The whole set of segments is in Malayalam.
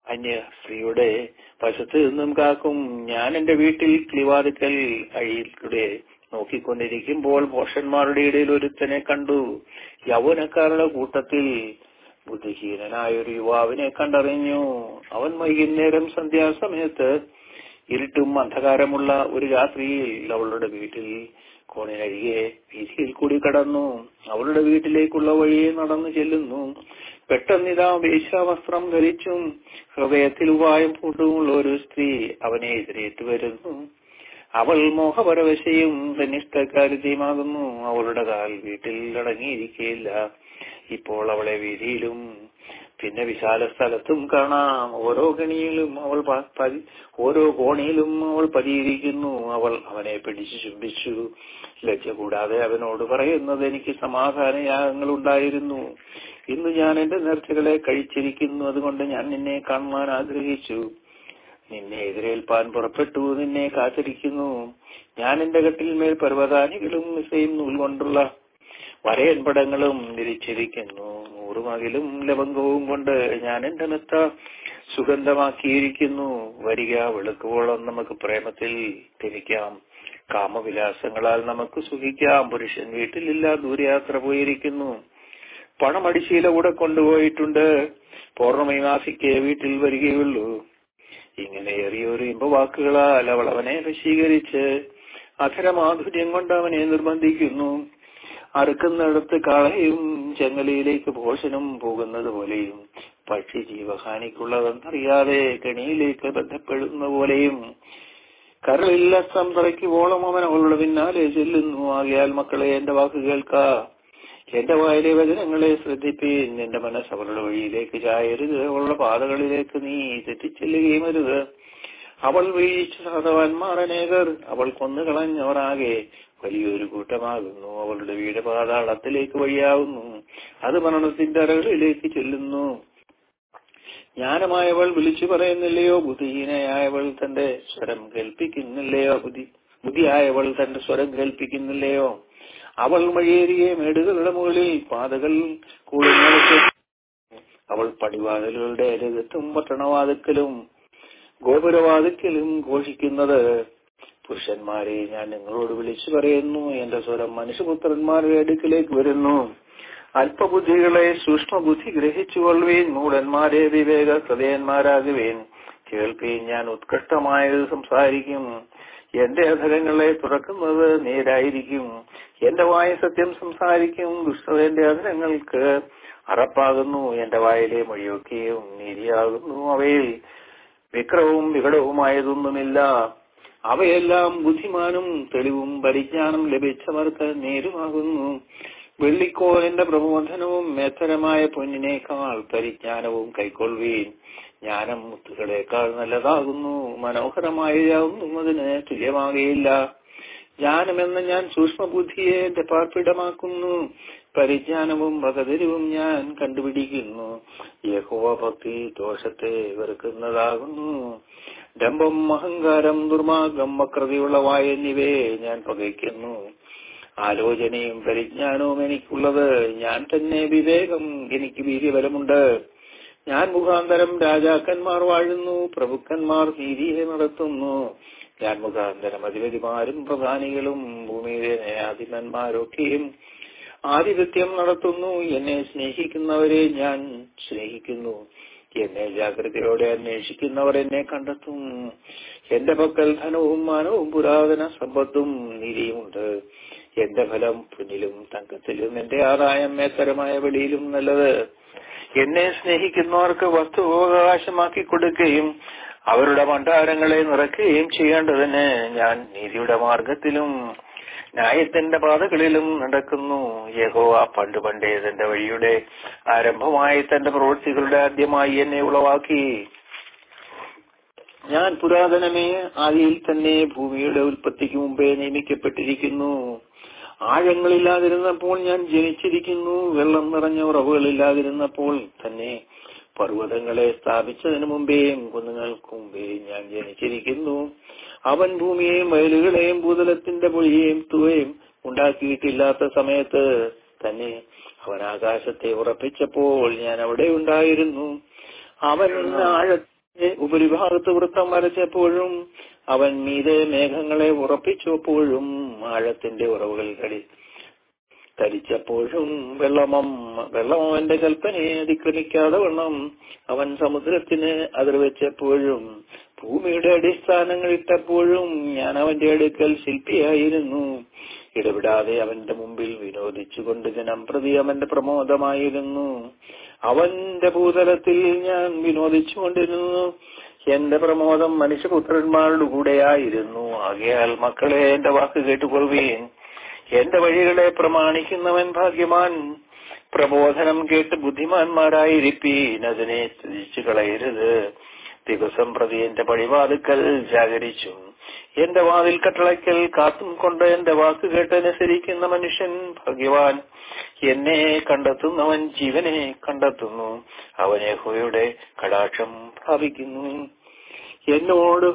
അന്യ സ്ത്രീയുടെ വശത്ത് നിന്നും കാക്കും ഞാൻ എന്റെ വീട്ടിൽ കിളിവാതിക്കൽ അഴിയിലൂടെ നോക്കിക്കൊണ്ടിരിക്കുമ്പോൾ പോഷന്മാരുടെ ഇടയിൽ ഒരുത്തനെ കണ്ടു യൗവനക്കാരുടെ കൂട്ടത്തിൽ ബുദ്ധിഹീനനായ ഒരു യുവാവിനെ കണ്ടറിഞ്ഞു അവൻ വൈകുന്നേരം സന്ധ്യാസമയത്ത് ഇരുട്ടും അന്ധകാരമുള്ള ഒരു രാത്രിയിൽ അവളുടെ വീട്ടിൽ കോണിനരികെ വീതിയിൽ കൂടി കടന്നു അവളുടെ വീട്ടിലേക്കുള്ള വഴിയെ നടന്നു ചെല്ലുന്നു പെട്ടെന്നിതാ വേശ്യാവസ്ത്രം ധരിച്ചും ഹൃദയത്തിൽ ഉപായം പൂണ്ടുമുള്ള ഒരു സ്ത്രീ അവനെ എതിരേറ്റു വരുന്നു അവൾ മോഹപരവശയും തന്നിഷ്ടക്കാരിതയുമാകുന്നു അവളുടെ കാൽ വീട്ടിൽ അടങ്ങിയിരിക്കുകയില്ല ഇപ്പോൾ അവളെ വീതിയിലും പിന്നെ വിശാല സ്ഥലത്തും കാണാം ഓരോ ഗണിയിലും അവൾ പ- പതി- ഓരോ കോണിയിലും അവൾ പതിയിരിക്കുന്നു അവൾ അവനെ പിടിച്ചു ചുംബിച്ചു ലജ്ജ കൂടാതെ അവനോട് പറയുന്നത് എനിക്ക് സമാധാനയാഗങ്ങൾ ഉണ്ടായിരുന്നു ഇന്ന് ഞാൻ എന്റെ നേർച്ചകളെ കഴിച്ചിരിക്കുന്നു അതുകൊണ്ട് ഞാൻ നിന്നെ കാണുവാൻ ആഗ്രഹിച്ചു നിന്നെ എതിരേൽപ്പാൻ പുറപ്പെട്ടു നിന്നെ കാത്തിരിക്കുന്നു ഞാൻ എന്റെ കട്ടിൽമേൽ പർവ്വതാനികളും മിസയും നൂൽ കൊണ്ടുള്ള വരയൻപടങ്ങളും തിരിച്ചിരിക്കുന്നു നൂറുമകിലും ലവംഗവും കൊണ്ട് ഞാൻ എന്റെ മെത്ത സുഗന്ധമാക്കിയിരിക്കുന്നു വരിക വെളുക്കുവോളം നമുക്ക് പ്രേമത്തിൽ തിരിക്കാം കാമവിലാസങ്ങളാൽ നമുക്ക് സുഖിക്കാം പുരുഷൻ വീട്ടിലില്ല ദൂരയാത്ര പോയിരിക്കുന്നു പണമടിശീല കൂടെ കൊണ്ടുപോയിട്ടുണ്ട് പൂർണ്ണമീമാസിക്ക് വീട്ടിൽ വരികയുള്ളൂ ഇങ്ങനെ ഏറിയൊരു ഇമ്പവാക്കുകളാൽ അവൾ അവനെ വശീകരിച്ച് അധരമാധുര്യം കൊണ്ട് അവനെ നിർബന്ധിക്കുന്നു അറുക്കുന്നിടത്ത് കളയും ചെങ്ങലയിലേക്ക് ഭോഷനും പോകുന്നത് പോലെയും പക്ഷി ജീവഹാനിക്കുള്ളതെന്നറിയാതെ കെണിയിലേക്ക് ബന്ധപ്പെടുന്ന പോലെയും കരളില്ല സംതറയ്ക്കുവോളം അവൻ അവളുടെ പിന്നാലെ ചെല്ലുന്നു ആകയാൽ മക്കളെ എന്റെ വാക്ക് കേൾക്ക എന്റെ വായിലെ വചനങ്ങളെ ശ്രദ്ധിപ്പീൻ എന്റെ മനസ്സ് അവളുടെ വഴിയിലേക്ക് ചായരുത് അവളുടെ പാതകളിലേക്ക് നീ തെറ്റിച്ചെല്ലുകയും അരുത് അവൾ വീഴ്ച സാധവാന്മാർ അനേകർ അവൾ കൊന്നുകളഞ്ഞവരാകെ വലിയൊരു കൂട്ടമാകുന്നു അവളുടെ വീട് പാതാളത്തിലേക്ക് വഴിയാവുന്നു അത് മരണത്തിന്റെ അറകളിലേക്ക് ചെല്ലുന്നു ജ്ഞാനമായവൾ വിളിച്ചു പറയുന്നില്ലയോ ബുദ്ധിഹീനയായവൾ തന്റെ സ്വരം കേൾപ്പിക്കുന്നില്ലയോ ബുദ്ധി ബുദ്ധിയായവൾ തന്റെ സ്വരം കേൾപ്പിക്കുന്നില്ലയോ അവൾ വഴിയേറിയ മേടുകളുടെ മുകളിൽ പാതകൾ കൂടുന്നത് അവൾ പടിവാതിലുകളുടെ രകത്തും പട്ടണവാതിക്കലും ഗോപുരവാതിക്കലും ഘോഷിക്കുന്നത് പുരുഷന്മാരെ ഞാൻ നിങ്ങളോട് വിളിച്ചു പറയുന്നു എന്റെ സ്വരം മനുഷ്യപുത്രന്മാരുടെ അടുക്കിലേക്ക് വരുന്നു അല്പബുദ്ധികളെ സൂക്ഷ്മബുദ്ധി ഗ്രഹിച്ചുകൊള്ളുവീൻ മൂടന്മാരെ വിവേക ഹൃദയന്മാരാകുവേൻ കേൾപ്പീൻ ഞാൻ ഉത്കൃഷ്ടമായത് സംസാരിക്കും എന്റെ അധരങ്ങളെ തുറക്കുന്നത് നേരായിരിക്കും എന്റെ വായ സത്യം സംസാരിക്കും ദുഷ്ടത എന്റെ അധരങ്ങൾക്ക് അറപ്പാകുന്നു എന്റെ വായിലെ മൊഴിയൊക്കെയും നീതിയാകുന്നു അവയിൽ വിക്രവും വികടവുമായതൊന്നുമില്ല അവയെല്ലാം ബുദ്ധിമാനും തെളിവും പരിജ്ഞാനം ലഭിച്ചവർക്ക് നേരുമാകുന്നു വെള്ളിക്കോലിന്റെ പ്രബോധനവും മേത്തരമായ പൊന്നിനേക്കാൾ പരിജ്ഞാനവും കൈക്കൊള്ളുവീൻ ജ്ഞാനം മുത്തുകളേക്കാൾ നല്ലതാകുന്നു മനോഹരമായാവുന്നു അതിന് തുല്യമാകുകയില്ല ജ്ഞാനമെന്ന ഞാൻ സൂക്ഷ്മബുദ്ധിയെ എന്റെ പാർപ്പിടമാക്കുന്നു പരിജ്ഞാനവും വകതിരിവും ഞാൻ കണ്ടുപിടിക്കുന്നു യഹോവ ഭക്തി ദോഷത്തെ വെറുക്കുന്നതാകുന്നു ഡംബം അഹങ്കാരം ദുർമാർഗം വക്രതയുള്ളവായ എന്നിവയെ ഞാൻ പകയ്ക്കുന്നു ആലോചനയും പരിജ്ഞാനവും എനിക്കുള്ളത് ഞാൻ തന്നെ വിവേകം എനിക്ക് വീര്യബലമുണ്ട് ഞാൻ മുഖാന്തരം രാജാക്കന്മാർ വാഴുന്നു പ്രഭുക്കന്മാർ നീതിയെ നടത്തുന്നു ഞാൻ മുഖാന്തരം അധിപതിമാരും പ്രധാനികളും ഭൂമിയിലെ ന്യായാധിപന്മാരൊക്കെയും ആധിപത്യം നടത്തുന്നു എന്നെ സ്നേഹിക്കുന്നവരെ ഞാൻ സ്നേഹിക്കുന്നു എന്നെ ജാഗ്രതയോടെ അന്വേഷിക്കുന്നവർ എന്നെ കണ്ടെത്തും എന്റെ പക്കൽ ധനവും മാനവും പുരാതന സമ്പത്തും നീതിയുമുണ്ട് എന്റെ ഫലം പൊന്നിലും തങ്കത്തിലും എന്റെ ആദായം മേത്തരമായ വെളിയിലും നല്ലത് എന്നെ സ്നേഹിക്കുന്നവർക്ക് വസ്തു അവകാശമാക്കി കൊടുക്കുകയും അവരുടെ ഭണ്ഡാരങ്ങളെ നിറയ്ക്കുകയും ചെയ്യേണ്ടതിന് ഞാൻ നീതിയുടെ മാർഗത്തിലും ന്യായത്തിന്റെ പാതകളിലും നടക്കുന്നു യഹോവ പണ്ട് പണ്ടേ തന്റെ വഴിയുടെ ആരംഭമായി തന്റെ പ്രവൃത്തികളുടെ ആദ്യമായി എന്നെ ഉളവാക്കി ഞാൻ പുരാതനമേ ആദിയിൽ തന്നെ ഭൂമിയുടെ ഉൽപ്പത്തിക്ക് മുമ്പേ നിയമിക്കപ്പെട്ടിരിക്കുന്നു ആഴങ്ങളില്ലാതിരുന്നപ്പോൾ ഞാൻ ജനിച്ചിരിക്കുന്നു വെള്ളം നിറഞ്ഞ ഉറവുകളില്ലാതിരുന്നപ്പോൾ തന്നെ പർവ്വതങ്ങളെ സ്ഥാപിച്ചതിനു മുമ്പേയും കുന്നുകൾക്ക് മുമ്പേയും ഞാൻ ജനിച്ചിരിക്കുന്നു അവൻ ഭൂമിയെയും വയലുകളെയും ഭൂതലത്തിന്റെ പൊഴിയെയും തുകയും ഉണ്ടാക്കിയിട്ടില്ലാത്ത സമയത്ത് തന്നെ അവൻ ആകാശത്തെ ഉറപ്പിച്ചപ്പോൾ ഞാൻ അവിടെ ഉണ്ടായിരുന്നു അവൻ ആഴ ഉപരിഭാഗത്ത് വൃത്തം വരച്ചപ്പോഴും അവൻ മീതെ മേഘങ്ങളെ ഉറപ്പിച്ചപ്പോഴും ആഴത്തിന്റെ ഉറവുകൾ കടി ധരിച്ചപ്പോഴും വെള്ളമം വെള്ളം അവന്റെ കൽപ്പനയെ അതിക്രമിക്കാതെ വണ്ണം അവൻ സമുദ്രത്തിന് അതിർ വെച്ചപ്പോഴും ഭൂമിയുടെ അടിസ്ഥാനങ്ങൾ ഇട്ടപ്പോഴും ഞാൻ അവന്റെ അടുക്കൽ ശില്പിയായിരുന്നു ഇടപെടാതെ അവന്റെ മുമ്പിൽ വിനോദിച്ചുകൊണ്ട് ജനം പ്രതി അവന്റെ പ്രമോദമായിരുന്നു അവന്റെ ഭൂതലത്തിൽ ഞാൻ വിനോദിച്ചുകൊണ്ടിരുന്നു എന്റെ പ്രമോദം മനുഷ്യപുത്രന്മാരുടെ കൂടെയായിരുന്നു ആകയാൽ മക്കളെ എന്റെ വാക്ക് കേട്ടുകൊള്ളുകയും എന്റെ വഴികളെ പ്രമാണിക്കുന്നവൻ ഭാഗ്യമാൻ പ്രബോധനം കേട്ട് ബുദ്ധിമാന്മാരായിരിപ്പീൻ അതിനെ സ്തുതിച്ചു കളയരുത് ദിവസം പ്രതി എന്റെ പടിവാതുക്കൽ ജാഗരിച്ചു എന്റെ വാതിൽ കട്ടളയ്ക്കൽ കാത്തും കൊണ്ട് എന്റെ വാക്ക് കേട്ടനുസരിക്കുന്ന മനുഷ്യൻ ഭാഗ്യവാൻ എന്നെ കണ്ടെത്തുന്നവൻ ജീവനെ കണ്ടെത്തുന്നു അവനെ ഹോയുടെ കടാക്ഷം പ്രാപിക്കുന്നു എന്നോട്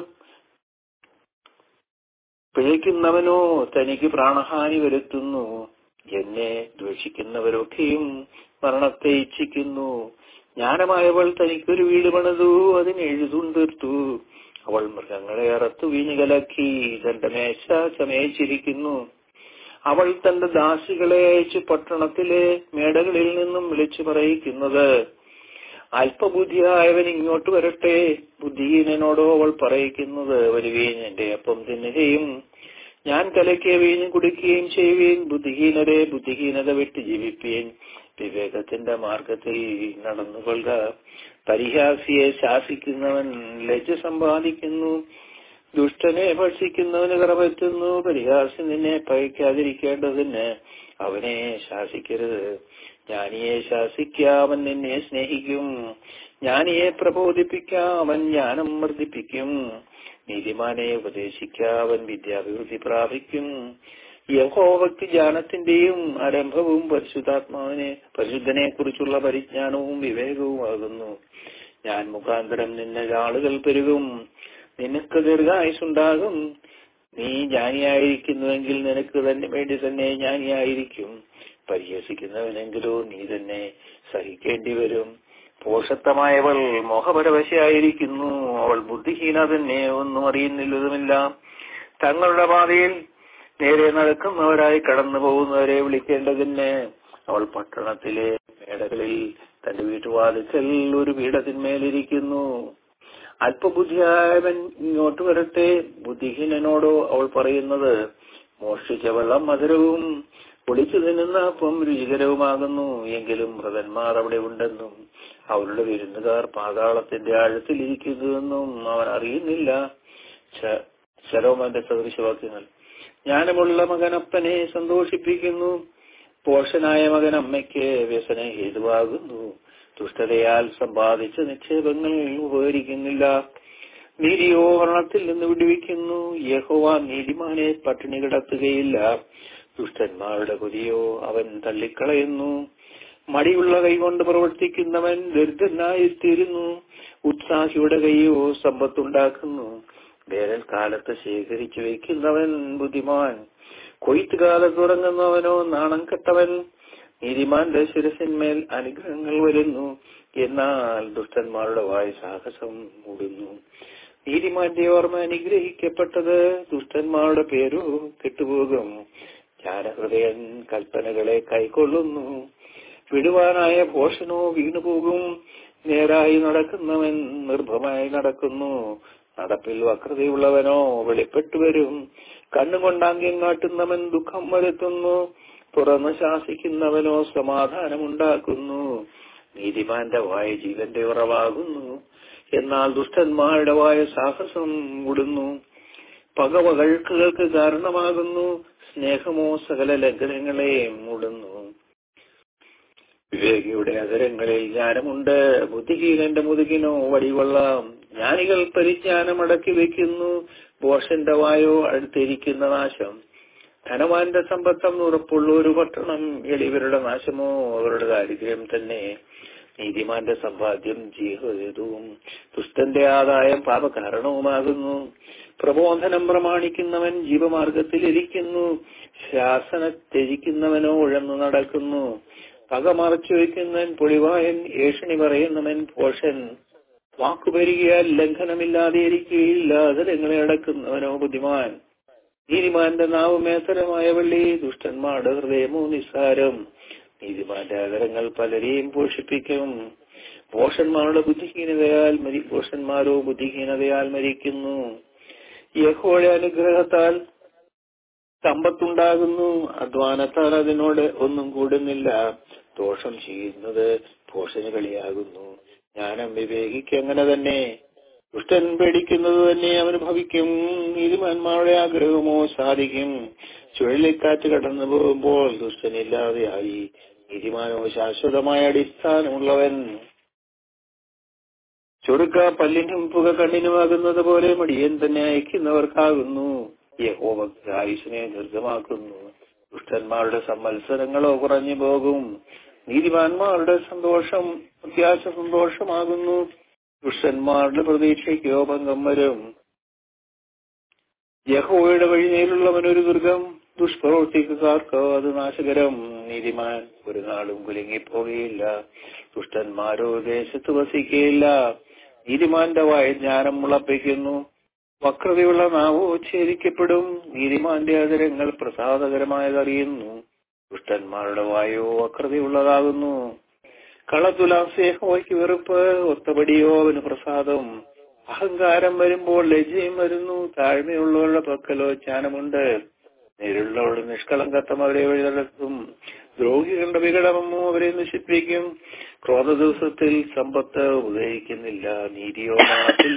പിഴയ്ക്കുന്നവനോ തനിക്ക് പ്രാണഹാനി വരുത്തുന്നു എന്നെ ദ്വേഷിക്കുന്നവരൊക്കെയും മരണത്തെ ഇച്ഛിക്കുന്നു ജ്ഞാനമായവൾ തനിക്കൊരു വീട് പണിതു അതിന് എഴുതും തീർത്തു അവൾ മൃഗങ്ങളെ അറത്തു വീഞ്ഞു കലക്കി തന്റെ മേശ ചമയിച്ചിരിക്കുന്നു അവൾ തന്റെ ദാസികളെ അയച്ചു പട്ടണത്തിലെ മേടകളിൽ നിന്നും വിളിച്ചു പറയിക്കുന്നത് അല്പബുദ്ധിയായവൻ ഇങ്ങോട്ട് വരട്ടെ ബുദ്ധിഹീനനോടോ അവൾ പറയിക്കുന്നത് വരുവീൻ എന്റെ അപ്പം തിന്നുകയും ഞാൻ കലക്കിയ വീഞ്ഞ് കുടിക്കുകയും ചെയ്യുവീൻ ബുദ്ധിഹീനരെ ബുദ്ധിഹീനത വിട്ട് ജീവിപ്പീൻ വിവേകത്തിന്റെ മാർഗത്തിൽ നടന്നുകൊള്ളുക പരിഹാസിയെ ശാസിക്കുന്നവൻ ലജ്ജ സമ്പാദിക്കുന്നു ദുഷ്ടനെ ഭക്ഷിക്കുന്നവന് കറപറ്റുന്നു പരിഹാസി നിന്നെ പഴിക്കാതിരിക്കേണ്ടതിന് അവനെ ശാസിക്കരുത് ജ്ഞാനിയെ ശാസിക്കാവൻ നിന്നെ സ്നേഹിക്കും ജ്ഞാനിയെ പ്രബോധിപ്പിക്കാവൻ ജ്ഞാനം വർദ്ധിപ്പിക്കും നീതിമാനെ ഉപദേശിക്കാവൻ വിദ്യാഭിവൃദ്ധി പ്രാപിക്കും യഹോഭക്തി ജ്ഞാനത്തിന്റെയും ആരംഭവും പരിശുദ്ധാത്മാവിനെ പരിശുദ്ധനെ കുറിച്ചുള്ള പരിജ്ഞാനവും വിവേകവുമാകുന്നു ഞാൻ മുഖാന്തരം നിന്നെ ആളുകൾ പെരുകും നിനക്ക് ദീർഘായുസുണ്ടാകും നീ ജ്ഞാനിയായിരിക്കുന്നുവെങ്കിൽ നിനക്ക് തന്നെ വേണ്ടി തന്നെ ജ്ഞാനിയായിരിക്കും പരിഹസിക്കുന്നവനെങ്കിലോ നീ തന്നെ സഹിക്കേണ്ടി വരും പോഷത്വമായവൾ മോഹപരവശയായിരിക്കുന്നു അവൾ ബുദ്ധിഹീന തന്നെ ഒന്നും അറിയുന്നില്ലതുമില്ല തങ്ങളുടെ പാതയിൽ നേരെ നടക്കുന്നവരായി കടന്നു പോകുന്നവരെ വിളിക്കേണ്ടതിന് അവൾ പട്ടണത്തിലെ മേടകളിൽ തന്റെ വീട്ടുവാതിക്കൽ ഒരു പീഠത്തിന്മേലിരിക്കുന്നു അല്പബുദ്ധിയായവൻ ഇങ്ങോട്ട് വരട്ടെ ബുദ്ധിഹീനനോടോ അവൾ പറയുന്നത് മോഷ്ടിച്ച വെള്ളം മധുരവും പൊളിച്ചു തിന്നുന്ന അപ്പം രുചികരവുമാകുന്നു എങ്കിലും മൃതന്മാർ അവിടെ ഉണ്ടെന്നും അവരുടെ വിരുന്നുകാർ പാതാളത്തിന്റെ ആഴത്തിലിരിക്കുന്നുവെന്നും അവൻ അറിയുന്നില്ല ശരോമന്റെ സദൃശവാക്യങ്ങൾ ജ്ഞാനമുള്ള മകൻ അപ്പനെ സന്തോഷിപ്പിക്കുന്നു പോഷനായ മകൻ അമ്മയ്ക്ക് വ്യസന ഹേതുവാകുന്നു ദുഷ്ടതയാൽ സമ്പാദിച്ച നിക്ഷേപങ്ങൾ ഉപകരിക്കുന്നില്ല നീതിയോ വർണ്ണത്തിൽ നിന്ന് വിടുവിക്കുന്നു യഹോവ നീതിമാനെ പട്ടിണി കിടത്തുകയില്ല ദുഷ്ടന്മാരുടെ കൊതിയോ അവൻ തള്ളിക്കളയുന്നു മടിയുള്ള കൈകൊണ്ട് പ്രവർത്തിക്കുന്നവൻ ദരിദ്രനായിത്തീരുന്നു ഉത്സാഹിയുടെ കൈയോ സമ്പത്തുണ്ടാക്കുന്നു വേനൽക്കാലത്ത് ശേഖരിച്ചു വയ്ക്കുന്നവൻ ബുദ്ധിമാൻ കൊയ്ത്ത് കാലത്ത് തുടങ്ങുന്നവനോ നാണം കെട്ടവൻ നീതിമാന്റെ ശിരസിന്മേൽ അനുഗ്രഹങ്ങൾ വരുന്നു എന്നാൽ ദുഷ്ടന്മാരുടെ വായ് സാഹസം മൂടുന്നു നീതിമാന്റെ ഓർമ്മ അനുഗ്രഹിക്കപ്പെട്ടത് ദുഷ്ടന്മാരുടെ പേരോ കെട്ടുപോകും ജ്ഞാനഹൃദയൻ കൽപ്പനകളെ കൈക്കൊള്ളുന്നു വിടുവാനായ പോഷനോ വീണുപോകും നേരായി നടക്കുന്നവൻ നിർഭമായി നടക്കുന്നു നടപ്പിൽ വക്രതയുള്ളവനോ വെളിപ്പെട്ടു വരും കണ്ണുകൊണ്ടാങ്ക്യം കാട്ടുന്നവൻ ദുഃഖം വരുത്തുന്നു തുറന്ന് ശാസിക്കുന്നവനോ സമാധാനമുണ്ടാക്കുന്നു നീതിമാന്റെ വായ ജീവന്റെ ഉറവാകുന്നു എന്നാൽ ദുഷ്ടന്മാരുടെ വായ സാഹസം മൂടുന്നു പകവകൾക്കുകൾക്ക് കാരണമാകുന്നു സ്നേഹമോ സകല ലംഘനങ്ങളെ മൂടുന്നു വിവേകിയുടെ അതരങ്ങളിൽ ജ്ഞാനമുണ്ട് ബുദ്ധിഹീനന്റെ മുതുകിനോ വടികൊള്ളാം ജ്ഞാനികൾ പരിജ്ഞാനം അടക്കി വെക്കുന്നു ബോഷന്റെ വായോ അടുത്തിരിക്കുന്ന നാശം ധനവാന്റെ സമ്പത്തം ഉറപ്പുള്ള ഒരു പട്ടണം എളിവരുടെ നാശമോ അവരുടെ ദാരിദ്ര്യം തന്നെ നീതിമാന്റെ സമ്പാദ്യം ജീവഹേതുവും ദുഷ്ടന്റെ ആദായം പാപകാരണവുമാകുന്നു പ്രബോധനം പ്രമാണിക്കുന്നവൻ ജീവമാർഗത്തിൽ ഇരിക്കുന്നു ശാസന ത്യജിക്കുന്നവനോ ഉഴന്നു നടക്കുന്നു പക മറച്ചു വയ്ക്കുന്നവൻ പൊളിവായൻ ഏഷണി പറയുന്നവൻ പോഷൻ വാക്കുപരികയാൽ ലംഘനമില്ലാതെ ഇരിക്കുകയില്ല അതരങ്ങളെ അടക്കുന്നവനോ ബുദ്ധിമാൻ നീതിമാന്റെ നാവ് മേത്തരമായ വള്ളി ദുഷ്ടന്മാരുടെ ഹൃദയമോ നിസ്സാരം നീതിമാന്റെ അതരങ്ങൾ പലരെയും പോഷിപ്പിക്കും പോഷന്മാരുടെ ബുദ്ധിഹീനതയാൽ മരി പോഷന്മാരോ ബുദ്ധിഹീനതയാൽ മരിക്കുന്നു യഹോയുടെ അനുഗ്രഹത്താൽ സമ്പത്തുണ്ടാകുന്നു അധ്വാനത്താൽ അതിനോട് ഒന്നും കൂടുന്നില്ല ദോഷം ചെയ്യുന്നത് പോഷന് കളിയാകുന്നു ജ്ഞാനം വിവേകിക്ക് അങ്ങനെ തന്നെ ദുഷ്ടൻ പേടിക്കുന്നത് തന്നെ അവന് ഭവിക്കും നീതിമാന്മാരുടെ ആഗ്രഹമോ സാധിക്കും ചുഴലിക്കാറ്റ് കടന്നു പോകുമ്പോൾ ദുഷ്ടനില്ലാതെയായി നീതിമാനോ ശാശ്വതമായ അടിസ്ഥാനമുള്ളവൻ ചൊടുക്ക പല്ലിനും പുക കണ്ണിനുമാകുന്നത് പോലെ മടിയൻ തന്നെ അയക്കുന്നവർക്കാകുന്നു യഹോവ ആയുഷിനെ ദീർഘമാക്കുന്നു ദുഷ്ടന്മാരുടെ സമ്മത്സരങ്ങളോ കുറഞ്ഞു പോകും നീതിമാന്മാരുടെ സന്തോഷം അത്യാശ സന്തോഷമാകുന്നു ദുഷ്ടന്മാരുടെ പ്രതീക്ഷയ്ക്കോ ഭംഗം വരും യഹോയുടെ വഴി നേരിലുള്ളവനൊരു ദുർഗം ദുഷ്പ്രവർത്തിക്കാർക്കോ അത് നാശകരം നീതിമാൻ ഒരു നാളും കുലുങ്ങിപ്പോകുകയില്ല ദുഷ്ടന്മാരോ ദേശത്ത് വസിക്കുകയില്ല നീതിമാന്റെ വായ ജ്ഞാനം മുളപ്പിക്കുന്നു വക്രതയുള്ള നാവോ ഛേദിക്കപ്പെടും നീതിമാന്റെ അതരങ്ങൾ പ്രസാദകരമായതറിയുന്നു ദുഷ്ടന്മാരുടെ വായോ വക്രതയുള്ളതാകുന്നു കളത്തുലാസേഹോയ്ക്ക് വെറുപ്പ് ഒത്തപടിയോ അവന് പ്രസാദം അഹങ്കാരം വരുമ്പോൾ ലജ്ജയും വരുന്നു താഴ്മയുള്ളവരുടെ പക്കലോ ജ്ഞാനമുണ്ട് നേരിലുള്ളവരുടെ നിഷ്കളങ്കത്വം അവരെ വഴി നടത്തും ദ്രോഹികളുടെ വികടമോ അവരെ നശിപ്പിക്കും ക്രോധ ദിവസത്തിൽ സമ്പത്ത് ഉപയോഗിക്കുന്നില്ല നീതിയോ നാട്ടിൽ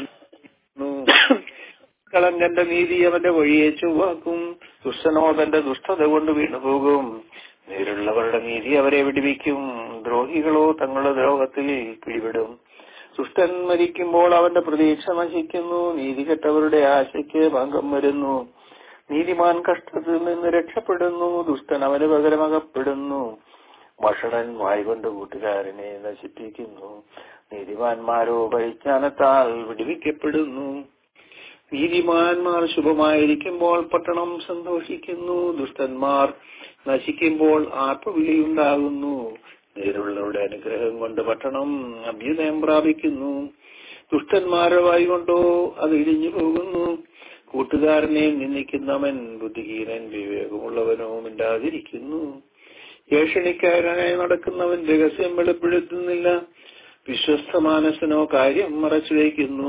കളങ്കന്റെ നീതി അവന്റെ വഴിയെ ചൊവ്വാക്കും ദുഷ്ടനോ തന്റെ ദുഷ്ടത കൊണ്ട് വീണുപോകും നേരുള്ളവരുടെ നീതി അവരെ വിടുവിക്കും ദ്രോഹികളോ തങ്ങളുടെ ദ്രോഹത്തിൽ പിടിപെടും ദുഷ്ടൻ മരിക്കുമ്പോൾ അവന്റെ പ്രതീക്ഷ നശിക്കുന്നു നീതി കെട്ടവരുടെ ആശയ്ക്ക് ഭംഗം വരുന്നു നീതിമാൻ കഷ്ടത്തിൽ നിന്ന് രക്ഷപ്പെടുന്നു ദുഷ്ടൻ അവന് പകരമകപ്പെടുന്നു വഷടൻ വായ്കൊണ്ട് കൂട്ടുകാരനെ നശിപ്പിക്കുന്നു നീതിമാന്മാരോ പരിജ്ഞാനത്താൽ വിടുവിക്കപ്പെടുന്നു നീതിമാന്മാർ ശുഭമായിരിക്കുമ്പോൾ പട്ടണം സന്തോഷിക്കുന്നു ദുഷ്ടന്മാർ നശിക്കുമ്പോൾ ആർപ്പവിളിയുണ്ടാകുന്നു നേരുള്ളവരുടെ അനുഗ്രഹം കൊണ്ട് പട്ടണം അഭ്യുദയം പ്രാപിക്കുന്നു ദുഷ്ടന്മാരുടെ വായി കൊണ്ടോ അത് ഇടിഞ്ഞു പോകുന്നു കൂട്ടുകാരനെ നിന്ദിക്കുന്നവൻ ബുദ്ധിഹീനൻ വിവേകമുള്ളവനോ മിണ്ടാതിരിക്കുന്നു ഏഷണിക്കാരനായി നടക്കുന്നവൻ രഹസ്യം വെളിപ്പെടുത്തുന്നില്ല വിശ്വസ്ത മാനസനോ കാര്യം മറച്ചു വയ്ക്കുന്നു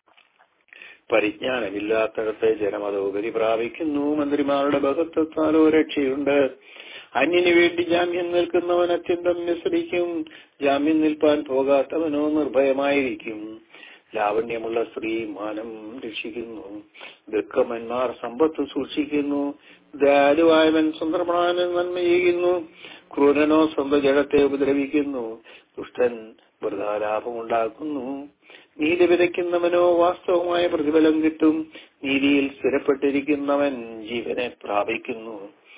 പരിജ്ഞാനമില്ലാത്തടത്ത് ജനമതോപരി പ്രാപിക്കുന്നു മന്ത്രിമാരുടെ ബഹത്വത്താലോ രക്ഷയുണ്ട് അന്യന് വേണ്ടി ജാമ്യം നിൽക്കുന്നവൻ അത്യന്തം വ്യസരിക്കും ജാമ്യം നിൽപ്പാൻ പോകാത്തവനോ നിർഭയമായിരിക്കും ലാവണ്യമുള്ള സ്ത്രീ മാനം രക്ഷിക്കുന്നു ദുഃഖമന്മാർ സമ്പത്ത് സൂക്ഷിക്കുന്നു ദയാലുവായവൻ സ്വന്തപ്രാണന് നന്മ ചെയ്യുന്നു ക്രൂരനോ സ്വന്തം ജഡത്തെ ഉപദ്രവിക്കുന്നു ദുഷ്ടൻ വൃഥാലാഭമുണ്ടാക്കുന്നു നീതി വിതയ്ക്കുന്നവനോ വാസ്തവമായ പ്രതിഫലം കിട്ടും നീതിയിൽ സ്ഥിരപ്പെട്ടിരിക്കുന്നവൻ ജീവനെ പ്രാപിക്കുന്നു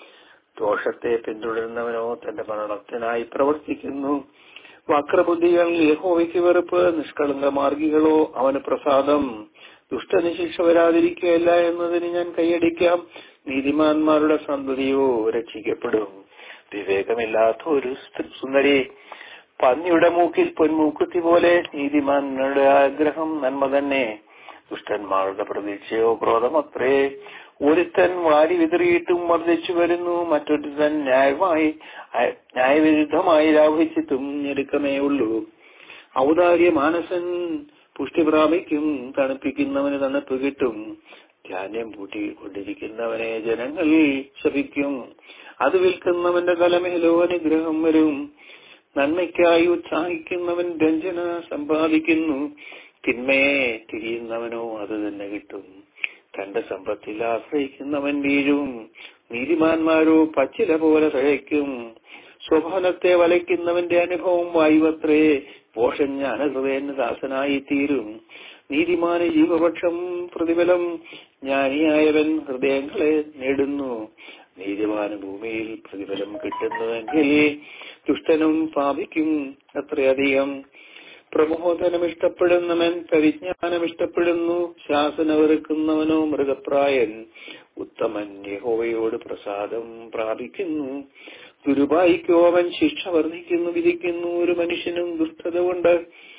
ദോഷത്തെ പിന്തുടരുന്നവനോ തന്റെ മരണത്തിനായി പ്രവർത്തിക്കുന്നു വക്രബുദ്ധികൾ യഹോവയ്ക്ക് വെറുപ്പ് നിഷ്കളങ്ക മാർഗികളോ അവന് പ്രസാദം ദുഷ്ടന് ശിക്ഷ വരാതിരിക്കുകയല്ല എന്നതിന് ഞാൻ കൈയടിക്കാം നീതിമാന്മാരുടെ സന്തതിയോ രക്ഷിക്കപ്പെടും വിവേകമില്ലാത്ത ഒരു സുന്ദരി പന്നിയുടെ മൂക്കിൽ പൊന്മൂക്കുത്തി പോലെ നീതിമാനുടെ ആഗ്രഹം നന്മ തന്നെ ദുഷ്ടന്മാരുടെ പ്രതീക്ഷയോ ക്രോധമത്രേ ഒരുത്തൻ വാരി വിതറിയിട്ടും വർദ്ധിച്ചു വരുന്നു മറ്റൊരുത്തൻ ന്യായമായി ന്യായവിരുദ്ധമായി ലാഭിച്ചിട്ടും ഞെരുക്കമേ ഉള്ളൂ ഔദാര്യ മാനസൻ പുഷ്ടി പ്രാപിക്കും തണുപ്പിക്കുന്നവന് തണുപ്പ് കിട്ടും ധാന്യം പൂട്ടിക്കൊണ്ടിരിക്കുന്നവനെ ജനങ്ങൾ ശപിക്കും അത് വിൽക്കുന്നവന്റെ തലമേലോ അനുഗ്രഹം വരും നന്മയ്ക്കായി ഉത്സാഹിക്കുന്നവൻ രഞ്ജന സമ്പാദിക്കുന്നു തിന്മയെ തിരിയുന്നവനോ അത് തന്നെ കിട്ടും തന്റെ സമ്പത്തിൽ ആശ്രയിക്കുന്നവൻ വീഴും നീതിമാന്മാരോ പച്ചില പോലെ തഴയ്ക്കും സ്വഭാനത്തെ വലയ്ക്കുന്നവന്റെ അനുഭവം വായുവത്രേ പോഷൻ ജ്ഞാനഹൃദയന് ദാസനായി തീരും നീതിമാന ജീവപക്ഷം പ്രതിഫലം ജ്ഞാനിയായവൻ ഹൃദയങ്ങളെ നേടുന്നു നീതിമാന ഭൂമിയിൽ പ്രതിഫലം കിട്ടുന്നുവെങ്കിൽ ദുഷ്ടനും പാപിക്കും അത്രയധികം പ്രബോധനം ഇഷ്ടപ്പെടുന്നവൻ പരിജ്ഞാനം ഇഷ്ടപ്പെടുന്നു ശാസന വെറുക്കുന്നവനോ മൃഗപ്രായൻ ഉത്തമൻ യഹോവയോട് പ്രസാദം പ്രാപിക്കുന്നു ദുരുപായിക്കോ അവൻ ശിക്ഷ വർദ്ധിക്കുന്നു വിധിക്കുന്നു ഒരു മനുഷ്യനും ദുഷ്ടത കൊണ്ട്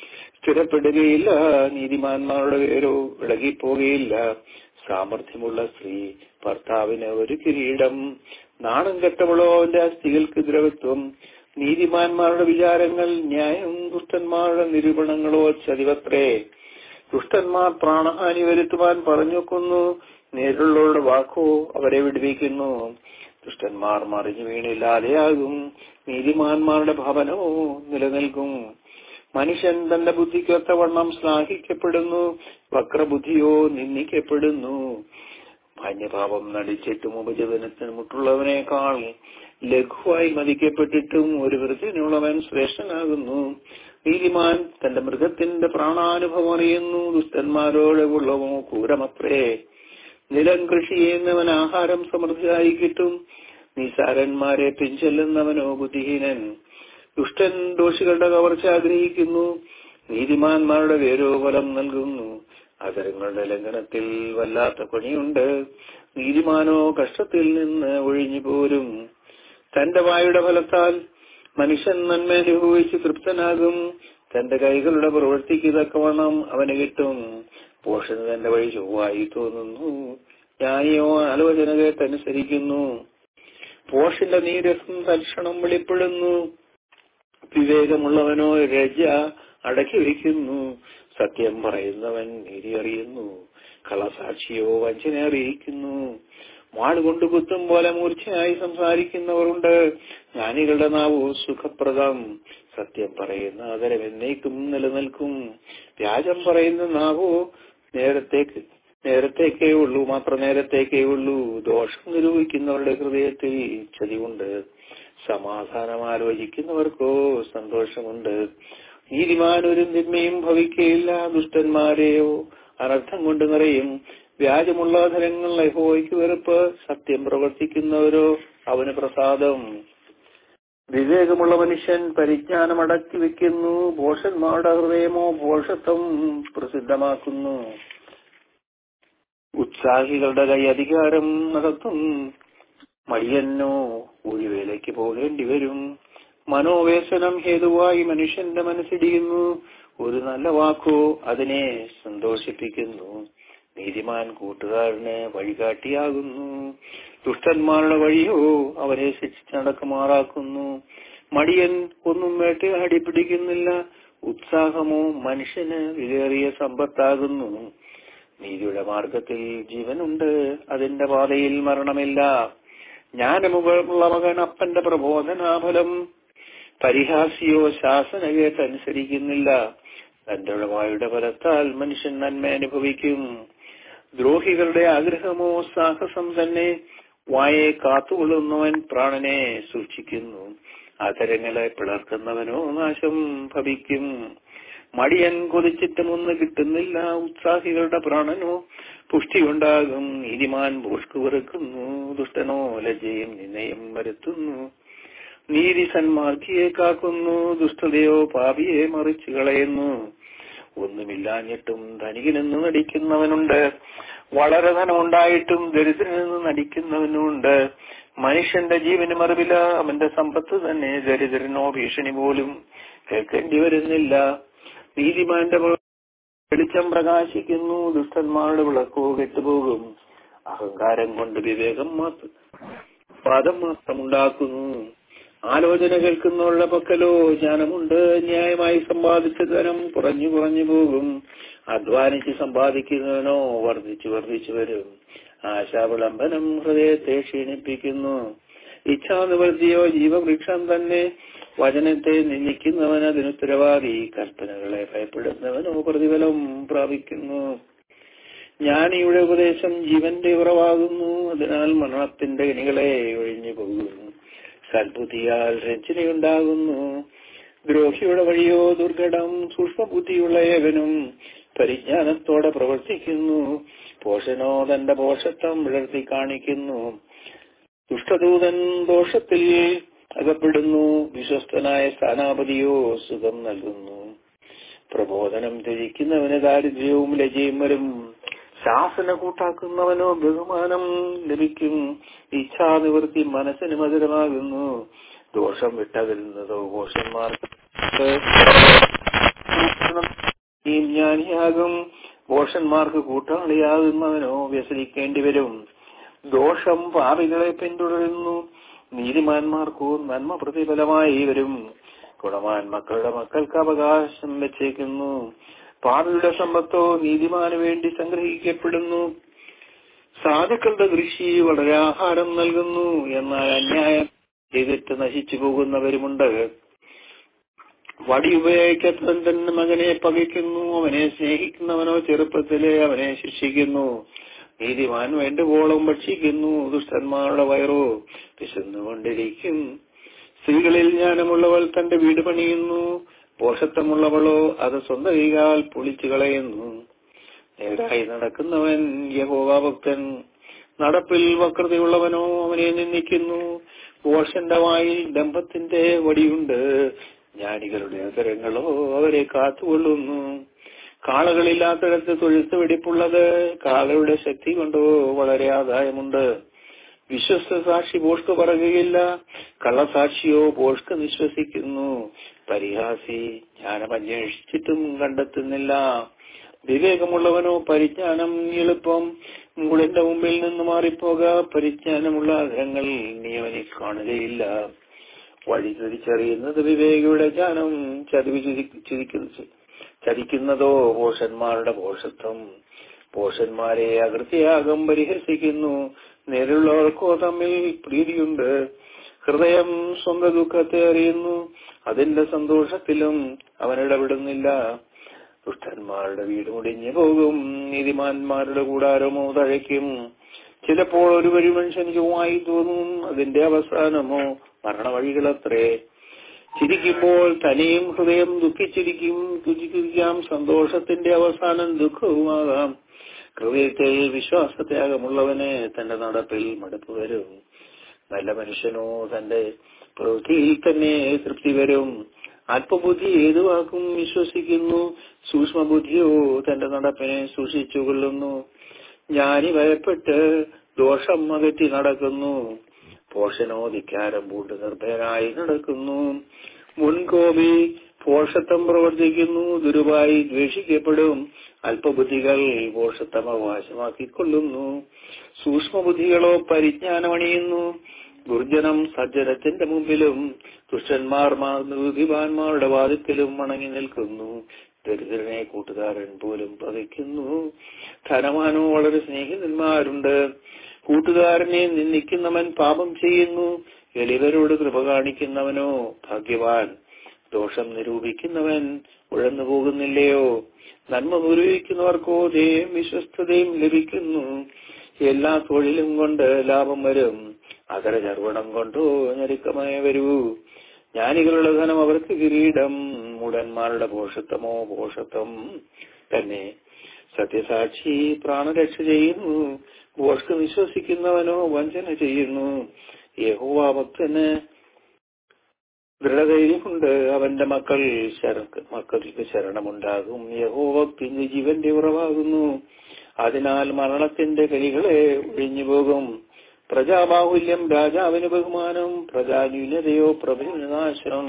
സ്ഥിരപ്പെടുകയില്ല നീതിമാന്മാരുടെ പേരോ ഇളകിപ്പോകുകയില്ല സാമർഥ്യമുള്ള സ്ത്രീ ഭർത്താവിന് ഒരു കിരീടം നാണം കെട്ടവളോ അവന്റെ അസ്ഥികൾക്ക് ദ്രവത്വം നീതിമാന്മാരുടെ വിചാരങ്ങൾ ന്യായം ദുഷ്ടന്മാരുടെ നിരൂപണങ്ങളോ ചതിവത്രേ ദുഷ്ടന്മാർ പ്രാണഹാനി വരുത്തുവാൻ പറഞ്ഞുവെക്കുന്നു നേരിലുള്ളവരുടെ വാക്കോ അവരെ വിടുവിക്കുന്നു ദുഷ്ടന്മാർ മറിഞ്ഞു വീണില്ലാതെയാകും നീതിമാന്മാരുടെ ഭവനമോ നിലനിൽക്കും മനുഷ്യൻ തന്റെ ബുദ്ധിക്കൊത്തവണ്ണം ശ്ലാഘിക്കപ്പെടുന്നു വക്രബുദ്ധിയോ നിന്ദിക്കപ്പെടുന്നു മാന്യഭാവം നടിച്ചിട്ടും ഉപജീവനത്തിന് മുട്ടുള്ളവനേക്കാൾ ലഘുവായി മതിക്കപ്പെട്ടിട്ടും ഒരു വൃദ്ധനുള്ളവൻ ശ്രേഷ്ഠനാകുന്നു നീതിമാൻ തന്റെ മൃഗത്തിന്റെ പ്രാണാനുഭവം അറിയുന്നു ദുഷ്ടന്മാരോട് ഉള്ളവോ ക്രൂരമത്രേ നിലം കൃഷി ചെയ്യുന്നവൻ ആഹാരം സമൃദ്ധിയായി കിട്ടും നിസാരന്മാരെ പിൻചെല്ലുന്നവനോ ബുദ്ധിഹീനൻ ദുഷ്ടൻ ദോഷികളുടെ കവർച്ച ആഗ്രഹിക്കുന്നു നീതിമാന്മാരുടെ വേരോ ഫലം നൽകുന്നു അതരങ്ങളുടെ ലംഘനത്തിൽ വല്ലാത്ത പണിയുണ്ട് നീതിമാനോ കഷ്ടത്തിൽ നിന്ന് ഒഴിഞ്ഞു പോരും തന്റെ വായുടെ ഫലത്താൽ മനുഷ്യൻ നന്മ അനുഭവിച്ച് തൃപ്തനാകും തന്റെ കൈകളുടെ പ്രവൃത്തിക്ക് തക്കവണ്ണം അവന് കിട്ടും പോഷന് തന്റെ വഴി ചൊവ്വായി തോന്നുന്നു ജ്ഞാനിയോ ആലോചന കേട്ടനുസരിക്കുന്നു പോഷന്റെ നീരസം തൽക്ഷണം വെളിപ്പെടുന്നു വിവേകമുള്ളവനോ രജ അടക്കി വയ്ക്കുന്നു സത്യം പറയുന്നവൻ നീതി അറിയുന്നു കളസാക്ഷിയോ വഞ്ചന അറിയിക്കുന്നു വാളുകൊണ്ട് കുത്തും പോലെ മൂർച്ചയായി സംസാരിക്കുന്നവരുണ്ട് ജ്ഞാനികളുടെ നാവു സുഖപ്രദം സത്യം പറയുന്ന അതരം എന്നേക്കും നിലനിൽക്കും വ്യാജം പറയുന്ന നാവോ നേരത്തേക്ക് നേരത്തേക്കേ ഉള്ളൂ മാത്രം നേരത്തേക്കേ ഉള്ളൂ ദോഷം നിരൂപിക്കുന്നവരുടെ ഹൃദയത്തിൽ ചതിവുണ്ട് സമാധാനം ആലോചിക്കുന്നവർക്കോ സന്തോഷമുണ്ട് നീതിമാൻ ഒരു തിന്മയും ഭവിക്കയില്ല ദുഷ്ടന്മാരെയോ അനർത്ഥം കൊണ്ട് നിറയും വ്യാജമുള്ള ധനങ്ങൾ യഹോയ്ക്ക് വെറുപ്പ് സത്യം പ്രവർത്തിക്കുന്നവരോ അവന് പ്രസാദം വിവേകമുള്ള മനുഷ്യൻ പരിജ്ഞാനം അടക്കി വെക്കുന്നു ഭോഷന്മാരുടെ ഹൃദയമോ ഭോഷത്വം പ്രസിദ്ധമാക്കുന്നു ഉത്സാഹികളുടെ കൈ അധികാരം നടത്തും മടിയന്നോ ഒഴിവേലയ്ക്ക് പോകേണ്ടി വരും മനോവേസനം ഹേതുവായി മനുഷ്യന്റെ മനസ്സിടിയുന്നു ഒരു നല്ല വാക്കോ അതിനെ സന്തോഷിപ്പിക്കുന്നു നീതിമാൻ കൂട്ടുകാരന് വഴികാട്ടിയാകുന്നു ദുഷ്ടന്മാരുടെ വഴിയോ അവരെ ശിക്ഷിച്ച് നടക്കുമാറാക്കുന്നു മടിയൻ ഒന്നും വേട്ടയാടി പിടിക്കുന്നില്ല ഉത്സാഹമോ മനുഷ്യന് വിലേറിയ സമ്പത്താകുന്നു നീതിയുടെ മാർഗത്തിൽ ജീവനുണ്ട് അതിന്റെ പാതയിൽ മരണമില്ല ജ്ഞാനമുള്ള മകൻ അപ്പന്റെ പ്രബോധനാഫലം പരിഹാസിയോ ശാസന കേട്ടനുസരിക്കുന്നില്ല തന്റെ വായുടെ ഫലത്താൽ മനുഷ്യൻ നന്മ അനുഭവിക്കും ദ്രോഹികളുടെ ആഗ്രഹമോ സാഹസം തന്നെ വായെ കാത്തുകൊള്ളുന്നവൻ പ്രാണനെ സൂക്ഷിക്കുന്നു അതരങ്ങളെ പിളർക്കുന്നവനോ നാശം ഭവിക്കും മടിയൻ കൊതിച്ചിട്ടും ഒന്ന് കിട്ടുന്നില്ല ഉത്സാഹികളുടെ പ്രാണനോ പുഷ്ടിയുണ്ടാകും നീതിമാൻ ഭോഷ്കു വെറുക്കുന്നു ദുഷ്ടനോ ലജ്ജയും നിന്നയും വരുത്തുന്നു നീതി സന്മാർഗിയെ കാക്കുന്നു ദുഷ്ടതയോ പാപിയെ മറിച്ചു കളയുന്നു ഒന്നുമില്ലാഞ്ഞിട്ടും ധനികനെന്ന് നടിക്കുന്നവനുണ്ട് വളരെ ധനമുണ്ടായിട്ടും ദരിദ്രനെന്ന് നടിക്കുന്നവനുണ്ട് മനുഷ്യന്റെ ജീവന് മറിവില അവന്റെ സമ്പത്ത് തന്നെ ദരിദ്രനോ ഭീഷണി പോലും കേൾക്കേണ്ടി വരുന്നില്ല നീതിമാന്റെ വെളിച്ചം പ്രകാശിക്കുന്നു ദുഷ്ടന്മാരുടെ വിളക്കോ കെട്ടുപോകും അഹങ്കാരം കൊണ്ട് വിവേകം മാത്രം പാദം മാത്രമുണ്ടാക്കുന്നു ആലോചന കേൾക്കുന്നവരുടെ പക്കലോ ജ്ഞാനമുണ്ട് ന്യായമായി സമ്പാദിച്ച ധനം കുറഞ്ഞു കുറഞ്ഞു പോകും അധ്വാനിച്ച് സമ്പാദിക്കുന്നവനോ വർദ്ധിച്ചു വർദ്ധിച്ചു വരും ആശാവിളംബനം ഹൃദയത്തെ ക്ഷീണിപ്പിക്കുന്നു ഇച്ഛാനിവൃത്തിയോ ജീവവൃക്ഷം തന്നെ വചനത്തെ നിന്ദിക്കുന്നവൻ അതിനുത്തരവാദി കൽപ്പനകളെ ഭയപ്പെടുന്നവനോ പ്രതിഫലം പ്രാപിക്കുന്നു ജ്ഞാനിയുടെ ഉപദേശം ജീവന്റെ ഉറവാകുന്നു അതിനാൽ മരണത്തിന്റെ കനികളെ ഒഴിഞ്ഞു പോകുന്നു സൽബുദ്ധിയാൽ രചനയുണ്ടാകുന്നു ദ്രോഹിയുടെ വഴിയോ ദുർഘടം സൂക്ഷ്മബുദ്ധിയുള്ള ഏവനും പരിജ്ഞാനത്തോടെ പ്രവർത്തിക്കുന്നു പോഷനോ തന്റെ പോഷത്വം വിളർത്തി കാണിക്കുന്നു ദുഷ്ടദൂതൻ ദോഷത്തിൽ അകപ്പെടുന്നു വിശ്വസ്തനായ സ്ഥാനാപതിയോ സുഖം നൽകുന്നു പ്രബോധനം ത്യജിക്കുന്നവന് ദാരിദ്ര്യവും ലജയും വരും ശാസന കൂട്ടാക്കുന്നവനോ ബഹുമാനം ലഭിക്കും ഇച്ഛാനിവൃത്തി മനസ്സിന് മധുരമാകുന്നു ദോഷം വിട്ടകലുന്നതോ മോശന്മാർക്ക് ബുദ്ധിയും ജ്ഞാനിയാകും ഭോഷന്മാർക്ക് കൂട്ടാളിയാകുന്നവനോ വ്യസനിക്കേണ്ടി വരും ദോഷം പാപികളെ പിന്തുടരുന്നു നീതിമാന്മാർക്കോ നന്മ പ്രതിഫലമായി വരും ഗുണവാൻ മക്കളുടെ മക്കൾക്ക് അവകാശം വെച്ചേക്കുന്നു പാപിയുടെ സമ്പത്തോ നീതിമാന് വേണ്ടി സംഗ്രഹിക്കപ്പെടുന്നു സാധുക്കളുടെ കൃഷി വളരെ ആഹാരം നൽകുന്നു എന്നാൽ അന്യായം ചെയ്തിട്ട് നശിച്ചു പോകുന്നവരുമുണ്ട് വടി ഉപയോഗിക്കാത്തവൻ തന്നെ മകനെ പകയ്ക്കുന്നു അവനെ സ്നേഹിക്കുന്നവനോ ചെറുപ്പത്തിലെ അവനെ ശിക്ഷിക്കുന്നു നീതിമാൻ വേണ്ടുവോളം ഭക്ഷിക്കുന്നു ദുഷ്ടന്മാരുടെ വയറോ വിശന്നുകൊണ്ടിരിക്കും സ്ത്രീകളിൽ ജ്ഞാനമുള്ളവൾ തന്റെ വീട് പണിയുന്നു പോഷത്വമുള്ളവളോ അത് സ്വന്തം കൈകാൽ പൊളിച്ചു കളയുന്നു നേരായി നടക്കുന്നവൻ യഹോവാഭക്തൻ നടപ്പിൽ വക്രതയുള്ളവനോ അവനെ നിന്ദിക്കുന്നു പോഷന്റെ വായിൽ ഡംഭത്തിന്റെ വടിയുണ്ട് ജ്ഞാനികളുടെ അതരങ്ങളോ അവരെ കാത്തുകൊള്ളുന്നു കാളകളില്ലാത്തിടത്ത് തൊഴുത്ത് വെടിപ്പുള്ളത് കാളയുടെ ശക്തി കൊണ്ടോ വളരെ ആദായമുണ്ട് വിശ്വസ്ത സാക്ഷി പോഷ്ക പറയുകയില്ല കള്ളസാക്ഷിയോ പോഷ്ക വിശ്വസിക്കുന്നു പരിഹാസി ജ്ഞാനം അന്വേഷിച്ചിട്ടും കണ്ടെത്തുന്നില്ല വിവേകമുള്ളവനോ പരിജ്ഞാനം എളുപ്പം മുകളിന്റെ മുമ്പിൽ നിന്ന് മാറിപ്പോക പരിജ്ഞാനമുള്ള അഗ്രഹങ്ങൾ നീ അവനെ കാണുകയില്ല വഴി തിരിച്ചറിയുന്നത് വിവേകിയുടെ ജ്ഞാനം ചതിവ് ചിരിക്കുന്നു ചതിക്കുന്നതോ പോഷന്മാരുടെ പോഷത്വം പോഷന്മാരെ അകൃത്യയാകം പരിഹസിക്കുന്നു നേരിലുള്ളവർക്കോ തമ്മിൽ പ്രീതിയുണ്ട് ഹൃദയം സ്വന്തം ദുഃഖത്തെ അറിയുന്നു അതിന്റെ സന്തോഷത്തിലും അവൻ ഇടപെടുന്നില്ല ദുഷ്ടന്മാരുടെ വീട് മുടിഞ്ഞു പോകും നീതിമാന്മാരുടെ കൂടാരമോ തഴയ്ക്കും ചിലപ്പോൾ ഒരു വഴി മനുഷ്യൻ ചൊവ്വായി തോന്നും അതിന്റെ അവസാനമോ മരണവഴികളത്രേ ചിരിക്കുമ്പോൾ തനിയും ഹൃദയം ദുഃഖിച്ചിരിക്കും ദുഃഖിക്കാം സന്തോഷത്തിന്റെ അവസാനം ദുഃഖവുമാകാം ഹൃദയത്തിൽ വിശ്വാസത്യാഗമുള്ളവന് തന്റെ നടപ്പിൽ മടുപ്പ് വരും നല്ല മനുഷ്യനോ തന്റെ പ്രവൃത്തിയിൽ തന്നെ തൃപ്തി വരും അല്പബുദ്ധി ഏതു വാക്കും വിശ്വസിക്കുന്നു സൂക്ഷ്മബുദ്ധിയോ തന്റെ നടപ്പിനെ സൂക്ഷിച്ചുകൊള്ളുന്നു ജ്ഞാനി ഭയപ്പെട്ട് ദോഷം അകറ്റി നടക്കുന്നു പോഷനോ ധിക്കാരം പൂട്ട് നിർഭയനായി നടക്കുന്നു മുൻകോപി പോഷത്വം പ്രവർത്തിക്കുന്നു ദുരുവായി ദ്വേഷിക്കപ്പെടും അല്പബുദ്ധികൾ പോഷത്വം അവകാശമാക്കിക്കൊള്ളുന്നു സൂക്ഷ്മബുദ്ധികളോ പരിജ്ഞാനമണിയുന്നു ദുർജനം സജ്ജനത്തിന്റെ മുമ്പിലും ദുഷ്ടന്മാർ ബുദ്ധിമാന്മാരുടെ വാദത്തിലും മണങ്ങി നിൽക്കുന്നു ദരിദ്രനെ കൂട്ടുകാരൻ പോലും പകയ്ക്കുന്നു ധനവാനോ വളരെ സ്നേഹിതന്മാരുണ്ട് കൂട്ടുകാരനെ നിന്ദിക്കുന്നവൻ പാപം ചെയ്യുന്നു എളിവരോട് കൃപ കാണിക്കുന്നവനോ ഭാഗ്യവാൻ ദോഷം നിരൂപിക്കുന്നവൻ ഉഴന്നു പോകുന്നില്ലയോ നന്മ നിരൂപിക്കുന്നവർക്കോ ദയം വിശ്വസ്തതയും ലഭിക്കുന്നു എല്ലാ തൊഴിലും കൊണ്ട് ലാഭം വരും അതര ചർവണം കൊണ്ടോ ഞെരുക്കമായി വരൂ ജ്ഞാനികളുടെ ധനം അവർക്ക് കിരീടം മൂടന്മാരുടെ പോഷത്വമോ പോഷത്വം തന്നെ സത്യസാക്ഷി പ്രാണരക്ഷ ചെയ്യുന്നു ഭോഷ്ക്ക് വിശ്വസിക്കുന്നവനോ വഞ്ചന ചെയ്യുന്നു യഹോവ ഭക്തന് ദൃഢധൈര്യമുണ്ട് അവന്റെ മക്കൾ മക്കൾക്ക് ശരണമുണ്ടാകും യഹോഭക്തി ജീവന്റെ ഉറവാകുന്നു അതിനാൽ മരണത്തിന്റെ കലികളെ ഒഴിഞ്ഞു പോകും പ്രജാബാഹുല്യം രാജാവിന് ബഹുമാനം പ്രജാന്യൂനതയോ പ്രഭുനാശനം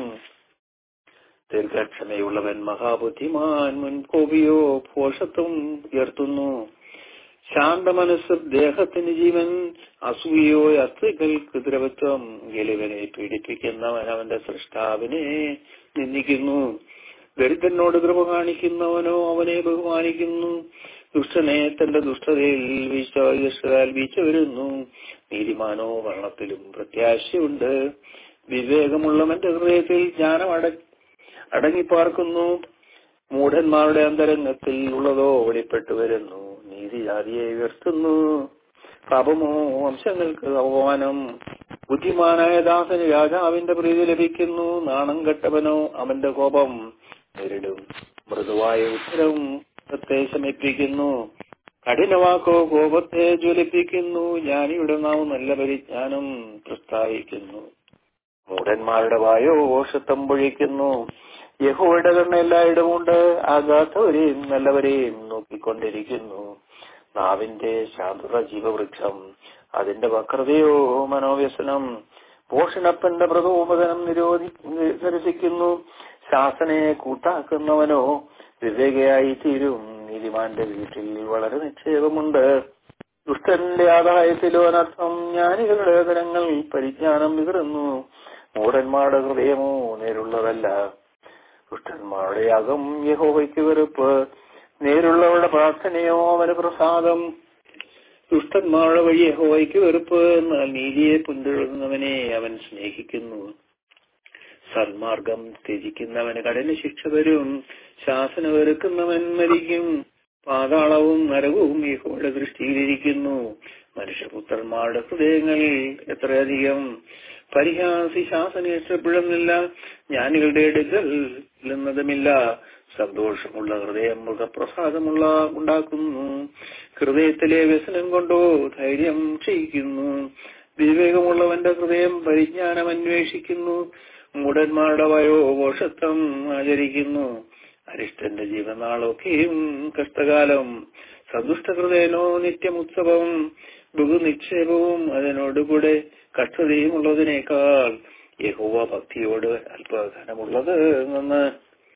ദീർഘക്ഷമയുള്ളവൻ മഹാബുദ്ധിമാൻ മുൻകോപിയോ പോഷത്വം ഉയർത്തുന്നു ശാന്ത മനസ്സ് ദേഹത്തിന് ജീവൻ അസൂയോ അസ്ഥികൾക്ക് ദ്രവത്വം എലിവനെ പീഡിപ്പിക്കുന്നവൻ അവന്റെ സൃഷ്ടാവിനെ നിന്ദിക്കുന്നു ദരിദ്രനോട് കൃപ കാണിക്കുന്നവനോ അവനെ ബഹുമാനിക്കുന്നു ദുഷ്ടനെ തന്റെ ദുഷ്ടതയിൽ വീഴ്ച ദുഷ്ടതാൽ വീഴ്ച വരുന്നു നീതിമാനോ മരണത്തിലും പ്രത്യാശയുണ്ട് വിവേകമുള്ളവന്റെ ഹൃദയത്തിൽ ജ്ഞാനം അട അടങ്ങിപ്പാർക്കുന്നു മൂഢന്മാരുടെ അന്തരംഗത്തിൽ ഉള്ളതോ വെളിപ്പെട്ടു വരുന്നു നീതി ജാതിയെ ഉയർത്തുന്നു പാപമോ വംശങ്ങൾക്ക് അപമാനം ബുദ്ധിമാനായ ദാസന് രാജാവിന്റെ പ്രീതി ലഭിക്കുന്നു നാണം കെട്ടവനോ അവന്റെ കോപം നേരിടും മൃദുവായ ഉത്തരം കോപത്തെ ശമിപ്പിക്കുന്നു കഠിനവാക്കോ കോപത്തെ ജ്വലിപ്പിക്കുന്നു ജ്ഞാനിയുടെ നാവ് നല്ല പരിജ്ഞാനം പ്രസ്താവിക്കുന്നു മൂഢന്മാരുടെ വായോ ഓഷത്വം പൊഴിക്കുന്നു യഹോയുടെ കണ്ണ് എല്ലായിടമുണ്ട് ആകാത്തവരെയും നല്ലവരെയും നോക്കിക്കൊണ്ടിരിക്കുന്നു നാവിന്റെ ശാന്തുത ജീവവൃക്ഷം അതിന്റെ വക്രതയോ മനോവ്യസനം പോഷണപ്പന്റെ പ്രതോപതനം നിരോധി നിരസിക്കുന്നു ശാസനയെ കൂട്ടാക്കുന്നവനോ വിവേകയായി തീരും നീതിമാന്റെ വീട്ടിൽ വളരെ നിക്ഷേപമുണ്ട് ദുഷ്ടന്റെ ആദായത്തിലോ അനർത്ഥം ജ്ഞാനികളുടെ ധനങ്ങൾ പരിജ്ഞാനം വികറുന്നു മൂടന്മാരുടെ ഹൃദയമോ നേരുള്ളതല്ല ദുഷ്ടന്മാരുടെ യാഗം യഹോവയ്ക്ക് വെറുപ്പ് നേരുള്ളവരുടെ പ്രാർത്ഥനയോ അവന് പ്രസാദം ദുഷ്ടന്മാരുടെ വഴി യഹോവയ്ക്ക് വെറുപ്പ് എന്നാൽ നീതിയെ പിന്തുടരുന്നവനെ അവൻ സ്നേഹിക്കുന്നു സന്മാർഗം ത്യജിക്കുന്നവന് കടന് ശിക്ഷ തരും ശാസന വെറുക്കുന്നവൻ മരിക്കും പാതാളവും നരകവും യഹോയുടെ ദൃഷ്ടിയിലിരിക്കുന്നു മനുഷ്യപുത്രന്മാരുടെ ഹൃദയങ്ങൾ എത്രയധികം പരിഹാസി ശാസന ഇഷ്ടപ്പെടുന്നില്ല ജ്ഞാനികളുടെ എടുക്കൽ എന്നതുമില്ല സന്തോഷമുള്ള ഹൃദയം മൃഗപ്രസാദമുള്ള ഉണ്ടാക്കുന്നു ഹൃദയത്തിലെ വ്യസനം കൊണ്ടോ ധൈര്യം ക്ഷയിക്കുന്നു വിവേകമുള്ളവന്റെ ഹൃദയം പരിജ്ഞാനം അന്വേഷിക്കുന്നു മൂടന്മാരുടെ വയോഘോഷത്വം ആചരിക്കുന്നു അരിഷ്ടന്റെ ജീവനാളൊക്കെയും കഷ്ടകാലം സദുഷ്ടഹൃദയനോ നിത്യമുത്സവം ബഹുനിക്ഷേപവും അതിനോടുകൂടെ കഷ്ടതയും ഉള്ളതിനേക്കാൾ യഹോവ ഭക്തിയോട് അല്പധനമുള്ളത് നിന്ന്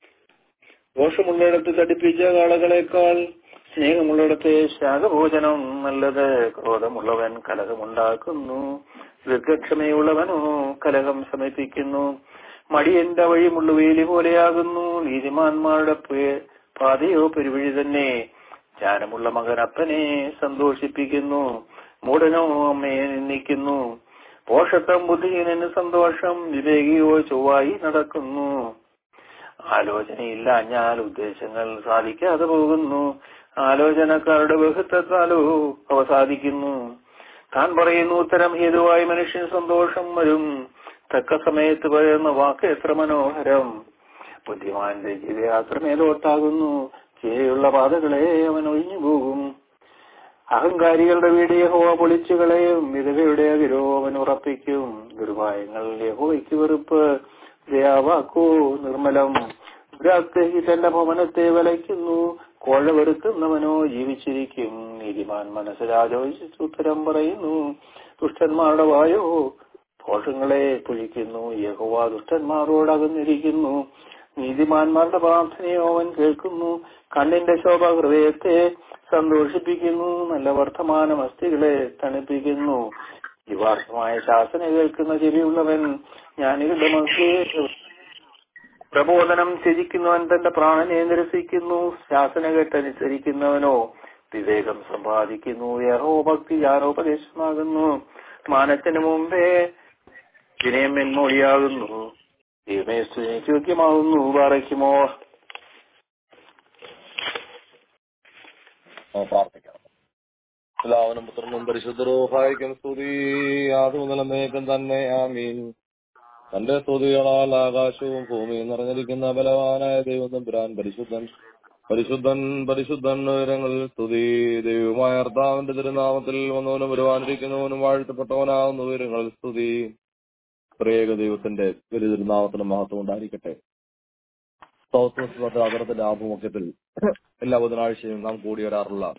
ദോഷമുള്ളിടത്ത് തടിപ്പിച്ച കാളകളെക്കാൾ സ്നേഹമുള്ളിടത്തെ ശാഖഭോജനം നല്ലത് ക്രോധമുള്ളവൻ കലഹമുണ്ടാക്കുന്നു ദീർഘക്ഷമയുള്ളവനോ കലഹം ശമിപ്പിക്കുന്നു മടിയന്റെ വഴി മുള്ളുവേലി പോലെയാകുന്നു നീതിമാന്മാരുടെ പേ- പാതയോ പെരുവഴി തന്നെ ജ്ഞാനമുള്ള മകൻ അപ്പനെ സന്തോഷിപ്പിക്കുന്നു മൂടനോ അമ്മയെ നിന്ദിക്കുന്നു പോഷത്വം ബുദ്ധിഹീനന് സന്തോഷം വിവേകിയോ ചൊവ്വായി നടക്കുന്നു ആലോചനയില്ല ഞാൻ ഉദ്ദേശങ്ങൾ സാധിക്കാതെ പോകുന്നു ആലോചനക്കാരുടെ ബഹുത്വത്താലോ അവ സാധിക്കുന്നു താൻ പറയുന്ന ഉത്തരം ഹേതുവായി മനുഷ്യൻ സന്തോഷം വരും തക്ക സമയത്ത് പറയുന്ന വാക്ക് എത്ര മനോഹരം ബുദ്ധിമാന്റെ ജീവിതയാത്ര മേലോട്ടാകുന്നു കീഴെയുള്ള പാതകളെ അവൻ ഒഴിഞ്ഞു പോകും അഹങ്കാരികളുടെ വീട് യഹോവ പൊളിച്ചുകളയും വിധവയുടെ അകിരോ അവൻ ഉറപ്പിക്കും ദുർഭായങ്ങൾ യഹോവയ്ക്ക് വെറുപ്പ് ദയാവാക്കോ നിർമ്മലം ദുരാഗ്രഹി തന്റെ ഭവനത്തെ വലയ്ക്കുന്നു കോഴ വെറുക്കുന്നവനോ ജീവിച്ചിരിക്കും നീതിമാൻ മനസ്സിലാലോചിച്ച് ഉത്തരം പറയുന്നു ദുഷ്ടന്മാരുടെ വായോ ദോഷങ്ങളെ പൊഴിക്കുന്നു യഹോവ ദുഷ്ടന്മാരോടകന്നിരിക്കുന്നു നീതിമാന്മാരുടെ പ്രാർത്ഥനയോ അവൻ കേൾക്കുന്നു കണ്ണിന്റെ ശോഭ ഹൃദയത്തെ സന്തോഷിപ്പിക്കുന്നു നല്ല വർത്തമാന മസ്തികളെ തണുപ്പിക്കുന്നു യുവാർത്ഥമായ ശാസന കേൾക്കുന്ന ചെവിയുള്ളവൻ ജ്ഞാനികളുടെ മനസ്സിലെ പ്രബോധനം ത്യജിക്കുന്നവൻ തന്റെ പ്രാണനെ നിരസിക്കുന്നു ശാസന കേട്ടനുസരിക്കുന്നവനോ വിവേകം സമ്പാദിക്കുന്നു യഹോ ഭക്തി ജ്ഞാനോപദേശമാകുന്നു മാനത്തിന് മുമ്പേ വിനയം മെന്മൊഴിയാകുന്നു ദൈവമേ സ്തുതിക്ക് യോഗ്യമാകുന്നു പാറയ്ക്കുമോ ആ, പ്രാർത്ഥിക്കാം എല്ലാവനും പുത്രനും പരിശുദ്ധരോഹായിക്കും സ്തുതി ആദ്യ മുതൽ എന്നേക്കും തന്നെ ആമീൻ തന്റെ സ്തുതികളാൽ ആകാശവും ഭൂമിയും നിറഞ്ഞിരിക്കുന്ന ബലവാനായ ദൈവം തമ്പുരാൻ പരിശുദ്ധൻ പരിശുദ്ധൻ പരിശുദ്ധൻ ഉയരങ്ങളിൽ സ്തുതി ദൈവമായ കർത്താവിന്റെ തിരുനാമത്തിൽ വന്നവനും വരുവാനിരിക്കുന്നവനും വാഴ്ത്തപ്പെട്ടവനാകുന്ന ഉയരങ്ങളിൽ സ്തുതി പ്രേക ദൈവത്തിന്റെ വലിയ തിരുനാമത്തിന് മഹത്വം ഉണ്ടായിരിക്കട്ടെ സൗത്ത് വെസ്റ്റ് അതിർത്തിന്റെ ആഭിമുഖ്യത്തിൽ എല്ലാ ബുധനാഴ്ചയും നാം കൂടി വരാറുള്ള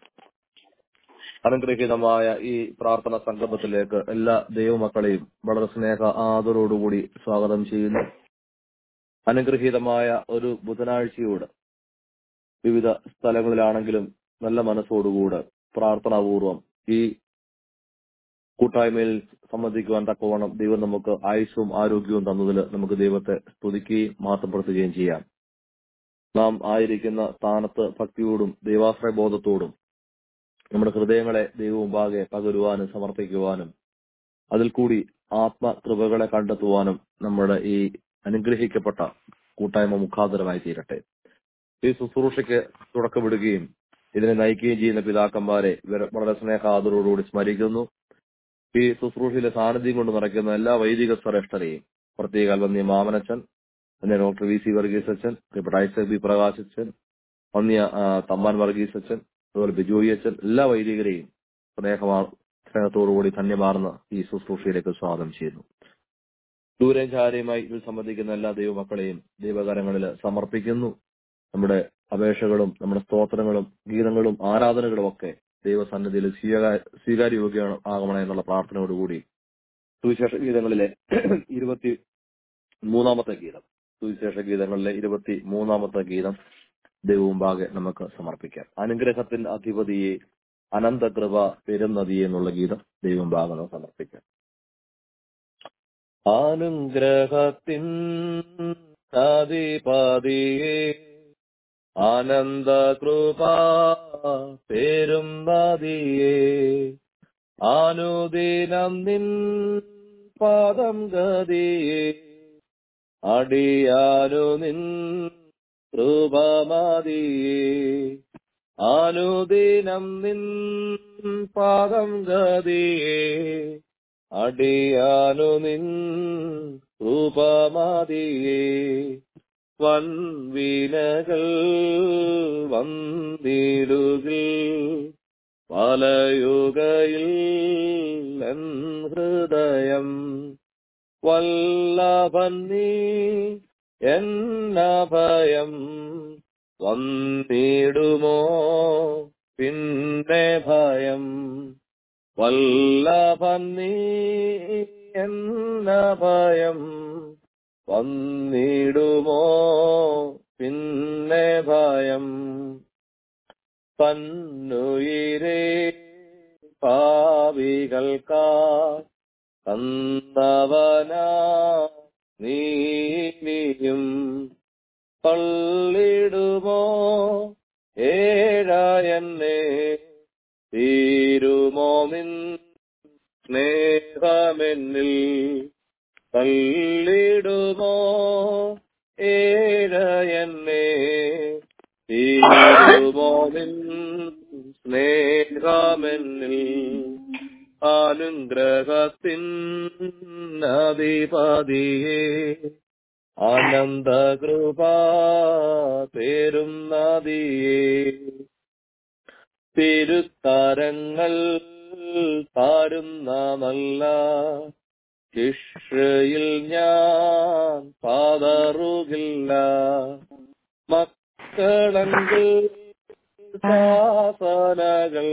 അനുഗ്രഹീതമായ ഈ പ്രാർത്ഥന സംഗമത്തിലേക്ക് എല്ലാ ദൈവമക്കളെയും വളരെ സ്നേഹ ആദരോടുകൂടി സ്വാഗതം ചെയ്യുന്നു അനുഗ്രഹീതമായ ഒരു ബുധനാഴ്ചയോട് വിവിധ സ്ഥലങ്ങളിലാണെങ്കിലും നല്ല മനസ്സോടുകൂടെ പ്രാർത്ഥനാപൂർവം ഈ കൂട്ടായ്മയിൽ സംബന്ധിക്കുവാൻ തക്കവണ്ണം ദൈവം നമുക്ക് ആയുസ്സും ആരോഗ്യവും തന്നതിൽ നമുക്ക് ദൈവത്തെ സ്തുതിക്കുകയും മാറ്റപ്പെടുത്തുകയും ചെയ്യാം നാം ആയിരിക്കുന്ന സ്ഥാനത്ത് ഭക്തിയോടും ദൈവാശ്രയ ബോധത്തോടും നമ്മുടെ ഹൃദയങ്ങളെ ദൈവമുമ്പാകെ പകരുവാനും സമർപ്പിക്കുവാനും അതിൽ കൂടി ആത്മകൃപകളെ കണ്ടെത്തുവാനും നമ്മുടെ ഈ അനുഗ്രഹിക്കപ്പെട്ട കൂട്ടായ്മ മുഖാന്തരമായി തീരട്ടെ ഈ ശുശ്രൂഷയ്ക്ക് തുടക്കമിടുകയും ഇതിനെ നയിക്കുകയും ചെയ്യുന്ന പിതാക്കന്മാരെ ഇവരെ വളരെ സ്നേഹാദരോടുകൂടി സ്മരിക്കുന്നു ഈ ശുശ്രൂഷയിലെ സാന്നിധ്യം കൊണ്ട് നടക്കുന്ന എല്ലാ വൈദിക ശ്രേഷ്ഠരെയും പ്രത്യേക അൽവന്യ മാമനച്ചൻ അന്യ ഡോക്ടർ വി സി വർഗീസ് അച്ഛൻ പ്രിയപ്പെട്ട ഐസക് ബി പ്രകാശ് അച്ഛൻ അന്യ ആ, തമ്പാൻ വർഗീസ് അച്ഛൻ അതുപോലെ ബിജോയി അച്ഛൻ എല്ലാ വൈദികരെയും സ്നേഹമാ സ്നേഹത്തോടുകൂടി ധന്യമാർന്ന ഈ ശുശ്രൂഷയിലേക്ക് സ്വാഗതം ചെയ്യുന്നു ദൂരം ചാരയുമായി ഇതിൽ സംബന്ധിക്കുന്ന എല്ലാ ദൈവമക്കളെയും ദൈവകരങ്ങളിൽ സമർപ്പിക്കുന്നു നമ്മുടെ അപേക്ഷകളും നമ്മുടെ സ്തോത്രങ്ങളും ഗീതങ്ങളും ആരാധനകളും ഒക്കെ ദൈവസന്നിധിയിൽ സ്വീകാ- സ്വീകാര്യയോഗ്യ ആകണേ എന്നുള്ള പ്രാർത്ഥനയോടുകൂടി സുവിശേഷ ഗീതങ്ങളിലെ ഇരുപത്തി മൂന്നാമത്തെ ഗീതം സുവിശേഷ ഗീതങ്ങളിലെ ഇരുപത്തി മൂന്നാമത്തെ ഗീതം ദൈവമുമ്പാകെ നമുക്ക് സമർപ്പിക്കാം അനുഗ്രഹത്തിൻ അധിപതിയെ അനന്തകൃപ പെരുന്നതിയെ എന്നുള്ള ഗീതം ദൈവമുമ്പാകെ നമുക്ക് സമർപ്പിക്കാം അനുഗ്രഹത്തിൻ അധിപതിയെ ആനന്ദകൃപ പേരും നദിയെ അനുദിനം നിൻ പാദം ഗതിയെ അടിയാനു നിൻ കൃപമതിയെ അനുദിനം നിൻ പാദം ഗതിയെ അടിയാനു നിൻ കൃപമതിയെ വൻവീനകൾ വന്നിടുകിൽ വലയുകയിൽ എൻ ഹൃദയം വല്ലഭൻ നീ എന്നഭയം വന്നിടുമോ പിന്നെ ഭയം വല്ലഭൻ നീ എന്നഭയം വന്നിടുമോ പിന്നെ ഭയം തന്നുയിരേ പാവികൾക്കാ തന്നവനാ നീയും തള്ളിടുമോ ഏഴായെന്നെ തീരുമോ നിൻ സ്നേഹമെന്നിൽ തള്ളിടുമോ ഏഴയെന്നെ തീരുമോ നിൻ സ്നേഹമെന്നിൽ അനുഗ്രഹത്തിൻ അധിപതിയെ ആനന്ദകൃപ പേരും നദിയെ തിരുത്തരങ്ങൾ താരുന്ന നല്ല ശിക്ഷയിൽ ഞാൻ പാതറുകില്ല മക്കളെങ്കിൽ ശാസനകൾ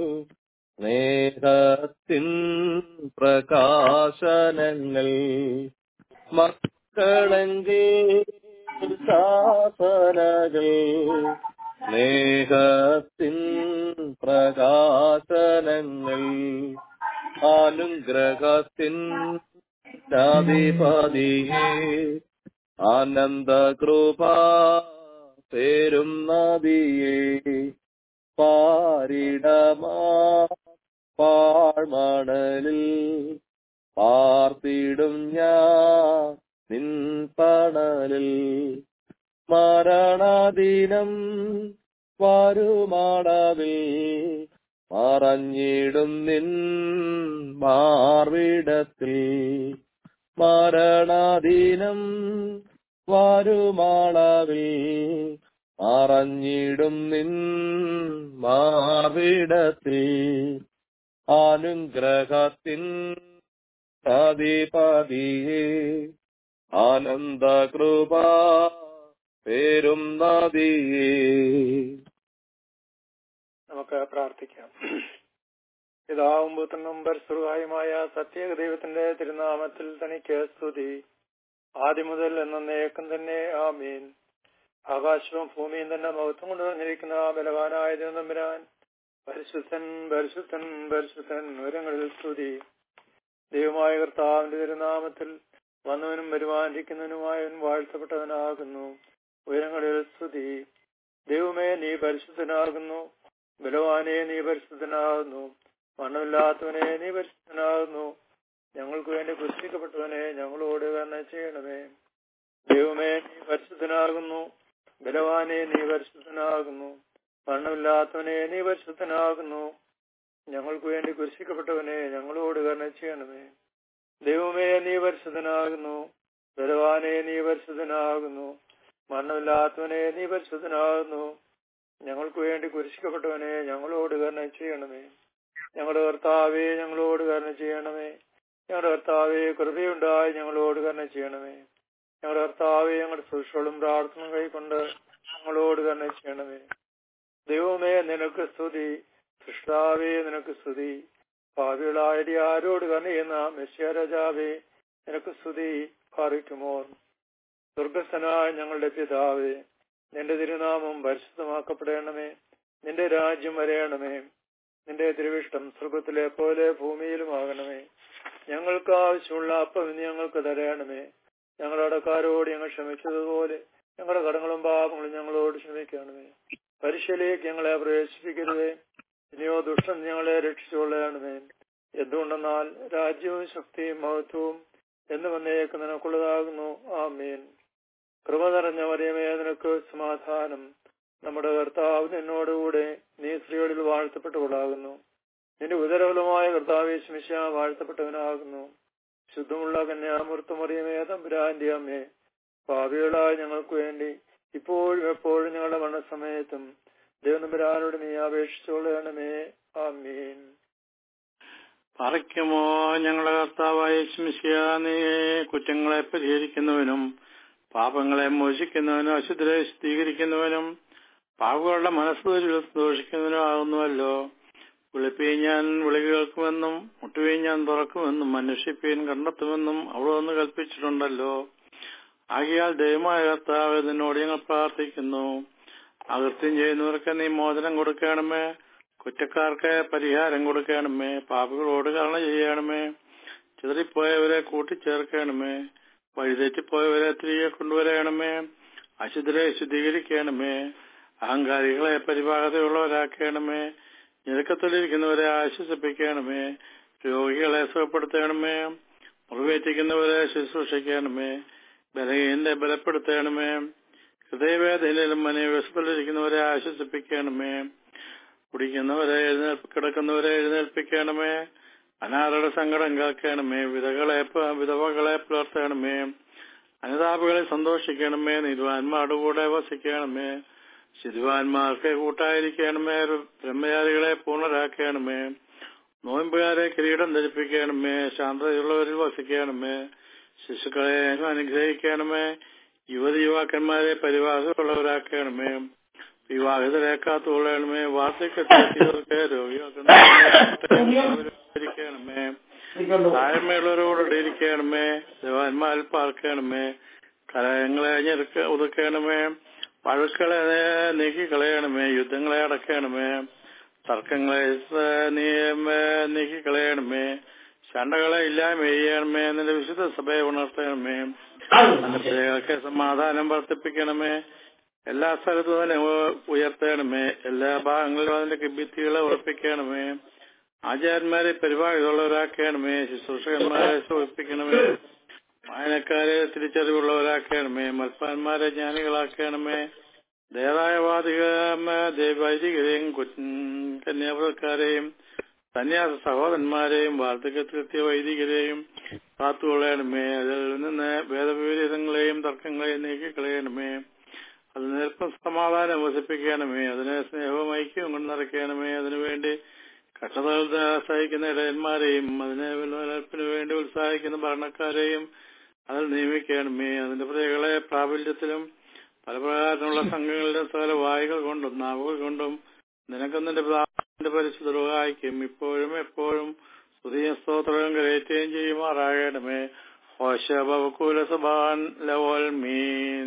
സ്നേഹത്തിൻ പ്രകാശനങ്ങൾ മക്കളെങ്കിൽ ശാസനകൾ സ്നേഹത്തിൻ പ്രകാശനങ്ങൾ അനുഗ്രഹത്തിൻ അധിപതിയെ ആനന്ദകൃപ പേരും നദിയെ പാരിടമാ പാഴ്മണലിൽ പാർത്തിടും ഞാൻ നിൻ പണലിൽ മരണദിനം വരുമാടവിൽ മറഞ്ഞിടും നിൻ മാർവിടത്തിൽ മരണദിനം വരുമാളവിൽ മറഞ്ഞിടും നിൻ മാർവിടത്തിൽ അനുഗ്രഹത്തിൻ അധിപതിയെ ആനന്ദകൃപ പേരും നദിയേ നമുക്ക് പ്രാർത്ഥിക്കാം പിതാവും പുത്രനും പരസ്പരവുമായ സത്യേക ദൈവത്തിന്റെ തിരുനാമത്തിൽ തനിക്ക് സ്തുതി ആദ്യം മുതൽ എന്നേക്കും തന്നെ ആമീൻ ആകാശവും ഭൂമിയും തന്നെ മഹത്വം കൊണ്ട് നിറഞ്ഞിരിക്കുന്ന ബലവാനായ നമ്പരാൻ പരിശുദ്ധൻ പരിശുദ്ധൻ പരിശുദ്ധൻ ഉയരങ്ങളിൽ സ്തുതി ദൈവമായ കർത്താവിന്റെ തിരുനാമത്തിൽ വന്നവനും വരുവാനിരിക്കുന്നവനുമായവൻ വാഴ്ത്തപ്പെട്ടവനാകുന്നു ഉയരങ്ങളിൽ സ്തുതി ദൈവമേ നീ പരിശുദ്ധനാകുന്നു ബലവാനെ നീ പരിശുദ്ധനാകുന്നു മണ്ണമില്ലാത്തവനെ നീ പരിശുദ്ധനാകുന്നു ഞങ്ങൾക്ക് വേണ്ടി പുസ്തകപ്പെട്ടവനെ ഞങ്ങളോട് കരുണ ചെയ്യണമേ ദൈവമേ നീ പരിശുദ്ധനാകുന്നു ബലവാനെ നീ പരിശുദ്ധനാകുന്നു മരണമില്ലാത്തവനെ നീ പരിശുദ്ധനാകുന്നു ഞങ്ങൾക്ക് വേണ്ടി കുരിശിക്കപ്പെട്ടവനെ ഞങ്ങളോട് കരുണ ചെയ്യണമേ ദൈവമേ നീ പരിശുദ്ധനാകുന്നു ബലവാനെ നീ പരിശുദ്ധനാകുന്നു മരണമില്ലാത്തവനെ നീ പരിശുദ്ധനാകുന്നു ഞങ്ങൾക്ക് വേണ്ടി കുരിശിക്കപ്പെട്ടവനെ ഞങ്ങളോട് കരുണ ചെയ്യണമേ ഞങ്ങളുടെ കർത്താവെ ഞങ്ങളോട് കരുണ ചെയ്യണമേ ഞങ്ങളുടെ കർത്താവെ കൃപയുണ്ടായി ഞങ്ങളോട് കരുണ ചെയ്യണമേ ഞങ്ങളുടെ കർത്താവെ ഞങ്ങളുടെ സുഷകളും പ്രാർത്ഥന കൈക്കൊണ്ട് ഞങ്ങളോട് കരുണ ചെയ്യണമേ ദൈവമേ നിനക്ക് സ്തുതി സൃഷ്ടാവേ നിനക്ക് സ്തുതി ഭാവികളായ ആരോട് കരുണയുന്ന മെസ്സിയ രാജാവേ നിനക്ക് സ്തുതി പാറിക്കുമോർ ദുർഗസ്ഥനായ ഞങ്ങളുടെ പിതാവേ നിന്റെ തിരുനാമം പരിശുദ്ധമാക്കപ്പെടണമേ നിന്റെ രാജ്യം വരയണമേ നിന്റെ തിരുവിഷ്ടം സ്വർഗത്തിലെ പോലെ ഭൂമിയിലുമാകണമേ ഞങ്ങൾക്ക് ആവശ്യമുള്ള അപ്പം ഇന്ന് ഞങ്ങൾക്ക് തരയണമേ ഞങ്ങളുടെ അടക്കാരോട് ഞങ്ങൾ ക്ഷമിച്ചതുപോലെ ഞങ്ങളുടെ കടങ്ങളും പാപങ്ങളും ഞങ്ങളോട് ക്ഷമിക്കണമേ പരിശയിലേക്ക് ഞങ്ങളെ പ്രവേശിപ്പിക്കരുതേ ഇനിയോ ദുഷ്ടൻ ഞങ്ങളെ രക്ഷിച്ചുകൊള്ളണമേ എന്തുകൊണ്ടെന്നാൽ രാജ്യവും ശക്തിയും മഹത്വവും എന്ന് വന്നേക്ക് നിനക്കുള്ളതാകുന്നു ആമീൻ കൃപ നിറഞ്ഞ മറിയമേ നിനക്ക് സമാധാനം നമ്മുടെ കർത്താവ് നിന്നോടുകൂടെ നീ സ്ത്രീകളിൽ വാഴ്ത്തപ്പെട്ടവളാകുന്നു നിന്റെ ഉദരഫലമായ കർത്താവ് ശമിശ വാഴ്ത്തപ്പെട്ടവനാകുന്നു ശുദ്ധമുള്ള കന്യാമൂർത്തമറിയമേ തമ്പുരാന്റെ അമ്മേ പാപികളായ ഞങ്ങൾക്ക് വേണ്ടി ഇപ്പോഴും എപ്പോഴും ഞങ്ങളുടെ മരണസമയത്തും ദൈവനമ്പുരാനോട് നീ അപേക്ഷിച്ചോളണമേ ആമീൻ പറയ്ക്കുമോ ഞങ്ങളുടെ കർത്താവായ ശമിശിയ നീ കുറ്റങ്ങളെ പരിഹരിക്കുന്നവനും പാപങ്ങളെ മോചിക്കുന്നവനും അശുദ്ധരെ സ്ഥിരീകരിക്കുന്നവനും പാപങ്ങളുടെ മനസ്സ് ദോഷിക്കുന്നവനും ആകുന്നുവല്ലോ വിളിപ്പീൻ ഞാൻ വിളി കേൾക്കുമെന്നും മുട്ടുവീൻ ഞാൻ തുറക്കുമെന്നും അന്വേഷിപ്പീൻ കണ്ടെത്തുമെന്നും അവിടെ ഒന്ന് കൽപ്പിച്ചിട്ടുണ്ടല്ലോ ആകിയാൽ ദൈവമായ കർത്താവ് നിന്നോട് ഞങ്ങൾ പ്രാർത്ഥിക്കുന്നു അകൃത്യം ചെയ്യുന്നവർക്ക് നീ മോചനം കൊടുക്കണമേ കുറ്റക്കാർക്ക് പരിഹാരം കൊടുക്കണമേ പാപികളോട് കരുണ ചെയ്യണമേ ചിതറിപ്പോയവരെ കൂട്ടിച്ചേർക്കണമേ വഴിതെറ്റിപ്പോയവരെ തിരികെ കൊണ്ടുവരണമേ അശുദ്ധരെ ശുദ്ധീകരിക്കണമേ അഹങ്കാരികളെ പരിപാകതയുള്ളവരാക്കണമേ ഞെരുക്കത്തിലിരിക്കുന്നവരെ ആശ്വസിപ്പിക്കണമേ രോഗികളെ സുഖപ്പെടുത്തണമേ മുറിവേറ്റിക്കുന്നവരെ ശുശ്രൂഷിക്കണമേ ബലഹീനരെ ബലപ്പെടുത്തണമേ ഹൃദയവേദനയിലും മനോവശത്തിലിരിക്കുന്നവരെ ആശ്വസിപ്പിക്കണമേ കുടിക്കുന്നവരെ എഴുന്നേൽപ്പ് കിടക്കുന്നവരെ എഴുന്നേൽപ്പിക്കണമേ അനാഥരുടെ സങ്കടം കേൾക്കണമേ വിധകളെ വിധവകളെ പുലർത്തണമേ അനുതാപികളെ സന്തോഷിക്കണമേ നിരുവാന്മാരുടെ കൂടെ വസിക്കണമേ ശിരുവാന്മാർക്ക് കൂട്ടായിരിക്കണമേ ബ്രഹ്മചാരികളെ പൂർണ്ണരാക്കണമേ നോയമ്പുകാരെ കിരീടം ധരിപ്പിക്കണമേ ശാന്തതയുള്ളവരിൽ വസിക്കണമേ ശിശുക്കളെ അനുഗ്രഹിക്കണമേ യുവതി യുവാക്കന്മാരെ പരിവാഹമുള്ളവരാക്കണമേ വിവാഹിതരേക്കാത്തുകൊള്ളണമേ വാർദ്ധക്യത്തിയവർക്ക് രോഗിയാക്കണമേ താഴ്മയുള്ളവരോട് ഇരിക്കണമേ ദേവാന്മാരിൽ പാർക്കണമേ കലയങ്ങളെ ഞെരുക്ക ഒതുക്കണമേ പഴുക്കളെ നീക്കിക്കളയണമേ യുദ്ധങ്ങളെ അടക്കണമേ തർക്കങ്ങളെ നീക്കിക്കളയണമേ ശണ്ടകളെ ഇല്ലായ്മ ചെയ്യണമേ നിന്റെ വിശുദ്ധ സഭയെ ഉണർത്തണമേ നിന്റെ പ്രജകൾക്ക് സമാധാനം വർദ്ധിപ്പിക്കണമേ എല്ലാ സ്ഥലത്തും അതിനെ ഉയർത്തണമേ എല്ലാ ഭാഗങ്ങളിലും അതിന്റെ ഭിത്തികളെ ഉറപ്പിക്കണമേ ആചാര്യന്മാരെ പരിപാടിയുള്ളവരാക്കണമേ ശുശ്രൂഷകന്മാരെ സുഖിപ്പിക്കണമേ വായനക്കാരെ തിരിച്ചറിവുള്ളവരാക്കണമേ മൽപ്പാന്മാരെ ജ്ഞാനികളാക്കണമേ ദേവായവാദിക വൈദികരെയും കന്യാപുരക്കാരെയും സന്യാസ സഹോദരന്മാരെയും വാർദ്ധക്യത്തിലെത്തിയ വൈദികരെയും കാത്തുകൊള്ളണമേ അതിൽ നിന്ന് വേദവിപരീതങ്ങളെയും തർക്കങ്ങളെയും നീക്കിക്കളയണമേ അത് നേർപ്പം സമാധാനം വസിപ്പിക്കണമേ അതിനെ സ്നേഹവും ഐക്യവും കൊണ്ട് നിറയ്ക്കണമേ അതിനുവേണ്ടി കഷ്ടതകൾ സഹിക്കുന്ന ഇടയന്മാരെയും അതിനെ നിലനിൽപ്പിന് വേണ്ടി ഉത്സാഹിക്കുന്ന ഭരണക്കാരെയും അതിൽ നിയമിക്കണമേ അതിന്റെ പ്രജകളെ പ്രാബല്യത്തിലും പല പ്രകാരമുള്ള സംഘങ്ങളുടെ സകല വായുകൾ കൊണ്ടും നാവുകൾ കൊണ്ടും നിനക്കും നിന്റെ പിതാവിന്റെ പരിശുദ്ധ സഹായിക്കും ഇപ്പോഴും എപ്പോഴും പുതിയ സ്തോത്രവും കരയറ്റുകയും ചെയ്യുമാറാകണമേ ഹോശബകൂല സഭാൻ ലവൽ മീൻ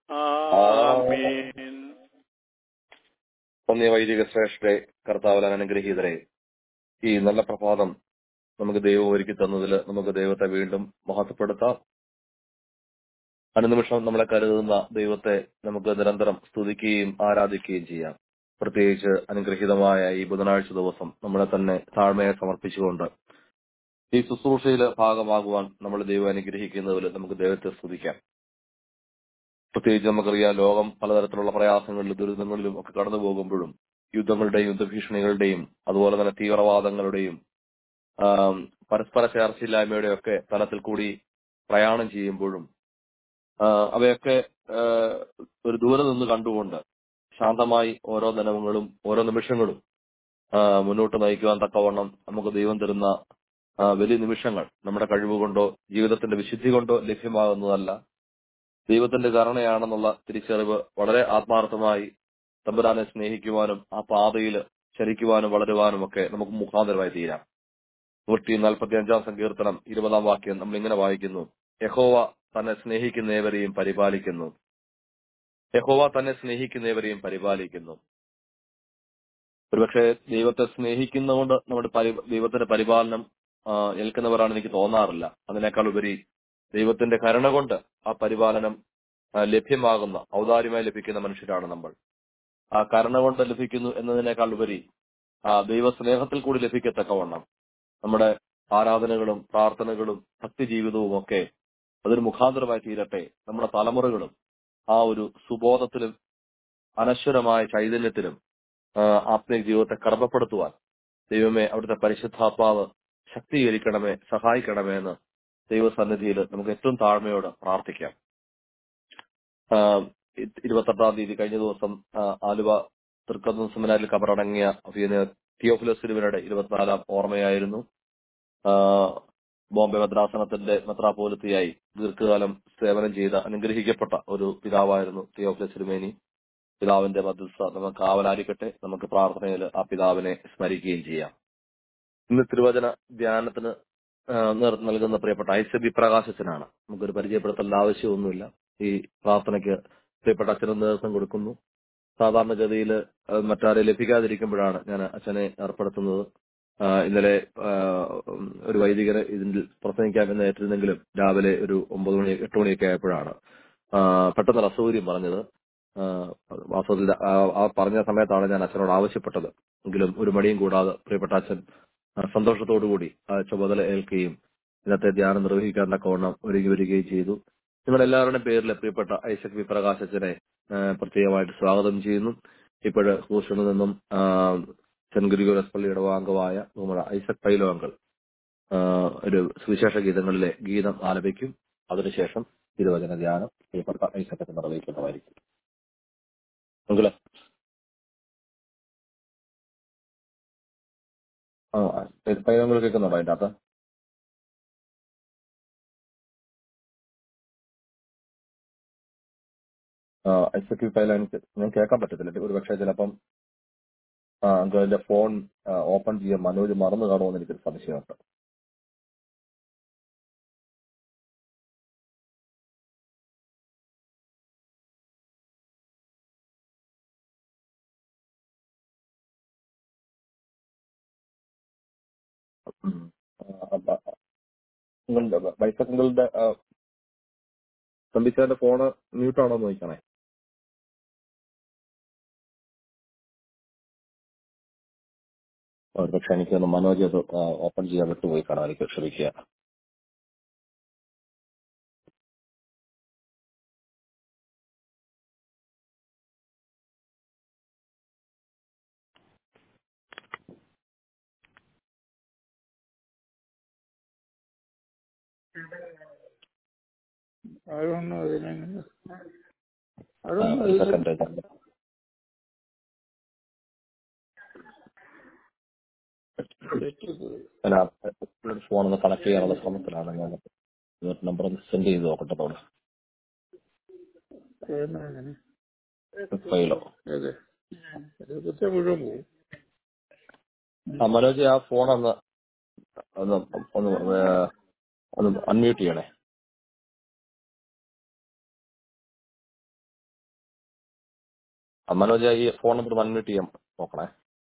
ആമീൻ ഒന്നേ വൈദിക ശ്രേഷ്ഠരെ കർത്താവലാൻ അനുഗ്രഹീതരെ ഈ നല്ല പ്രഭാതം നമുക്ക് ദൈവം ഒരുക്കി തന്നതിൽ നമുക്ക് ദൈവത്തെ വീണ്ടും മഹത്വപ്പെടുത്താം അനുനിമിഷം നമ്മളെ കരുതുന്ന ദൈവത്തെ നമുക്ക് നിരന്തരം സ്തുതിക്കുകയും ആരാധിക്കുകയും ചെയ്യാം പ്രത്യേകിച്ച് അനുഗ്രഹീതമായ ഈ ബുധനാഴ്ച ദിവസം നമ്മളെ തന്നെ താഴ്മയെ സമർപ്പിച്ചുകൊണ്ട് ഈ ശുശ്രൂഷയിൽ ഭാഗമാകുവാൻ നമ്മൾ ദൈവം അനുഗ്രഹിക്കുന്നതിൽ നമുക്ക് ദൈവത്തെ സ്തുതിക്കാം പ്രത്യേകിച്ച് നമുക്കറിയാം ലോകം പലതരത്തിലുള്ള പ്രയാസങ്ങളിലും ദുരിതങ്ങളിലും ഒക്കെ കടന്നു പോകുമ്പോഴും യുദ്ധങ്ങളുടെയും യുദ്ധഭീഷണികളുടെയും അതുപോലെ തന്നെ തീവ്രവാദങ്ങളുടെയും പരസ്പര ചേർച്ചയില്ലായ്മയുടെയും ഒക്കെ തലത്തിൽ കൂടി പ്രയാണം ചെയ്യുമ്പോഴും അവയൊക്കെ ഒരു ദൂരെ നിന്ന് കണ്ടുകൊണ്ട് ശാന്തമായി ഓരോ ദിനങ്ങളും ഓരോ നിമിഷങ്ങളും മുന്നോട്ട് നയിക്കുവാൻ തക്കവണ്ണം നമുക്ക് ദൈവം തരുന്ന വലിയ നിമിഷങ്ങൾ നമ്മുടെ കഴിവുകൊണ്ടോ ജീവിതത്തിന്റെ വിശുദ്ധി കൊണ്ടോ ലഭ്യമാകുന്നതല്ല ദൈവത്തിന്റെ കരുണയാണെന്നുള്ള തിരിച്ചറിവ് വളരെ ആത്മാർത്ഥമായി തമ്പുരാനെ സ്നേഹിക്കുവാനും ആ പാതയിൽ ചലിക്കുവാനും വളരുവാനും ഒക്കെ നമുക്ക് മുഖാന്തരമായി തീരാം നൂറ്റി നാൽപ്പത്തി അഞ്ചാം സങ്കീർത്തനം ഇരുപതാം വാക്യം നമ്മൾ ഇങ്ങനെ വായിക്കുന്നു യഹോവ തന്നെ സ്നേഹിക്കുന്ന ഏവരെയും പരിപാലിക്കുന്നു യഹോവ തന്നെ സ്നേഹിക്കുന്നവരെയും പരിപാലിക്കുന്നു ഒരുപക്ഷെ ദൈവത്തെ സ്നേഹിക്കുന്നതുകൊണ്ട് നമ്മുടെ പരി- ദൈവത്തിന്റെ പരിപാലനം ആ, ഏൽക്കുന്നവരാണ് എനിക്ക് തോന്നാറില്ല അതിനേക്കാൾ ഉപരി ദൈവത്തിന്റെ കരുണ കൊണ്ട് ആ പരിപാലനം ആ, ലഭ്യമാകുന്ന ഔദാര്യമായി ലഭിക്കുന്ന മനുഷ്യരാണ് നമ്മൾ ആ കരുണ കൊണ്ട് ലഭിക്കുന്നു എന്നതിനേക്കാൾ ഉപരി ആ ദൈവ സ്നേഹത്തിൽ കൂടി ലഭിക്കത്തക്കവണ്ണം നമ്മുടെ ആരാധനകളും പ്രാർത്ഥനകളും ഭക്തി ജീവിതവും ഒക്കെ അതൊരു മുഖാന്തരമായി തീരട്ടെ നമ്മുടെ തലമുറകളും ആ ഒരു സുബോധത്തിലും അനശ്വരമായ ചൈതന്യത്തിലും ആ, ആത്മീയ ജീവിതത്തെ കർമ്മപ്പെടുത്തുവാൻ ദൈവമേ അവിടുത്തെ പരിശുദ്ധാത്മാവ് ശക്തീകരിക്കണമേ സഹായിക്കണമേ എന്ന് ദൈവസന്നിധിയിൽ നമുക്ക് ഏറ്റവും താഴ്മയോടെ പ്രാർത്ഥിക്കാം ആ, ഇ- ഇരുപത്തെട്ടാം തീയതി കഴിഞ്ഞ ദിവസം ആ, ആലുവ തൃക്കന്ന് സെമിനാരിൽ കബറടങ്ങിയ പിന്നെ തിയോഫിലസ് തിരുവനയുടെ ഇരുപത്തിനാലാം ഓർമ്മയായിരുന്നു ആ, ബോംബെ ഭദ്രാസനത്തിന്റെ മെത്രാപോലിത്തിയായി ദീർഘകാലം സേവനം ചെയ്ത അനുഗ്രഹിക്കപ്പെട്ട ഒരു പിതാവായിരുന്നു തിയോഫിലസ് തിരുമേനി പിതാവിന്റെ മധ്യസ്ഥ നമുക്ക് കാവലായിരിക്കട്ടെ നമുക്ക് പ്രാർത്ഥനയിൽ ആ പിതാവിനെ സ്മരിക്കുകയും ചെയ്യാം ഇന്ന് തിരുവചന ധ്യാനത്തിന് ആ, നേതൃത്വം നൽകുന്ന പ്രിയപ്പെട്ട ഐസബി പ്രകാശത്തിനാണ് നമുക്കൊരു പരിചയപ്പെടുത്തേണ്ട ആവശ്യമൊന്നുമില്ല ഈ പ്രാർത്ഥനയ്ക്ക് പ്രിയപ്പെട്ട അച്ഛന് നേതൃത്വം കൊടുക്കുന്നു സാധാരണഗതിയിൽ മറ്റാരെ ലഭിക്കാതിരിക്കുമ്പോഴാണ് ഞാൻ അച്ഛനെ ഏർപ്പെടുത്തുന്നത് ആ, ഇന്നലെ ആ, ഉം, ഒരു വൈദികരെ ഇതിൽ പ്രസംഗിക്കാമെന്ന് ഏറ്റിരുന്നെങ്കിലും രാവിലെ ഒരു ഒമ്പത് മണി എട്ട് മണിയൊക്കെ ആയപ്പോഴാണ് ആ, പെട്ടെന്ന് അസൗകര്യം പറഞ്ഞത് ആ, വാസ്തവത്തിൽ ആ- ആ പറഞ്ഞ സമയത്താണ് ഞാൻ അച്ഛനോട് ആവശ്യപ്പെട്ടത് എങ്കിലും ഒരു മടിയും കൂടാതെ പ്രിയപ്പെട്ട അച്ഛൻ ആ, സന്തോഷത്തോടുകൂടി ആ ചുമതല ഏൽക്കുകയും ഇന്നത്തെ ധ്യാനം നിർവഹിക്കാൻ തക്കവണ്ണം ഒരുങ്ങി വരികയും ചെയ്തു നിങ്ങളെല്ലാവരുടെയും പേരിൽ പ്രിയപ്പെട്ട ഐസക് വി പ്രകാശ് അച്ഛനെ ആ, പ്രത്യേകമായിട്ട് സ്വാഗതം ചെയ്യുന്നു ഇപ്പോഴ് ഹൂസ്റ്റണിൽ നിന്നും ആ, സെന്റ് ഗുരുഗോരസ് പള്ളിയുടെ വാംഗമായ നമ്മുടെ ഐസക് പൈലോ അങ്കിൾ ആ, ഒരു സുവിശേഷ ഗീതങ്ങളിലെ ഗീതം ആലപിക്കും അതിനുശേഷം തിരുവചന ധ്യാനം പ്രിയപ്പെട്ട ഐസക് നിർവഹിക്കുന്നതായിരിക്കും അങ്കിളെ ആ പൈലങ്ങൾ കേൾക്കുന്നുണ്ടോ അതിന്റെ അകത്ത് ഐസക് പൈല എനിക്ക് ഞാൻ കേൾക്കാൻ പറ്റത്തില്ല ഒരു പക്ഷേ ചിലപ്പം ആ അങ്കിളിന്റെ ഫോൺ ഓപ്പൺ ചെയ്യാൻ മനോജ് മറന്നു കാണുമോ എന്ന് എനിക്കൊരു സംശയമുണ്ട് ഉം. ആ, അപ്പ- നിങ്ങളുടെ വൈസക് അങ്കിളുടെ സംബിച്ചാന്റെ ഫോണ് മ്യൂട്ടാണോ എന്ന് നോക്കണേ ഒരു പക്ഷെ എനിക്കൊന്ന് മനോജ് അത് ഓപ്പൺ ചെയ്യാൻ വിട്ടുപോയി കാണാം എനിക്ക് ക്ഷമിക്കുക I don't know the name. I ആ, don't know. ഒരു is it- സെക്കൻഡ് ഞാൻ ഫോൺ ഒന്ന് കണക്ട് ചെയ്യാനുള്ള ശ്രമത്തിലാണ് ഞാൻ നമ്പർ ഒന്ന് സെൻഡ് ചെയ്ത് നോക്കട്ടെ തോന്നുന്നു ഏതാ അങ്ങനെ? ഫയലോ അതെ. ഇത് കുറ്റം മുഴുവൻ പോകും. ആ മനോജ് ആ ഫോൺ ഒന്ന് ഒന്ന് ഒന്ന് ഏ, ഒന്ന് അൺമ്യൂട്ട് ചെയ്യണേ ആ, മനോജ് ഈ ഫോൺ നമ്പർ അൺമ്യൂട്ട് ചെയ്യാൻ നോക്കണേ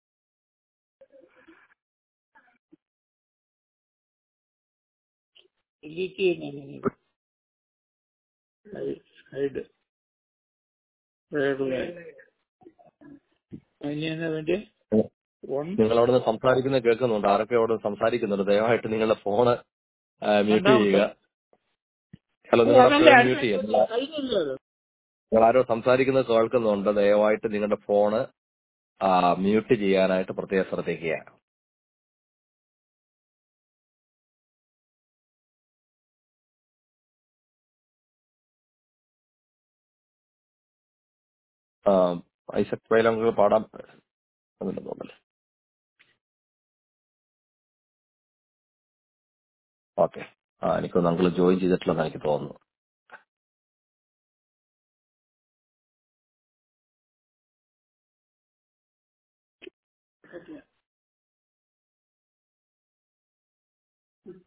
Delete ചെയ്യുന്നതാണ് ഇത്. Hide- hide. Prayer line. അതിന് എന്നാ വേണ്ടി One. നിങ്ങൾ അവിടെ നിന്ന് സംസാരിക്കുന്നത് കേൾക്കുന്നുണ്ട് ആരൊക്കെ അവിടെ നിന്ന് സംസാരിക്കുന്നുണ്ട് ദയവായിട്ട് നിങ്ങളുടെ ഫോണ് മ്യൂട്ട് രണ്ടാമത്തെ. ചെയ്യുക ഹലോ നിങ്ങളുടെ ഫോൺ മ്യൂട്ട് ചെയ്യുക നിങ്ങൾ- കഴിഞ്ഞില്ലല്ലോ. നിങ്ങൾ ആരോ സംസാരിക്കുന്നത് കേൾക്കുന്നുണ്ട് ദയവായിട്ട് നിങ്ങളുടെ ഫോണ് മ്യൂട്ട് ചെയ്യാനായിട്ട് പ്രത്യേകം ശ്രദ്ധിക്കുക ആ, ഐസക് വയലങ്ങൾ പാടാൻ ഒന്നുമില്ലെന്ന് തോന്നുന്നല്ലേ ഓക്കെ ആ എനിക്കൊന്ന് അങ്കിൾ ജോയിൻ ചെയ്തിട്ടില്ലെന്ന് എനിക്ക് തോന്നുന്നു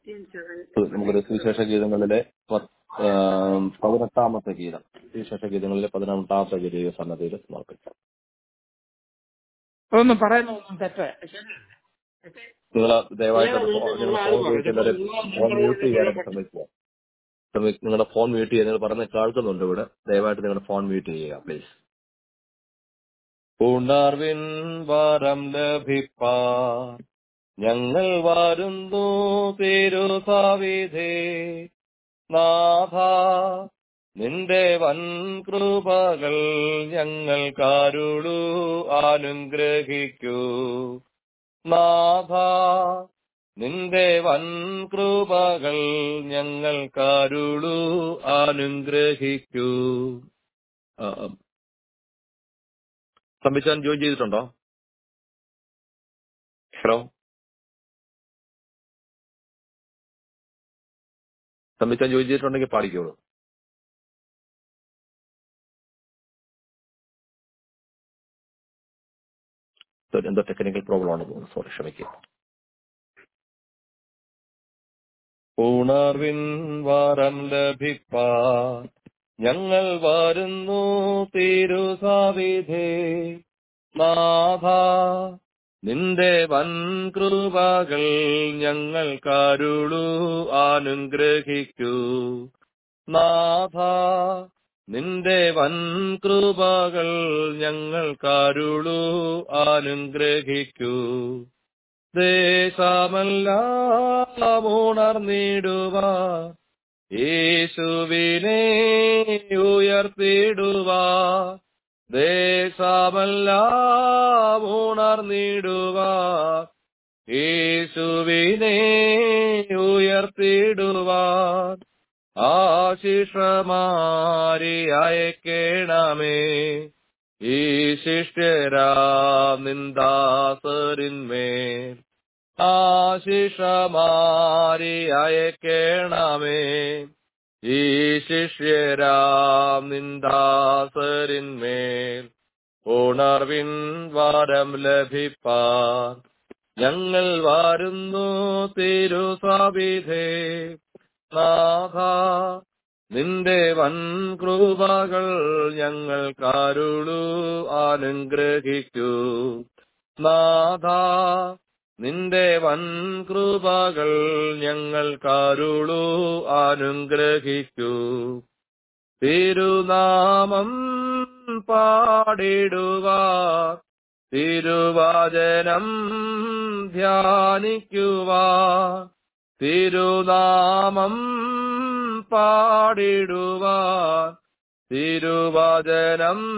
നമുക്കൊരു സുവിശേഷ ഗീതങ്ങളിലെ പത്ത്- ആം, പതിനെട്ടാമത്തെ ഗീതം സുവിശേഷ ഗീതങ്ങളിലെ പതിനെട്ടാമത്തെ ഗീത സന്നദ്ധയിൽ സമർപ്പിക്കാം ഒന്ന് പറയുന്നൊന്നും തെറ്റ് നിങ്ങൾ ദയവായിട്ട് അത് ഫോ- നിങ്ങൾ ഫോൺ മ്യൂട്ട് ചെയ്യുന്നവരെ ഫോൺ മ്യൂട്ട് ചെയ്യാനൊക്കെ ശ്രമിക്കുക ശ്രമി- നിങ്ങളുടെ ഫോൺ മ്യൂട്ട് ചെയ്യുക നിങ്ങൾ പറഞ്ഞ കേൾക്കുന്നുണ്ട് ഇവിടെ ദയവായിട്ട് നിങ്ങളുടെ ഫോൺ മ്യൂട്ട് ചെയ്യുക പ്ലീസ് ഉണർവിൻ വരം ലഭിപ്പാൻ ഞങ്ങൾ വരുന്നു തിരുസവിധേ നാഥ നിന്റെ വൻ കൃപകൾ ഞങ്ങൾ കരുളു അനുഗ്രഹിക്കൂ നാഥ നിന്റെ വൻ കൃപകൾ ഞങ്ങൾ കരുളു അനുഗ്രഹിക്കൂ ആ, ആ. സംവിധാൻ ജോയിൻ ചെയ്തിട്ടുണ്ടോ ഹലോ സംവിധാൻ ജോയിൻ ചെയ്തിട്ടുണ്ടെങ്കിൽ പാടിക്കോളൂ എന്തോ ടെക്നിക്കൽ പ്രോബ്ലം ആണ് തോന്നുന്നു സോറി ക്ഷമിക്കുക ഉണർവിൻ വരം ലഭിപ്പാൻ ഞങ്ങൾ വരുന്നു തിരുസാവിധേ നാഥ നിന്റെ വൻ കൃപകൾ ഞങ്ങൾ കരുളു അനുഗ്രഹിക്കൂ നാഥ നിന്റെ വൻ കൃപകൾ ഞങ്ങൾ കരുളു അനുഗ്രഹിക്കൂ ദേശമെല്ലാം ഉണർന്നിടുവാ യേശുവിനെ ഉയർത്തിടുവാ ദേശമെല്ലാം ഉണർന്നിടുവാ യേശുവിനെ ഉയർത്തിടുവാൻ ആശിഷമാരി അയക്കേണമേ ഈ ശിഷ്യരാം നിന്ദാസരിന്മേൽ ആശിഷമാരി അയക്കേണമേ ഈ ശിഷ്യരാം നിന്ദാസരിന്മേൽ ഉണർവിൻ വരം ലഭിപ്പാൻ ഞങ്ങൾ വരുന്നു തിരുസവിധേ നാഥ നിന്റെ വൻ കൃപകൾ ഞങ്ങൾ കരുളു അനുഗ്രഹിക്കൂ നാഥ നിന്റെ വൻ കൃപകൾ ഞങ്ങൾ കരുളു അനുഗ്രഹിക്കൂ തിരുനാമം പാടിടുവാ തിരുവചനം ധ്യാനിക്കുവാ തിരുനാമം പാടിടുവാൻ തിരുവചനം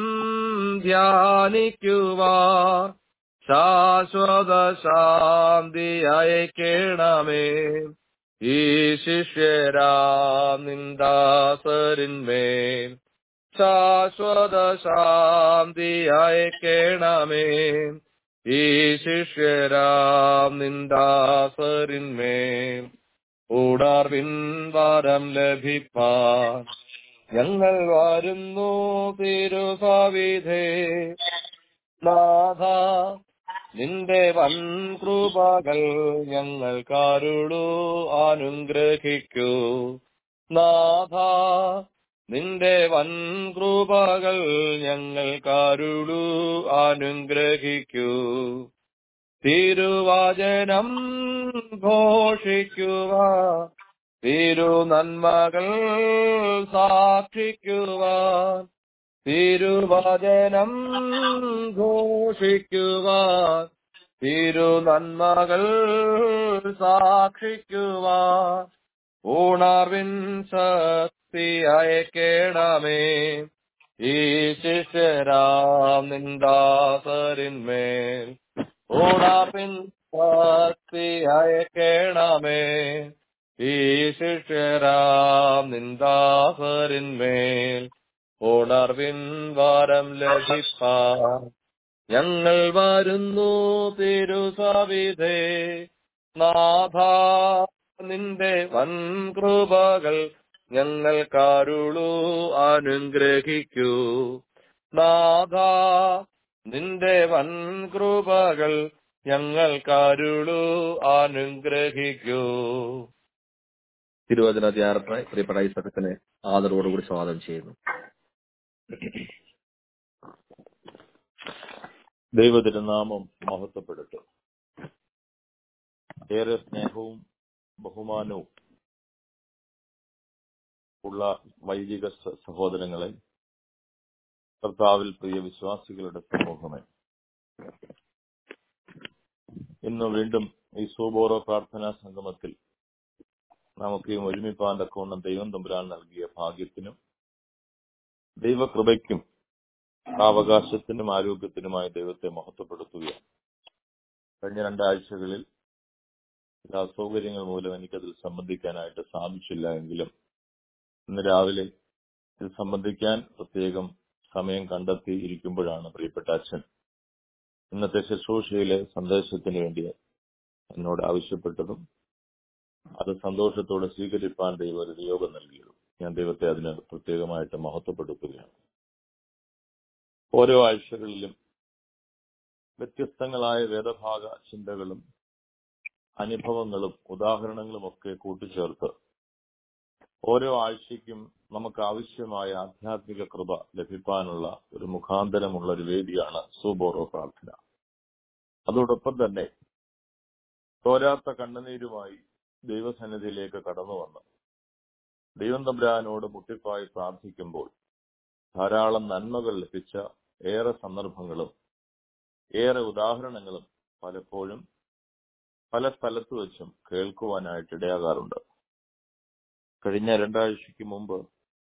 ധ്യാനിക്കുവാൻ ശാശ്വത ശാന്തി അയക്കേണമേ ഈ ശിഷ്യരാം നിന്ദാസരിന്മേൽ ശാശ്വത ശാന്തി അയക്കേണമേ ഈ ശിഷ്യരാം നിന്ദാസരിന്മേൽ ഉണർവിൻ വരം ലഭിപ്പാൻ ഞങ്ങൾ വരുന്നു തിരുസവിധേ നാഥ നിന്റെ വൻ കൃപകൾ ഞങ്ങൾ കരുളു അനുഗ്രഹിക്കൂ നാഥ നിന്റെ വൻ കൃപകൾ ഞങ്ങൾ കരുളു അനുഗ്രഹിക്കൂ തിരുവചനം ഘോഷിക്കുക തിരുനന്മകൾ സാക്ഷിക്കുവാൻ തിരുവചനം ഘോഷിക്കുവാൻ തിരുനന്മകൾ സാക്ഷിക്കുവാൻ ഉണർവിൻ ശക്തി അയക്കേണമേ ഈ ശിഷ്യരാം നിന്ദാസരിന്മേൽ ഉണർവിൻ ശക്തി അയക്കേണമേ ഈ ശിഷ്യരാം നിന്ദാസരിന്മേൽ ഉണർവിൻ വരം ലഭിപ്പാൻ ഞങ്ങൾ വരുന്നു തിരുസവിധേ നാഥ നിന്റെ വൻ കൃപകൾ ഞങ്ങൾ കരുളു അനുഗ്രഹിക്കൂ നാഥ നിന്റെ വൻ കൃപകൾ ഞങ്ങൾ കരുളു അനുഗ്രഹിക്കൂ തിരുവചന ധ്യാനത്തിനായി പ്രിയപ്പെട്ട ഐസക്കത്തിനെ ആദരവോടുകൂടി സ്വാഗതം ചെയ്യുന്നു ദൈവതിരുനാമം മഹത്വപ്പെടുത്തും ഏറെ സ്നേഹവും ബഹുമാനവും ഉള്ള വൈദിക സ- സഹോദരങ്ങളെ കർത്താവിൽ പ്രിയ വിശ്വാസികളുടെ സമൂഹമേ ഇന്ന് വീണ്ടും ഈ സൂബോറോ പ്രാർത്ഥനാ സംഗമത്തിൽ നമുക്ക് ഈ ഒരുമിപ്പാൻ തക്കവണ്ണം ദൈവം തമ്പുരാൻ നൽകിയ ഭാഗ്യത്തിനും ദൈവകൃപയ്ക്കും അവകാശത്തിനും ആരോഗ്യത്തിനുമായി ദൈവത്തെ മഹത്വപ്പെടുത്തുകയാണ് കഴിഞ്ഞ രണ്ടാഴ്ചകളിൽ ചില അസൗകര്യങ്ങൾ മൂലം എനിക്കതിൽ സംബന്ധിക്കാനായിട്ട് സാധിച്ചില്ല എങ്കിലും ഇന്ന് രാവിലെ ഇത് സംബന്ധിക്കാൻ പ്രത്യേകം സമയം കണ്ടെത്തി ഇരിക്കുമ്പോഴാണ് പ്രിയപ്പെട്ട അച്ഛൻ ഇന്നത്തെ ശുശ്രൂഷയിലെ സന്ദേശത്തിന് വേണ്ടി എന്നോട് ആവശ്യപ്പെട്ടതും അത് സന്തോഷത്തോടെ സ്വീകരിപ്പാൻ ദൈവം ഒരു നിയോഗം നൽകിയതും ഞാൻ ദൈവത്തെ അതിന് പ്രത്യേകമായിട്ട് മഹത്വപ്പെടുത്തുകയാണ് ഓരോ ആഴ്ചകളിലും വ്യത്യസ്തങ്ങളായ വേദഭാഗ ചിന്തകളും അനുഭവങ്ങളും ഉദാഹരണങ്ങളും ഒക്കെ കൂട്ടിച്ചേർത്ത് ഓരോ ആഴ്ചയ്ക്കും നമുക്ക് ആവശ്യമായ ആധ്യാത്മിക കൃപ ലഭിക്കാനുള്ള ഒരു മുഖാന്തരമുള്ള ഒരു വേദിയാണ് സൂബോറോ പ്രാർത്ഥന അതോടൊപ്പം തന്നെ തോരാത്ത കണ്ണുനീരുമായി ദൈവസന്നിധിയിലേക്ക് കടന്നു വന്ന് ദൈവം തമ്പുരാനോട് മുട്ടിപ്പായി പ്രാർത്ഥിക്കുമ്പോൾ ധാരാളം നന്മകൾ ലഭിച്ച ഏറെ സന്ദർഭങ്ങളും ഏറെ ഉദാഹരണങ്ങളും പലപ്പോഴും പല സ്ഥലത്ത് വെച്ചും കേൾക്കുവാനായിട്ട് ഇടയാകാറുണ്ട് കഴിഞ്ഞ രണ്ടാഴ്ചയ്ക്ക് മുമ്പ്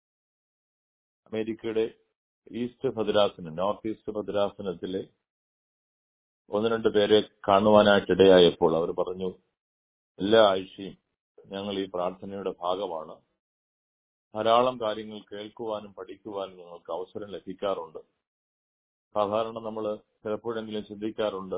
അമേരിക്കയുടെ ഈസ്റ്റ് ഭദ്രാസനം നോർത്ത് ഈസ്റ്റ് ഭദ്രാസനത്തിലെ ഒന്ന് രണ്ട് പേരെ കാണുവാനായിട്ട് ഇടയായപ്പോൾ അവർ പറഞ്ഞു എല്ലാ ആഴ്ചയും ഞങ്ങൾ ഈ പ്രാർത്ഥനയുടെ ഭാഗമാണ് ധാരാളം കാര്യങ്ങൾ കേൾക്കുവാനും പഠിക്കുവാനും ഞങ്ങൾക്ക് അവസരം ലഭിക്കാറുണ്ട് സാധാരണ നമ്മൾ ചിലപ്പോഴെങ്കിലും ചിന്തിക്കാറുണ്ട്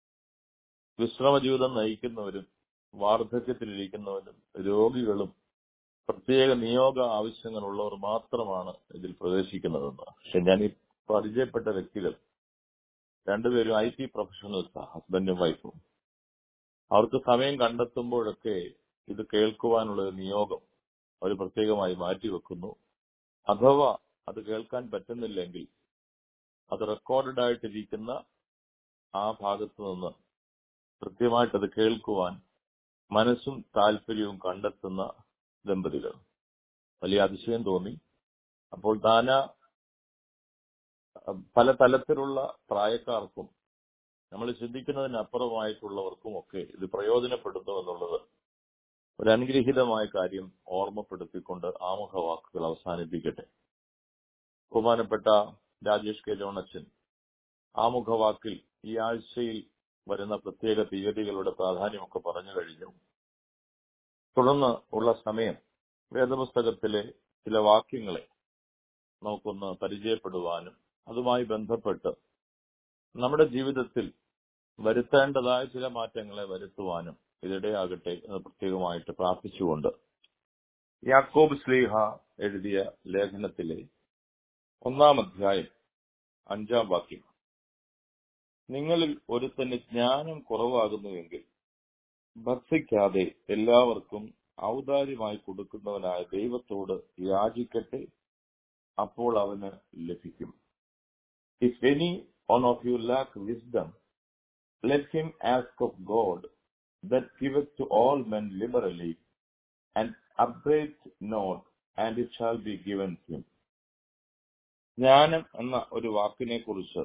വിശ്രമ ജീവിതം നയിക്കുന്നവരും വാർദ്ധക്യത്തിലിരിക്കുന്നവരും രോഗികളും പ്രത്യേക നിയോഗ ആവശ്യങ്ങളുള്ളവർ മാത്രമാണ് ഇതിൽ പ്രവേശിക്കുന്നതെന്ന് പക്ഷെ ഞാൻ ഈ പരിചയപ്പെട്ട വ്യക്തികൾ രണ്ടുപേരും ഐ ടി പ്രൊഫഷണൽസാ ഹസ്ബൻഡും വൈഫും അവർക്ക് സമയം കണ്ടെത്തുമ്പോഴൊക്കെ ഇത് കേൾക്കുവാനുള്ള ഒരു നിയോഗം അവർ പ്രത്യേകമായി മാറ്റിവെക്കുന്നു അഥവാ അത് കേൾക്കാൻ പറ്റുന്നില്ലെങ്കിൽ അത് റെക്കോർഡഡ് ആയിട്ടിരിക്കുന്ന ആ ഭാഗത്ത് നിന്ന് കൃത്യമായിട്ട് അത് കേൾക്കുവാൻ മനസ്സും താല്പര്യവും കണ്ടെത്തുന്ന ദമ്പതികൾ വലിയ അതിശയം തോന്നി അപ്പോൾ താന പല തലത്തിലുള്ള പ്രായക്കാർക്കും നമ്മൾ ചിന്തിക്കുന്നതിനപ്പുറമായിട്ടുള്ളവർക്കും ഒക്കെ ഇത് പ്രയോജനപ്പെടുന്നു എന്നുള്ളത് ഒരു അനുഗ്രഹീതമായ കാര്യം ഓർമ്മപ്പെടുത്തിക്കൊണ്ട് ആമുഖ വാക്കുകൾ അവസാനിപ്പിക്കട്ടെ ബഹുമാനപ്പെട്ട രാജേഷ് കെ ജോണച്ചൻ ആമുഖവാക്കിൽ ഈ ആഴ്ചയിൽ വരുന്ന പ്രത്യേക തീയതികളുടെ പ്രാധാന്യമൊക്കെ പറഞ്ഞു കഴിഞ്ഞു തുടർന്ന് ഉള്ള സമയം വേദപുസ്തകത്തിലെ ചില വാക്യങ്ങളെ നമുക്കൊന്ന് പരിചയപ്പെടുവാനും അതുമായി ബന്ധപ്പെട്ട് നമ്മുടെ ജീവിതത്തിൽ വരുത്തേണ്ടതായ ചില മാറ്റങ്ങളെ വരുത്തുവാനും ഇതിടയാകട്ടെ എന്ന് പ്രത്യേകമായിട്ട് പ്രാർത്ഥിച്ചുകൊണ്ട് യാക്കോബ് സ്ലീഹ എഴുതിയ ലേഖനത്തിലെ ഒന്നാം അധ്യായം അഞ്ചാം വാക്യം നിങ്ങളിൽ ഒരുത്തന് ജ്ഞാനം കുറവാകുന്നുവെങ്കിൽ ഭക്ഷിക്കാതെ എല്ലാവർക്കും ഔദാര്യമായി കൊടുക്കുന്നവനായ ദൈവത്തോട് യാചിക്കട്ടെ അപ്പോൾ അവന് ലഭിക്കും if any one of you lack wisdom let him ask of God that giveth to all men liberally and upbraideth not and it shall be given him ജ്ഞാനം എന്ന ഒരു വാക്കിനെ കുറിച്ച്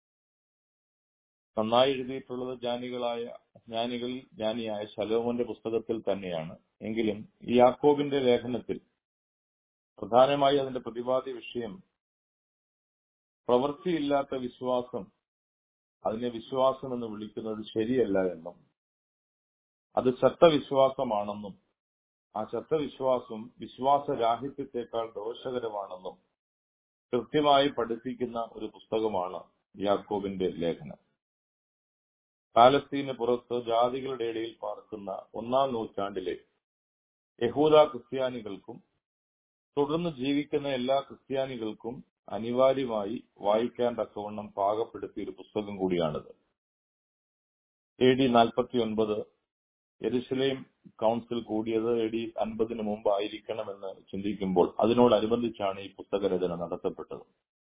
നന്നായി എഴുതിയിട്ടുള്ളത് ജ്ഞാനികളായ ജ്ഞാനികളിൽ ജ്ഞാനിയായ ശലോമോന്റെ പുസ്തകത്തിൽ തന്നെയാണ് എങ്കിലും ഈ യാക്കോബിന്റെ ലേഖനത്തിൽ പ്രധാനമായി അതിന്റെ പ്രതിപാദ്യ വിഷയം പ്രവൃത്തിയില്ലാത്ത വിശ്വാസം അതിനെ വിശ്വാസം എന്ന് വിളിക്കുന്നത് ശരിയല്ല എന്നും അത് ചത്തവിശ്വാസമാണെന്നും ആ ചത്തവിശ്വാസം വിശ്വാസരാഹിത്യത്തെക്കാൾ ദോഷകരമാണെന്നും കൃത്യമായി പഠിപ്പിക്കുന്ന ഒരു പുസ്തകമാണ് യാക്കോബിന്റെ ലേഖനം പാലസ്തീന് പുറത്ത് ജാതികളുടെ ഇടയിൽ പാർക്കുന്ന ഒന്നാം നൂറ്റാണ്ടിലെ യഹൂദ ക്രിസ്ത്യാനികൾക്കും തുടർന്ന് ജീവിക്കുന്ന എല്ലാ ക്രിസ്ത്യാനികൾക്കും അനിവാര്യമായി വായിക്കാൻ തക്കവണ്ണം പാകപ്പെടുത്തിയ ഒരു പുസ്തകം കൂടിയാണിത് എ ഡി നാൽപ്പത്തി ഒൻപത് യെരുശലേം കൗൺസിൽ കൂടിയത് എ ഡി അൻപതിന് മുമ്പ് ആയിരിക്കണമെന്ന് ചിന്തിക്കുമ്പോൾ അതിനോടനുബന്ധിച്ചാണ് ഈ പുസ്തകരചന നടത്തപ്പെട്ടത്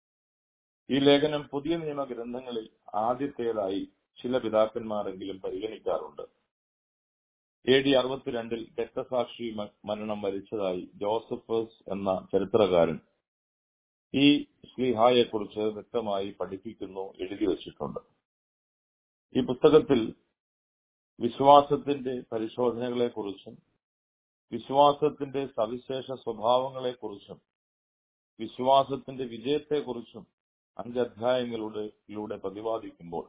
ഈ ലേഖനം പുതിയ നിയമ ഗ്രന്ഥങ്ങളിൽ ആദ്യത്തേതായി ചില പിതാക്കന്മാരെങ്കിലും പരിഗണിക്കാറുണ്ട് എ ഡി അറുപത്തിരണ്ടിൽ രക്തസാക്ഷി മ- മരണം വരിച്ചതായി ജോസഫസ് എന്ന ചരിത്രകാരൻ ഈ ശ്ലീഹായെ കുറിച്ച് വ്യക്തമായി പഠിപ്പിക്കുന്നു എഴുതി വച്ചിട്ടുണ്ട് ഈ പുസ്തകത്തിൽ വിശ്വാസത്തിന്റെ പരിശോധനകളെ കുറിച്ചും വിശ്വാസത്തിന്റെ സവിശേഷ സ്വഭാവങ്ങളെ കുറിച്ചും വിശ്വാസത്തിന്റെ വിജയത്തെക്കുറിച്ചും അഞ്ച് അധ്യായങ്ങളിലൂടെ പ്രതിപാദിക്കുമ്പോൾ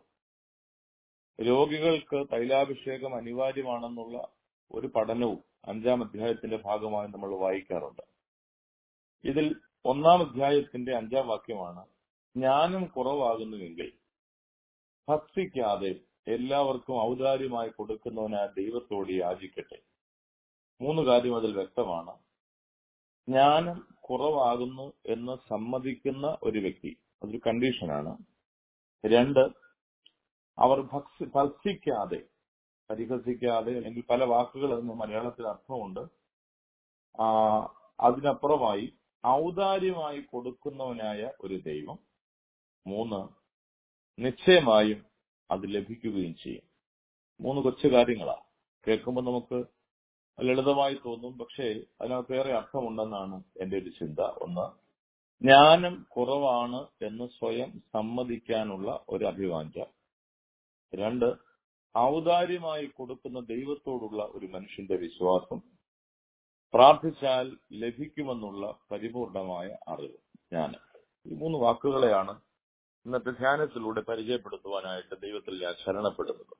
രോഗികൾക്ക് തൈലാഭിഷേകം അനിവാര്യമാണെന്നുള്ള ഒരു പഠനവും അഞ്ചാം അധ്യായത്തിന്റെ ഭാഗമായി നമ്മൾ വായിക്കാറുണ്ട് ഇതിൽ ഒന്നാം അധ്യായത്തിന്റെ അഞ്ചാം വാക്യമാണ് ജ്ഞാനം കുറവാകുന്നുവെങ്കിൽ ഭക്തിക്കാതെ എല്ലാവർക്കും ഔദാര്യമായി കൊടുക്കുന്നവനായ ദൈവത്തോട് യാചിക്കട്ടെ മൂന്ന് കാര്യം അതിൽ വ്യക്തമാണ് ജ്ഞാനം കുറവാകുന്നു എന്ന് സമ്മതിക്കുന്ന ഒരു വ്യക്തി അതൊരു കണ്ടീഷനാണ് രണ്ട് അവർ ഭക്സി ഭക്സിക്കാതെ പരിഹസിക്കാതെ അല്ലെങ്കിൽ പല വാക്കുകൾ എന്ന് മലയാളത്തിൽ അർത്ഥമുണ്ട് ആ, അതിനപ്പുറമായി ഔദാര്യമായി കൊടുക്കുന്നവനായ ഒരു ദൈവം മൂന്ന് നിശ്ചയമായും അത് ലഭിക്കുകയും ചെയ്യും മൂന്ന് കൊച്ചു കാര്യങ്ങളാണ് കേൾക്കുമ്പോൾ നമുക്ക് ലളിതമായി തോന്നും പക്ഷേ അതിനകത്ത് ഏറെ അർത്ഥമുണ്ടെന്നാണ് എന്റെ ഒരു ചിന്ത ഒന്ന് ജ്ഞാനം കുറവാണ് എന്ന് സ്വയം സമ്മതിക്കാനുള്ള ഒരു അഭിവാഞ്ച രണ്ട് ഔദാര്യമായി കൊടുക്കുന്ന ദൈവത്തോടുള്ള ഒരു മനുഷ്യന്റെ വിശ്വാസം പ്രാർത്ഥിച്ചാൽ ലഭിക്കുമെന്നുള്ള പരിപൂർണമായ അറിവ് ജ്ഞാനം ഈ മൂന്ന് വാക്കുകളെയാണ് ഇന്നത്തെ ധ്യാനത്തിലൂടെ പരിചയപ്പെടുത്തുവാനായിട്ട് ദൈവത്തിൽ ഞാൻ ശരണപ്പെടുന്നത്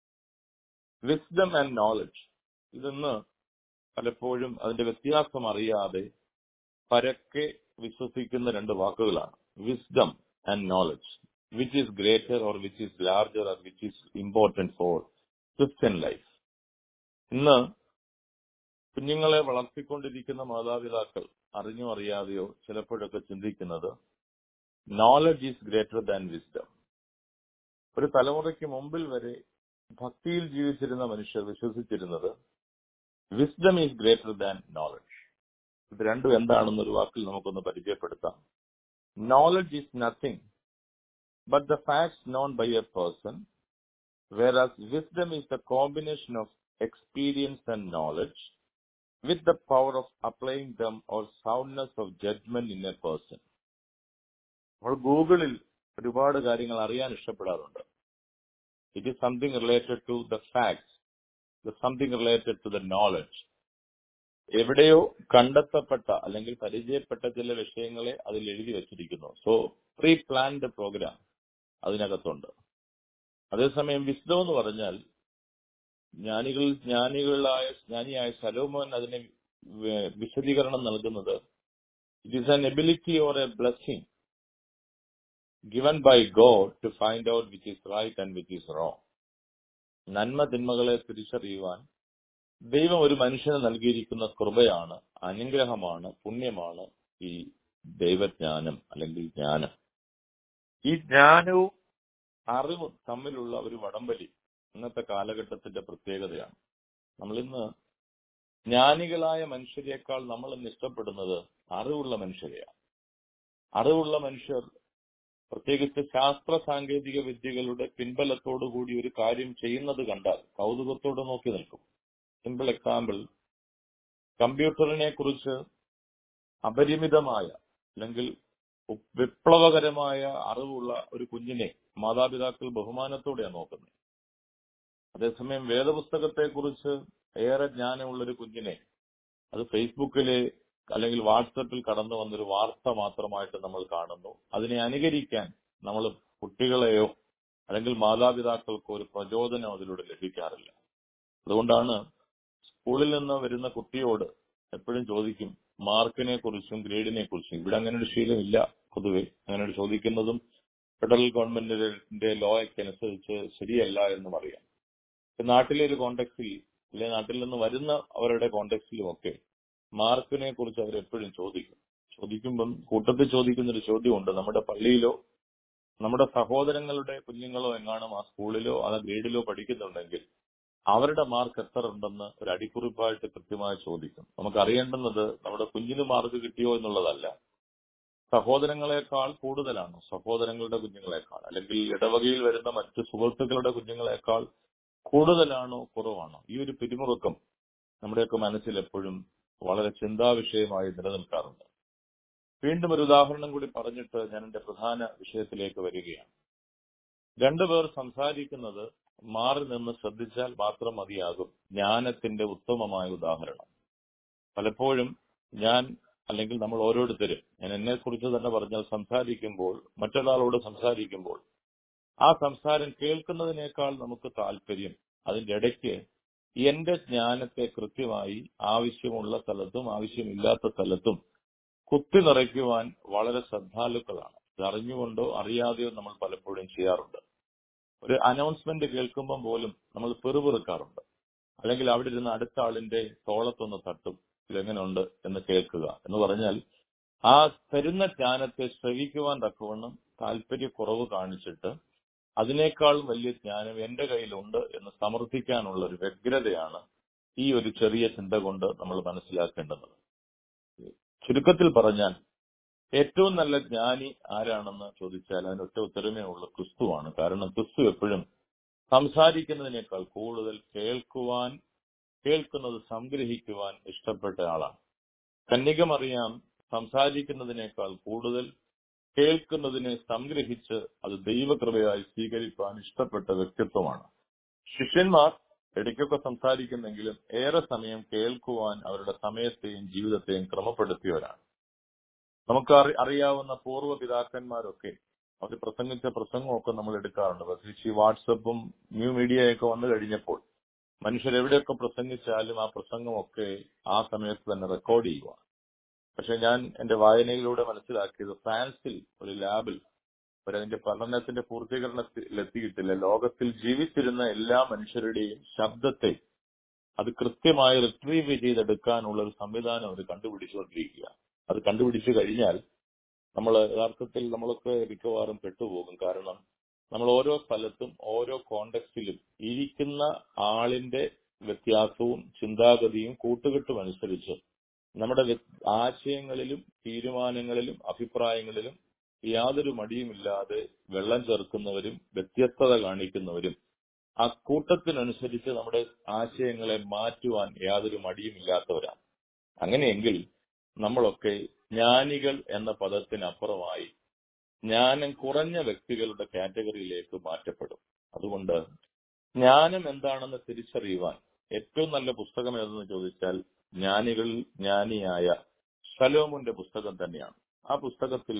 വിസ്ഡം ആൻഡ് നോളജ് ഇതൊന്ന് പലപ്പോഴും അതിന്റെ വ്യത്യാസം അറിയാതെ പരക്കെ വിശ്വസിക്കുന്ന രണ്ട് വാക്കുകളാണ് wisdom and knowledge which is greater or which is larger or which is important for Christian life ഇന്ന് കുഞ്ഞുങ്ങളെ വളർത്തിക്കൊണ്ടിരിക്കുന്ന മാതാപിതാക്കൾ അറിഞ്ഞോ അറിയാതെയോ ചിലപ്പോഴൊക്കെ ചിന്തിക്കുന്നത് knowledge is greater than wisdom ഒരു തലമുറയ്ക്ക് മുമ്പിൽ വരെ ഭക്തിയിൽ ജീവിച്ചിരുന്ന മനുഷ്യർ വിശ്വസിച്ചിരുന്നത് wisdom is greater than knowledge ഇത് രണ്ടും എന്താണെന്നൊരു വാക്കിൽ നമുക്കൊന്ന് പരിചയപ്പെടുത്താം knowledge is nothing but the facts known by a person whereas wisdom is the combination of experience and knowledge with the power of applying them or soundness of judgment in a person. നമ്മൾ ഗൂഗിളിൽ ഒരുപാട് കാര്യങ്ങൾ അറിയാൻ ഇഷ്ടപ്പെടാറുണ്ട് it is something related to the facts something related to the knowledge എവിടെയോ കണ്ടെത്തപ്പെട്ട അല്ലെങ്കിൽ പരിചയപ്പെട്ട ചില വിഷയങ്ങളെ അതിൽ എഴുതി വെച്ചിരിക്കുന്നു സോ പ്രീ പ്ലാൻഡ് പ്രോഗ്രാം അതിനകത്തുണ്ട് അതേസമയം വിസ്ഡം എന്ന് പറഞ്ഞാൽ ജ്ഞാനികൾ ജ്ഞാനികളായ ജ്ഞാനിയായ സലോമോൻ അതിന് വി- വിശദീകരണം നൽകുന്നത് it is an ability or a blessing given by God to find out which is right and which is wrong നന്മ തിന്മകളെ തിരിച്ചറിയുവാൻ ദൈവം ഒരു മനുഷ്യന് നൽകിയിരിക്കുന്ന കൃപയാണ് അനുഗ്രഹമാണ് പുണ്യമാണ് ഈ ദൈവജ്ഞാനം അല്ലെങ്കിൽ ജ്ഞാനം ഈ ജ്ഞാനവും അറിവും തമ്മിലുള്ള ഒരു വടംവലി ഇന്നത്തെ കാലഘട്ടത്തിന്റെ പ്രത്യേകതയാണ് നമ്മളിന്ന് ജ്ഞാനികളായ മനുഷ്യരെക്കാൾ നമ്മൾ ഇന്ന് ഇഷ്ടപ്പെടുന്നത് അറിവുള്ള മനുഷ്യരെയാണ് അറിവുള്ള മനുഷ്യർ പ്രത്യേകിച്ച് ശാസ്ത്ര സാങ്കേതിക വിദ്യകളുടെ പിൻബലത്തോടു കൂടി ഒരു കാര്യം ചെയ്യുന്നത് കണ്ടാൽ കൗതുകത്തോടെ നോക്കി നിൽക്കും സിമ്പിൾ എക്സാമ്പിൾ കമ്പ്യൂട്ടറിനെ കുറിച്ച് അപരിമിതമായ അല്ലെങ്കിൽ ഉ- വിപ്ലവകരമായ അറിവുള്ള ഒരു കുഞ്ഞിനെ മാതാപിതാക്കൾ ബഹുമാനത്തോടെയാണ് നോക്കുന്നത് അതേസമയം വേദപുസ്തകത്തെ കുറിച്ച് ഏറെ ജ്ഞാനമുള്ള ഒരു കുഞ്ഞിനെ അത് ഫേസ്ബുക്കിലെ അല്ലെങ്കിൽ വാട്സപ്പിൽ കടന്നു വന്നൊരു വാർത്ത മാത്രമായിട്ട് നമ്മൾ കാണുന്നു അതിനെ അനുകരിക്കാൻ നമ്മൾ കുട്ടികളെയോ അല്ലെങ്കിൽ മാതാപിതാക്കൾക്കോ ഒരു പ്രചോദനം അതിലൂടെ ലഭിക്കാറില്ല അതുകൊണ്ടാണ് സ്കൂളിൽ നിന്ന് വരുന്ന കുട്ടിയോട് എപ്പോഴും ചോദിക്കും മാർക്കിനെ കുറിച്ചും ഗ്രേഡിനെ കുറിച്ചും ഇവിടെ അങ്ങനെ ഒരു ശീലമില്ല പൊതുവെ അങ്ങനെ ഒരു ചോദിക്കുന്നതും ഫെഡറൽ ഗവൺമെന്റിന്റെ ലോയ്ക്ക് അനുസരിച്ച് ശരിയല്ല എന്നും അറിയാം ഇപ്പൊ നാട്ടിലെ ഒരു കോണ്ടെക്സ്റ്റിൽ അല്ലെ നാട്ടിൽ നിന്ന് വരുന്ന അവരുടെ കോണ്ടെക്സ്റ്റിലും ഒക്കെ മാർക്കിനെ കുറിച്ച് അവർ എപ്പോഴും ചോദിക്കും ചോദിക്കുമ്പം കൂട്ടത്തിൽ ചോദിക്കുന്ന ഒരു ചോദ്യമുണ്ട് നമ്മുടെ പള്ളിയിലോ നമ്മുടെ സഹോദരങ്ങളുടെ കുഞ്ഞുങ്ങളോ എങ്ങാനും ആ സ്കൂളിലോ ആ ഗ്രേഡിലോ പഠിക്കുന്നുണ്ടെങ്കിൽ അവരുടെ മാർക്ക് എത്ര ഉണ്ടെന്ന് ഒരു അടിക്കുറിപ്പായിട്ട് കൃത്യമായി ചോദിക്കും നമുക്ക് അറിയേണ്ടുന്നത് നമ്മുടെ കുഞ്ഞിന് മാർക്ക് കിട്ടിയോ എന്നുള്ളതല്ല സഹോദരങ്ങളെക്കാൾ കൂടുതലാണോ സഹോദരങ്ങളുടെ കുഞ്ഞുങ്ങളെക്കാൾ അല്ലെങ്കിൽ ഇടവകയിൽ വരുന്ന മറ്റ് സുഹൃത്തുക്കളുടെ കുഞ്ഞുങ്ങളെക്കാൾ കൂടുതലാണോ കുറവാണോ ഈ ഒരു പിരിമുറുക്കം നമ്മുടെയൊക്കെ മനസ്സിൽ എപ്പോഴും വളരെ ചിന്താവിഷയമായി നിലനിൽക്കാറുണ്ട് വീണ്ടും ഒരു ഉദാഹരണം കൂടി പറഞ്ഞിട്ട് ഞാൻ എന്റെ പ്രധാന വിഷയത്തിലേക്ക് വരികയാണ് രണ്ടുപേർ സംസാരിക്കുന്നത് മാറി നിന്ന് ശ്രദ്ധിച്ചാൽ മാത്രം മതിയാകും ജ്ഞാനത്തിന്റെ ഉത്തമമായ ഉദാഹരണം പലപ്പോഴും ഞാൻ അല്ലെങ്കിൽ നമ്മൾ ഓരോരുത്തരും ഞാൻ എന്നെ കുറിച്ച് തന്നെ പറഞ്ഞാൽ സംസാരിക്കുമ്പോൾ മറ്റൊരാളോട് സംസാരിക്കുമ്പോൾ ആ സംസാരം കേൾക്കുന്നതിനേക്കാൾ നമുക്ക് താല്പര്യം അതിന്റെ ഇടയ്ക്ക് എന്റെ ജ്ഞാനത്തെ കൃത്യമായി ആവശ്യമുള്ള സ്ഥലത്തും ആവശ്യമില്ലാത്ത സ്ഥലത്തും കുത്തി നിറയ്ക്കുവാൻ വളരെ ശ്രദ്ധാലുക്കളാണ് ഇത് അറിഞ്ഞുകൊണ്ടോ അറിയാതെയോ നമ്മൾ പലപ്പോഴും ചെയ്യാറുണ്ട് ഒരു അനൗൺസ്മെന്റ് കേൾക്കുമ്പോൾ പോലും നമ്മൾ പെറുപെറുക്കാറുണ്ട് അല്ലെങ്കിൽ അവിടെ ഇരുന്ന് അടുത്ത ആളിന്റെ തോളത്തൊന്ന് തട്ടും ഇതെങ്ങനെയുണ്ട് എന്ന് കേൾക്കുക എന്ന് പറഞ്ഞാൽ ആ തരുന്ന ജ്ഞാനത്തെ ശ്രവിക്കുവാൻ തക്കവണ്ണം താല്പര്യക്കുറവ് കാണിച്ചിട്ട് അതിനേക്കാളും വലിയ ജ്ഞാനം എന്റെ കയ്യിലുണ്ട് എന്ന് സമർത്ഥിക്കാനുള്ള ഒരു വ്യഗ്രതയാണ് ഈ ഒരു ചെറിയ ചിന്ത കൊണ്ട് നമ്മൾ മനസ്സിലാക്കേണ്ടത് ചുരുക്കത്തിൽ പറഞ്ഞാൽ ഏറ്റവും നല്ല ജ്ഞാനി ആരാണെന്ന് ചോദിച്ചാൽ അതിനൊറ്റ ഉത്തരമേ ഉള്ളൂ ക്രിസ്തുവാണ് കാരണം ക്രിസ്തു എപ്പോഴും സംസാരിക്കുന്നതിനേക്കാൾ കൂടുതൽ കേൾക്കുവാൻ കേൾക്കുന്നത് സംഗ്രഹിക്കുവാൻ ഇഷ്ടപ്പെട്ട ആളാണ് കന്യകമറിയാം സംസാരിക്കുന്നതിനേക്കാൾ കൂടുതൽ കേൾക്കുന്നതിനെ സംഗ്രഹിച്ച് അത് ദൈവകൃപയായി സ്വീകരിക്കാൻ ഇഷ്ടപ്പെട്ട വ്യക്തിത്വമാണ് ശിഷ്യന്മാർ ഇടയ്ക്കൊക്കെ സംസാരിക്കുന്നെങ്കിലും ഏറെ സമയം കേൾക്കുവാൻ അവരുടെ സമയത്തെയും ജീവിതത്തെയും ക്രമപ്പെടുത്തിയവരാണ് നമുക്ക് അറി- അറിയാവുന്ന പൂർവ്വ പിതാക്കന്മാരൊക്കെ അവർ പ്രസംഗിച്ച പ്രസംഗമൊക്കെ നമ്മൾ എടുക്കാറുണ്ട് പ്രത്യേകിച്ച് ഈ വാട്സപ്പും ന്യൂ മീഡിയയൊക്കെ വന്നു കഴിഞ്ഞപ്പോൾ മനുഷ്യർ എവിടെയൊക്കെ പ്രസംഗിച്ചാലും ആ പ്രസംഗമൊക്കെ ആ സമയത്ത് തന്നെ റെക്കോർഡ് ചെയ്യുക പക്ഷെ ഞാൻ എന്റെ വായനയിലൂടെ മനസ്സിലാക്കിയത് ഫ്രാൻസിൽ ഒരു ലാബിൽ അവരതിന്റെ പഠനത്തിന്റെ പൂർത്തീകരണത്തിൽ എത്തിയിട്ടില്ല ലോകത്തിൽ ജീവിച്ചിരുന്ന എല്ലാ മനുഷ്യരുടെയും ശബ്ദത്തെ അത് കൃത്യമായി റിട്രീവ് ചെയ്തെടുക്കാനുള്ള ഒരു സംവിധാനം അവർ കണ്ടുപിടിച്ചുകൊണ്ടിരിക്കുക അത് കണ്ടുപിടിച്ചു കഴിഞ്ഞാൽ നമ്മൾ യഥാർത്ഥത്തിൽ നമ്മളൊക്കെ മിക്കവാറും പെട്ടുപോകും കാരണം നമ്മൾ ഓരോ സ്ഥലത്തും ഓരോ കോണ്ടെക്സ്റ്റിലും ഇരിക്കുന്ന ആളിന്റെ വ്യത്യാസവും ചിന്താഗതിയും കൂട്ടുകെട്ടും അനുസരിച്ച് നമ്മുടെ വ്യ- ആശയങ്ങളിലും തീരുമാനങ്ങളിലും അഭിപ്രായങ്ങളിലും യാതൊരു മടിയുമില്ലാതെ വെള്ളം ചേർക്കുന്നവരും വ്യത്യസ്തത കാണിക്കുന്നവരും ആ കൂട്ടത്തിനനുസരിച്ച് നമ്മുടെ ആശയങ്ങളെ മാറ്റുവാൻ യാതൊരു മടിയുമില്ലാത്തവരാണ് അങ്ങനെയെങ്കിൽ നമ്മളൊക്കെ ജ്ഞാനികൾ എന്ന പദത്തിനപ്പുറമായി ജ്ഞാനം കുറഞ്ഞ വ്യക്തികളുടെ കാറ്റഗറിയിലേക്ക് മാറ്റപ്പെടും അതുകൊണ്ട് ജ്ഞാനം എന്താണെന്ന് തിരിച്ചറിയുവാൻ ഏറ്റവും നല്ല പുസ്തകം ഏതെന്ന് ചോദിച്ചാൽ ജ്ഞാനികളിൽ ജ്ഞാനിയായ ശലോമുന്റെ പുസ്തകം തന്നെയാണ് ആ പുസ്തകത്തിൽ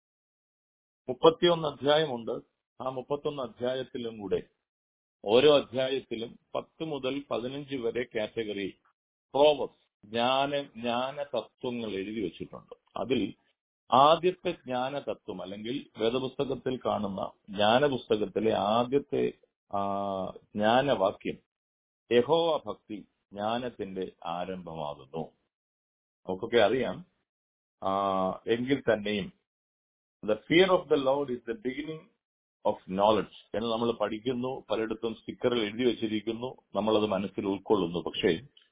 മുപ്പത്തിയൊന്ന് അധ്യായമുണ്ട് ആ മുപ്പത്തൊന്ന് അധ്യായത്തിലും കൂടെ ഓരോ അധ്യായത്തിലും പത്ത് മുതൽ പതിനഞ്ച് വരെ കാറ്റഗറി പ്രോവസ് ജ്ഞാന ജ്ഞാന തത്വങ്ങൾ എഴുതി വെച്ചിട്ടുണ്ട് അതിൽ ആദ്യത്തെ ജ്ഞാന തത്വം അല്ലെങ്കിൽ വേദപുസ്തകത്തിൽ കാണുന്ന ജ്ഞാന പുസ്തകത്തിലെ ആദ്യത്തെ ആ, ജ്ഞാനവാക്യം യഹോവ ഭക്തി ജ്ഞാനത്തിന്റെ ആരംഭമാകുന്നു നമുക്കൊക്കെ അറിയാം ആ, എങ്കിൽ തന്നെയും the fear of the Lord is the beginning of knowledge എന്ന് നമ്മൾ പഠിക്കുന്നു പലയിടത്തും സ്റ്റിക്കറിൽ എഴുതി വെച്ചിരിക്കുന്നു നമ്മളത് മനസ്സിൽ ഉൾക്കൊള്ളുന്നു പക്ഷേ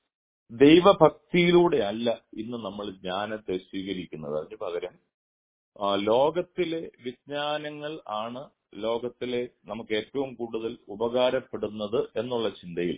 ദൈവഭക്തിയിലൂടെ അല്ല ഇന്ന് നമ്മൾ ജ്ഞാനത്തെ സ്വീകരിക്കുന്നത് അതിന് പകരം ആ, ലോകത്തിലെ വിജ്ഞാനങ്ങൾ ആണ് ലോകത്തിലെ നമുക്ക് ഏറ്റവും കൂടുതൽ ഉപകാരപ്പെടുന്നത് എന്നുള്ള ചിന്തയിൽ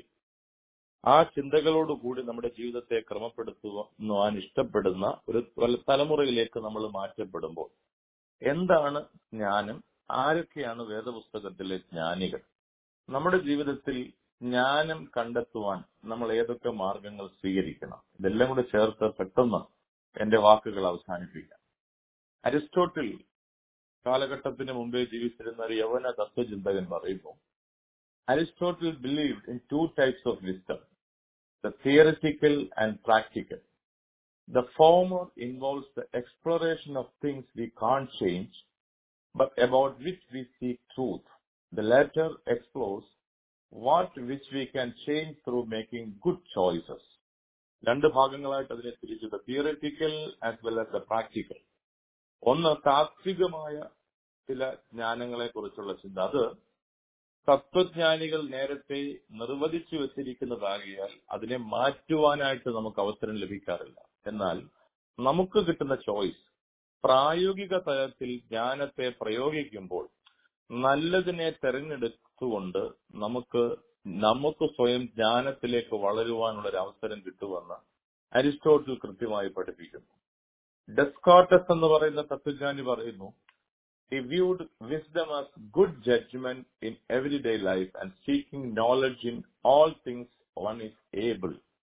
ആ ചിന്തകളോടുകൂടി നമ്മുടെ ജീവിതത്തെ ക്രമപ്പെടുത്തുവാൻ ഇഷ്ടപ്പെടുന്ന ഒരു തല- തലമുറയിലേക്ക് നമ്മൾ മാറ്റപ്പെടുമ്പോൾ എന്താണ് ജ്ഞാനം ആരൊക്കെയാണ് വേദപുസ്തകത്തിലെ ജ്ഞാനികൾ നമ്മുടെ ജീവിതത്തിൽ ജ്ഞാനം കണ്ടെത്തുവാൻ നമ്മൾ ഏതൊക്കെ മാർഗങ്ങൾ സ്വീകരിക്കണം ഇതെല്ലാം കൂടെ ചേർത്ത് പെട്ടെന്ന് എന്റെ വാക്കുകൾ അവസാനിപ്പിക്കാം അരിസ്റ്റോട്ടിൽ കാലഘട്ടത്തിന് മുമ്പേ ജീവിച്ചിരുന്ന ഒരു യവന തത്വചിന്തകൻ പറയുന്നു Aristotle believe in two types of wisdom the theoretical and practical The former involves the exploration of things we can't change, but about which we seek truth. The latter explores what which we can change through making good choices. രണ്ട് ഭാഗങ്ങളായിട്ട് അതിനെ തിരിച്ചത് theoretical as well as the practical ഒന്ന് താത്വികമായ ചില ജ്ഞാനങ്ങളെ കുറിച്ചുള്ള ചിന്ത അത് തത്വജ്ഞാനികൾ നേരത്തെ നിർവചിച്ചു വെച്ചിരിക്കുന്നതാകിയാൽ അതിനെ മാറ്റുവാനായിട്ട് നമുക്ക് അവസരം ലഭിക്കാറില്ല എന്നാൽ നമുക്ക് കിട്ടുന്ന ചോയ്സ് പ്രായോഗിക തലത്തിൽ ജ്ഞാനത്തെ പ്രയോഗിക്കുമ്പോൾ നല്ലതിനെ തെരഞ്ഞെടുത്തുകൊണ്ട് നമുക്ക് നമുക്ക് സ്വയം ജ്ഞാനത്തിലേക്ക് വളരുവാനുള്ള ഒരു അവസരം കിട്ടുമെന്ന് അരിസ്റ്റോട്ടിൽ കൃത്യമായി പഠിപ്പിക്കുന്നു ഡെസ്കാർട്ടസ് എന്ന് പറയുന്ന തത്വജ്ഞാനി പറയുന്നു He viewed wisdom as good judgment in everyday life and seeking knowledge in all things one is able.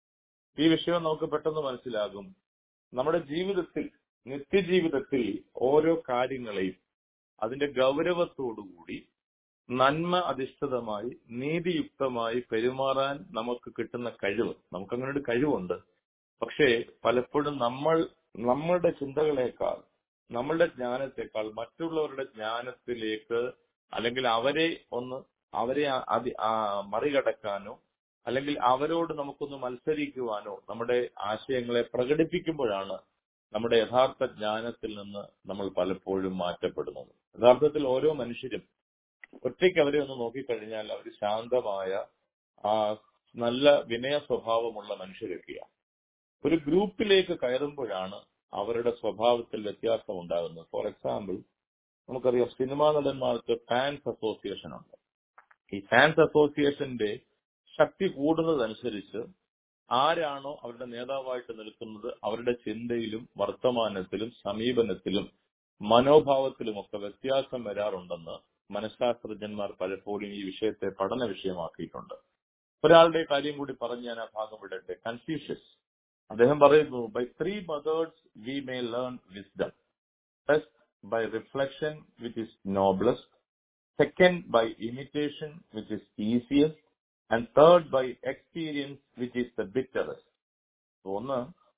ഈ വിഷയം നമുക്ക് പെട്ടെന്ന് മനസ്സിലാകും നമ്മുടെ ജീവിതത്തിൽ നിത്യജീവിതത്തിൽ ഓരോ കാര്യങ്ങളെയും അതിന്റെ ഗൗരവത്തോടുകൂടി നന്മ അധിഷ്ഠിതമായി നീതിയുക്തമായി പെരുമാറാൻ നമുക്ക് കിട്ടുന്ന കഴിവ് നമുക്ക് അങ്ങനെ ഒരു കഴിവുണ്ട് പക്ഷേ പലപ്പോഴും നമ്മൾ നമ്മളുടെ ചിന്തകളെക്കാൾ നമ്മളുടെ ജ്ഞാനത്തെക്കാൾ മറ്റുള്ളവരുടെ ജ്ഞാനത്തിലേക്ക് അല്ലെങ്കിൽ അവരെ ഒന്ന് അവരെ ആ- അതി- ആ മറികടക്കാനോ അല്ലെങ്കിൽ അവരോട് നമുക്കൊന്ന് മത്സരിക്കുവാനോ നമ്മുടെ ആശയങ്ങളെ പ്രകടിപ്പിക്കുമ്പോഴാണ് നമ്മുടെ യഥാർത്ഥ ജ്ഞാനത്തിൽ നിന്ന് നമ്മൾ പലപ്പോഴും മാറ്റപ്പെടുന്നത് യഥാർത്ഥത്തിൽ ഓരോ മനുഷ്യരും ഒറ്റയ്ക്ക് അവരെ ഒന്ന് നോക്കിക്കഴിഞ്ഞാൽ അവർ ശാന്തമായ ആ നല്ല വിനയ സ്വഭാവമുള്ള മനുഷ്യരൊക്കെയാണ് ഒരു ഗ്രൂപ്പിലേക്ക് കയറുമ്പോഴാണ് അവരുടെ സ്വഭാവത്തിൽ വ്യത്യാസം ഉണ്ടാകുന്നത് ഫോർ എക്സാമ്പിൾ നമുക്കറിയാം സിനിമാ നടന്മാർക്ക് ഫാൻസ് അസോസിയേഷൻ ഉണ്ട് ഈ ഫാൻസ് അസോസിയേഷന്റെ ശക്തി കൂടുന്നതനുസരിച്ച് ആരാണോ അവരുടെ നേതാവായിട്ട് നിൽക്കുന്നത് അവരുടെ ചിന്തയിലും വർത്തമാനത്തിലും സമീപനത്തിലും മനോഭാവത്തിലുമൊക്കെ വ്യത്യാസം വരാറുണ്ടെന്ന് മനഃശാസ്ത്രജ്ഞന്മാർ പലപ്പോഴും ഈ വിഷയത്തെ പഠന വിഷയമാക്കിയിട്ടുണ്ട് ഒരാളുടെ കാര്യം കൂടി പറഞ്ഞ് ഞാൻ ആ ഭാഗം വിടട്ടെ കൺഫ്യൂഷ്യസ് അദ്ദേഹം പറയുന്നു by three methods we may learn wisdom first by reflection which is noblest second by imitation which is easiest and third by experience which is the bitterest ഒന്ന്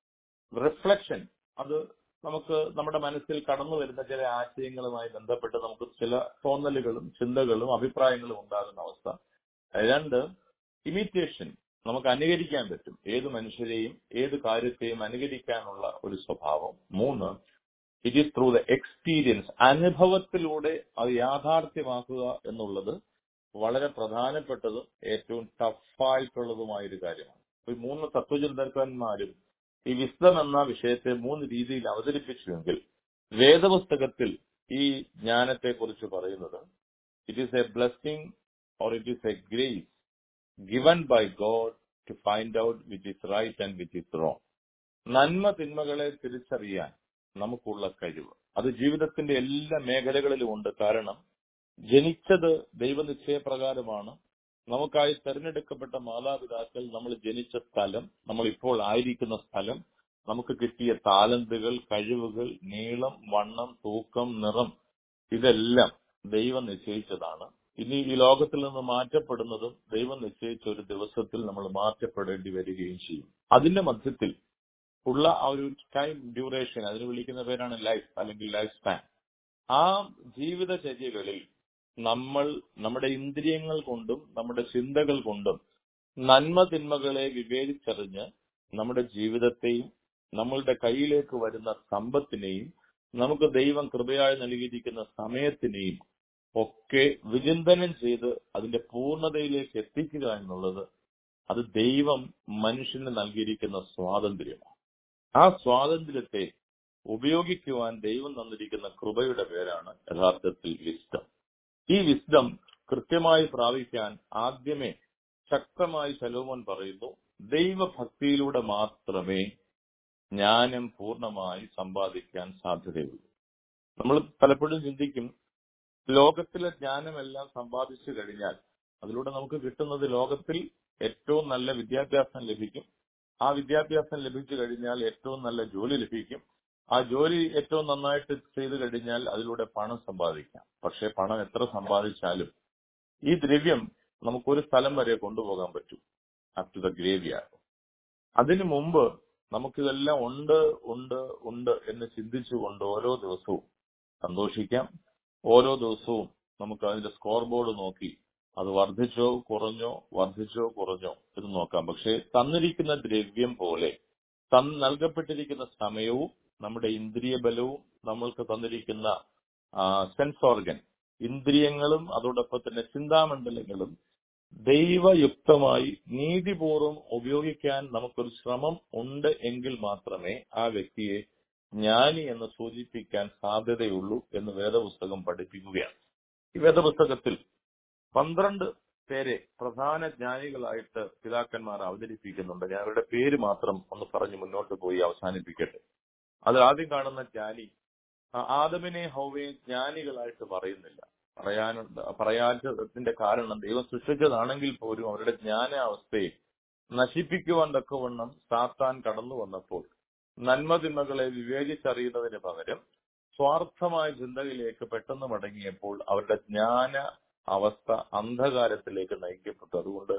റിഫ്ലക്ഷൻ അത് നമുക്ക് നമ്മുടെ മനസ്സിൽ കടന്നു വരുന്ന ചില ആശയങ്ങളുമായി ബന്ധപ്പെട്ട് നമുക്ക് ചില തോന്നലുകളും ചിന്തകളും അഭിപ്രായങ്ങളും ഉണ്ടാകുന്ന അവസ്ഥ രണ്ട് ഇമിറ്റേഷൻ നമുക്ക് അനുകരിക്കാൻ പറ്റും ഏത് മനുഷ്യരെയും ഏത് കാര്യത്തെയും അനുകരിക്കാനുള്ള ഒരു സ്വഭാവം മൂന്ന് it is through the experience അനുഭവത്തിലൂടെ അത് യാഥാർത്ഥ്യമാക്കുക എന്നുള്ളത് വളരെ പ്രധാനപ്പെട്ടതും ഏറ്റവും ടഫായിട്ടുള്ളതുമായ ഒരു കാര്യമാണ് ഈ മൂന്ന് തത്വചിന്തകന്മാരും ഈ വിസ്തം എന്ന വിഷയത്തെ മൂന്ന് രീതിയിൽ അവതരിപ്പിച്ചുവെങ്കിൽ വേദപുസ്തകത്തിൽ ഈ ജ്ഞാനത്തെ കുറിച്ച് പറയുന്നത് it is a blessing or it is a grace given by God to find out which is right and which is wrong നന്മ തിന്മകളെ തിരിച്ചറിയാൻ നമുക്കുള്ള കഴിവ് അത് ജീവിതത്തിന്റെ എല്ലാ മേഖലകളിലും ഉണ്ട് കാരണം ജനിച്ചത് ദൈവനിശ്ചയപ്രകാരമാണ് നമുക്കായി തെരഞ്ഞെടുക്കപ്പെട്ട മാതാപിതാക്കൾ നമ്മൾ ജനിച്ച സ്ഥലം നമ്മൾ ഇപ്പോൾ ആയിരിക്കുന്ന സ്ഥലം നമുക്ക് കിട്ടിയ താലന്തുകൾ കഴിവുകൾ നീളം വണ്ണം തൂക്കം നിറം ഇതെല്ലാം ദൈവം നിശ്ചയിച്ചതാണ് ഇനി ഈ ലോകത്തിൽ നിന്ന് മാറ്റപ്പെടുന്നതും ദൈവം നിശ്ചയിച്ച ഒരു ദിവസത്തിൽ നമ്മൾ മാറ്റപ്പെടേണ്ടി വരികയും ചെയ്യും അതിന്റെ മധ്യത്തിൽ ഉള്ള ആ ഒരു ടൈം ഡ്യൂറേഷൻ അതിന് വിളിക്കുന്ന പേരാണ് ലൈഫ് അല്ലെങ്കിൽ ലൈഫ് സ്പാൻ ആ ജീവിതചര്യകളിൽ നമ്മൾ നമ്മുടെ ഇന്ദ്രിയങ്ങൾ കൊണ്ടും നമ്മുടെ ചിന്തകൾ കൊണ്ടും നന്മ തിന്മകളെ വിവേചിച്ചറിഞ്ഞ് നമ്മുടെ ജീവിതത്തെയും നമ്മളുടെ കയ്യിലേക്ക് വരുന്ന സമ്പത്തിനെയും നമുക്ക് ദൈവം കൃപയായി നൽകിയിരിക്കുന്ന സമയത്തിനെയും ഒക്കെ വിചിന്തനം ചെയ്ത് അതിന്റെ പൂർണ്ണതയിലേക്ക് എത്തിക്കുക എന്നുള്ളത് അത് ദൈവം മനുഷ്യന് നൽകിയിരിക്കുന്ന സ്വാതന്ത്ര്യമാണ് ആ സ്വാതന്ത്ര്യത്തെ ഉപയോഗിക്കുവാൻ ദൈവം തന്നിരിക്കുന്ന കൃപയുടെ പേരാണ് യഥാർത്ഥത്തിൽ വിസ്ഡം ഈ വിസ്ഡം കൃത്യമായി പ്രാപിക്കാൻ ആദ്യമേ ശക്തമായി ശലോമോൻ പറയുന്നു ദൈവഭക്തിയിലൂടെ മാത്രമേ ജ്ഞാനം പൂർണ്ണമായി സമ്പാദിക്കാൻ സാധ്യതയുള്ളൂ നമ്മൾ പലപ്പോഴും ചിന്തിക്കും ലോകത്തിലെ ജ്ഞാനമെല്ലാം സമ്പാദിച്ചു കഴിഞ്ഞാൽ അതിലൂടെ നമുക്ക് കിട്ടുന്നത് ലോകത്തിൽ ഏറ്റവും നല്ല വിദ്യാഭ്യാസം ലഭിക്കും ആ വിദ്യാഭ്യാസം ലഭിച്ചു കഴിഞ്ഞാൽ ഏറ്റവും നല്ല ജോലി ലഭിക്കും ആ ജോലി ഏറ്റവും നന്നായിട്ട് ചെയ്തു കഴിഞ്ഞാൽ അതിലൂടെ പണം സമ്പാദിക്കാം പക്ഷെ പണം എത്ര സമ്പാദിച്ചാലും ഈ ദ്രവ്യം നമുക്കൊരു സ്ഥലം വരെ കൊണ്ടുപോകാൻ പറ്റും അപ് ടു ദ ഗ്രേവിയാർഡ് അതിനു മുമ്പ് നമുക്കിതെല്ലാം ഉണ്ട് ഉണ്ട് ഉണ്ട് എന്ന് ചിന്തിച്ചുകൊണ്ട് ഓരോ ദിവസവും സന്തോഷിക്കാം ഓരോ ദിവസവും നമുക്ക് അതിന്റെ സ്കോർ ബോർഡ് നോക്കി അത് വർദ്ധിച്ചോ കുറഞ്ഞോ വർദ്ധിച്ചോ കുറഞ്ഞോ എന്ന് നോക്കാം പക്ഷെ തന്നിരിക്കുന്ന ദ്രവ്യം പോലെ തന്ന് നൽകപ്പെട്ടിരിക്കുന്ന സമയവും നമ്മുടെ ഇന്ദ്രിയ ബലവും നമ്മൾക്ക് തന്നിരിക്കുന്ന സെൻസ് ഓർഗൻ ഇന്ദ്രിയങ്ങളും അതോടൊപ്പം തന്നെ ചിന്താമണ്ഡലങ്ങളും ദൈവയുക്തമായി നീതിപൂർവം ഉപയോഗിക്കാൻ നമുക്കൊരു ശ്രമം ഉണ്ട് എങ്കിൽ മാത്രമേ ആ വ്യക്തിയെ ജ്ഞാനി എന്ന് സൂചിപ്പിക്കാൻ സാധ്യതയുള്ളൂ എന്ന് വേദപുസ്തകം പഠിപ്പിക്കുകയാണ് ഈ വേദപുസ്തകത്തിൽ പന്ത്രണ്ട് പേരെ പ്രധാന ജ്ഞാനികളായിട്ട് പിതാക്കന്മാർ അവതരിപ്പിക്കുന്നുണ്ട് ഞാൻ അവരുടെ പേര് മാത്രം ഒന്ന് പറഞ്ഞ് മുന്നോട്ട് പോയി അവസാനിപ്പിക്കട്ടെ അത് ആദ്യം കാണുന്ന ജ്ഞാനി ആ ആദമിനെ ഹൗവയെ ജ്ഞാനികളായിട്ട് പറയുന്നില്ല പറയാനുണ്ട് പറയാത്തതിന്റെ കാരണം ദൈവം സൃഷ്ടിച്ചതാണെങ്കിൽ പോലും അവരുടെ ജ്ഞാനാവസ്ഥയെ നശിപ്പിക്കുവാൻ തക്കവണ്ണം സാത്താൻ കടന്നു വന്നപ്പോൾ നന്മതിന്മകളെ വിവേചിച്ചറിയുന്നതിന് പകരം സ്വാർത്ഥമായ ചിന്തയിലേക്ക് പെട്ടെന്ന് മടങ്ങിയപ്പോൾ അവരുടെ ജ്ഞാന അവസ്ഥ അന്ധകാരത്തിലേക്ക് നയിക്കപ്പെട്ടു അതുകൊണ്ട്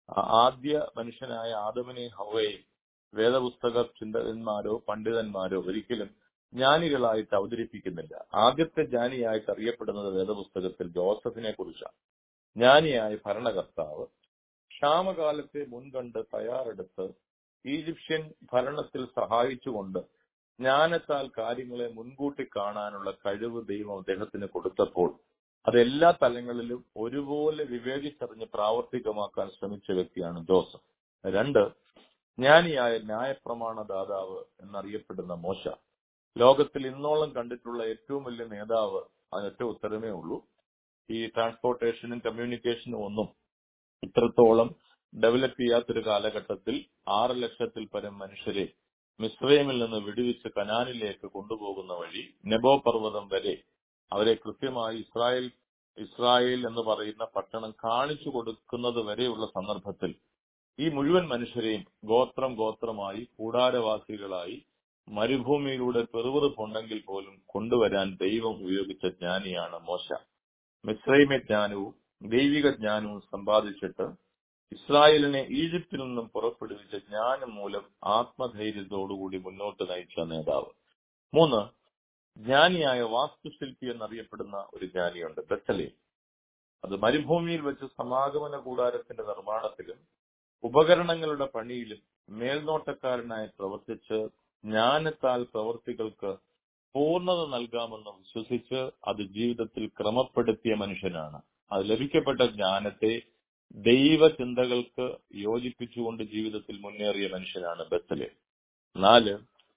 ആദ്യ മനുഷ്യനായ ആദമിനെ ഹവയെയും വേദപുസ്തക ചിന്തകന്മാരോ പണ്ഡിതന്മാരോ ഒരിക്കലും ജ്ഞാനികളായിട്ട് അവതരിപ്പിക്കുന്നില്ല ആദ്യത്തെ ജ്ഞാനിയായിട്ട് അറിയപ്പെടുന്നത് വേദപുസ്തകത്തിൽ ജോസഫിനെ കുറിച്ചാണ് ജ്ഞാനിയായ ഭരണകർത്താവ് ക്ഷാമകാലത്തെ മുൻകണ്ട് തയ്യാറെടുത്ത് ഈജിപ്ഷ്യൻ ഭരണത്തിൽ സഹായിച്ചുകൊണ്ട് ജ്ഞാനത്താൽ കാര്യങ്ങളെ മുൻകൂട്ടി കാണാനുള്ള കഴിവ് ദൈവം അദ്ദേഹത്തിന് കൊടുത്തപ്പോൾ അതെല്ലാ തലങ്ങളിലും ഒരുപോലെ വിവേചിച്ചറിഞ്ഞ് പ്രാവർത്തികമാക്കാൻ ശ്രമിച്ച വ്യക്തിയാണ് ജോസഫ് രണ്ട് ജ്ഞാനിയായ ന്യായപ്രമാണ ദാതാവ് എന്നറിയപ്പെടുന്ന മോശ ലോകത്തിൽ ഇന്നോളം കണ്ടിട്ടുള്ള ഏറ്റവും വലിയ നേതാവ് അതിനൊറ്റ ഉത്തരമേ ഉള്ളൂ ഈ ട്രാൻസ്പോർട്ടേഷനും കമ്മ്യൂണിക്കേഷനും ഒന്നും ഇത്രത്തോളം ഡെവലപ്പ് ചെയ്യാത്തൊരു കാലഘട്ടത്തിൽ ആറ് ലക്ഷത്തിൽ പരം മനുഷ്യരെ മിസ്രൈമിൽ നിന്ന് വിടുവിച്ച് കനാനിലേക്ക് കൊണ്ടുപോകുന്ന വഴി നെബോ പർവ്വതം വരെ അവരെ കൃത്യമായി ഇസ്രായേൽ ഇസ്രായേൽ എന്ന് പറയുന്ന പട്ടണം കാണിച്ചു കൊടുക്കുന്നത് വരെയുള്ള സന്ദർഭത്തിൽ ഈ മുഴുവൻ മനുഷ്യരെയും ഗോത്രം ഗോത്രമായി കൂടാരവാസികളായി മരുഭൂമിയിലൂടെ പെറുപെറുപ്പുണ്ടെങ്കിൽ പോലും കൊണ്ടുവരാൻ ദൈവം ഉപയോഗിച്ച ജ്ഞാനിയാണ് മോശ മിശ്രൈമ ജ്ഞാനവും ദൈവിക ജ്ഞാനവും സമ്പാദിച്ചിട്ട് ഇസ്രായേലിനെ ഈജിപ്തിൽ നിന്നും പുറപ്പെടുവിച്ച ജ്ഞാനം മൂലം ആത്മധൈര്യത്തോടുകൂടി മുന്നോട്ട് നയിച്ച നേതാവ് മൂന്ന് ജ്ഞാനിയായ വാസ്തുശില്പി എന്നറിയപ്പെടുന്ന ഒരു ജ്ഞാനിയുണ്ട് ബത്തലേ അത് മരുഭൂമിയിൽ വെച്ച് സമാഗമന കൂടാരത്തിന്റെ നിർമ്മാണത്തിലും ഉപകരണങ്ങളുടെ പണിയിലും മേൽനോട്ടക്കാരനായി പ്രവർത്തിച്ച് ജ്ഞാനത്താൽ പ്രവർത്തികൾക്ക് പൂർണ്ണത നൽകാമെന്ന് വിശ്വസിച്ച് അത് ജീവിതത്തിൽ ക്രമപ്പെടുത്തിയ മനുഷ്യനാണ് അത് ലഭിക്കപ്പെട്ട ജ്ഞാനത്തെ ദൈവചിന്തകൾക്ക് യോജിപ്പിച്ചുകൊണ്ട് ജീവിതത്തിൽ മുന്നേറിയ മനുഷ്യനാണ് ബത്തലെ നാല്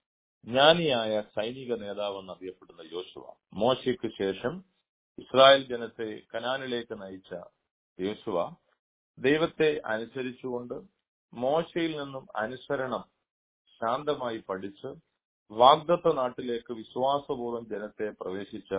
ജ്ഞാനിയായ സൈനിക നേതാവ് എന്നറിയപ്പെടുന്ന യോശുവ മോശയ്ക്ക് ശേഷം ഇസ്രായേൽ ജനത്തെ കനാനിലേക്ക് നയിച്ച യോശുവ ദൈവത്തെ അനുസരിച്ചുകൊണ്ട് മോശയിൽ നിന്നും അനുസരണം ശാന്തമായി പഠിച്ച് വാഗ്ദത്ത നാട്ടിലേക്ക് വിശ്വാസപൂർവ്വം ജനത്തെ പ്രവേശിച്ച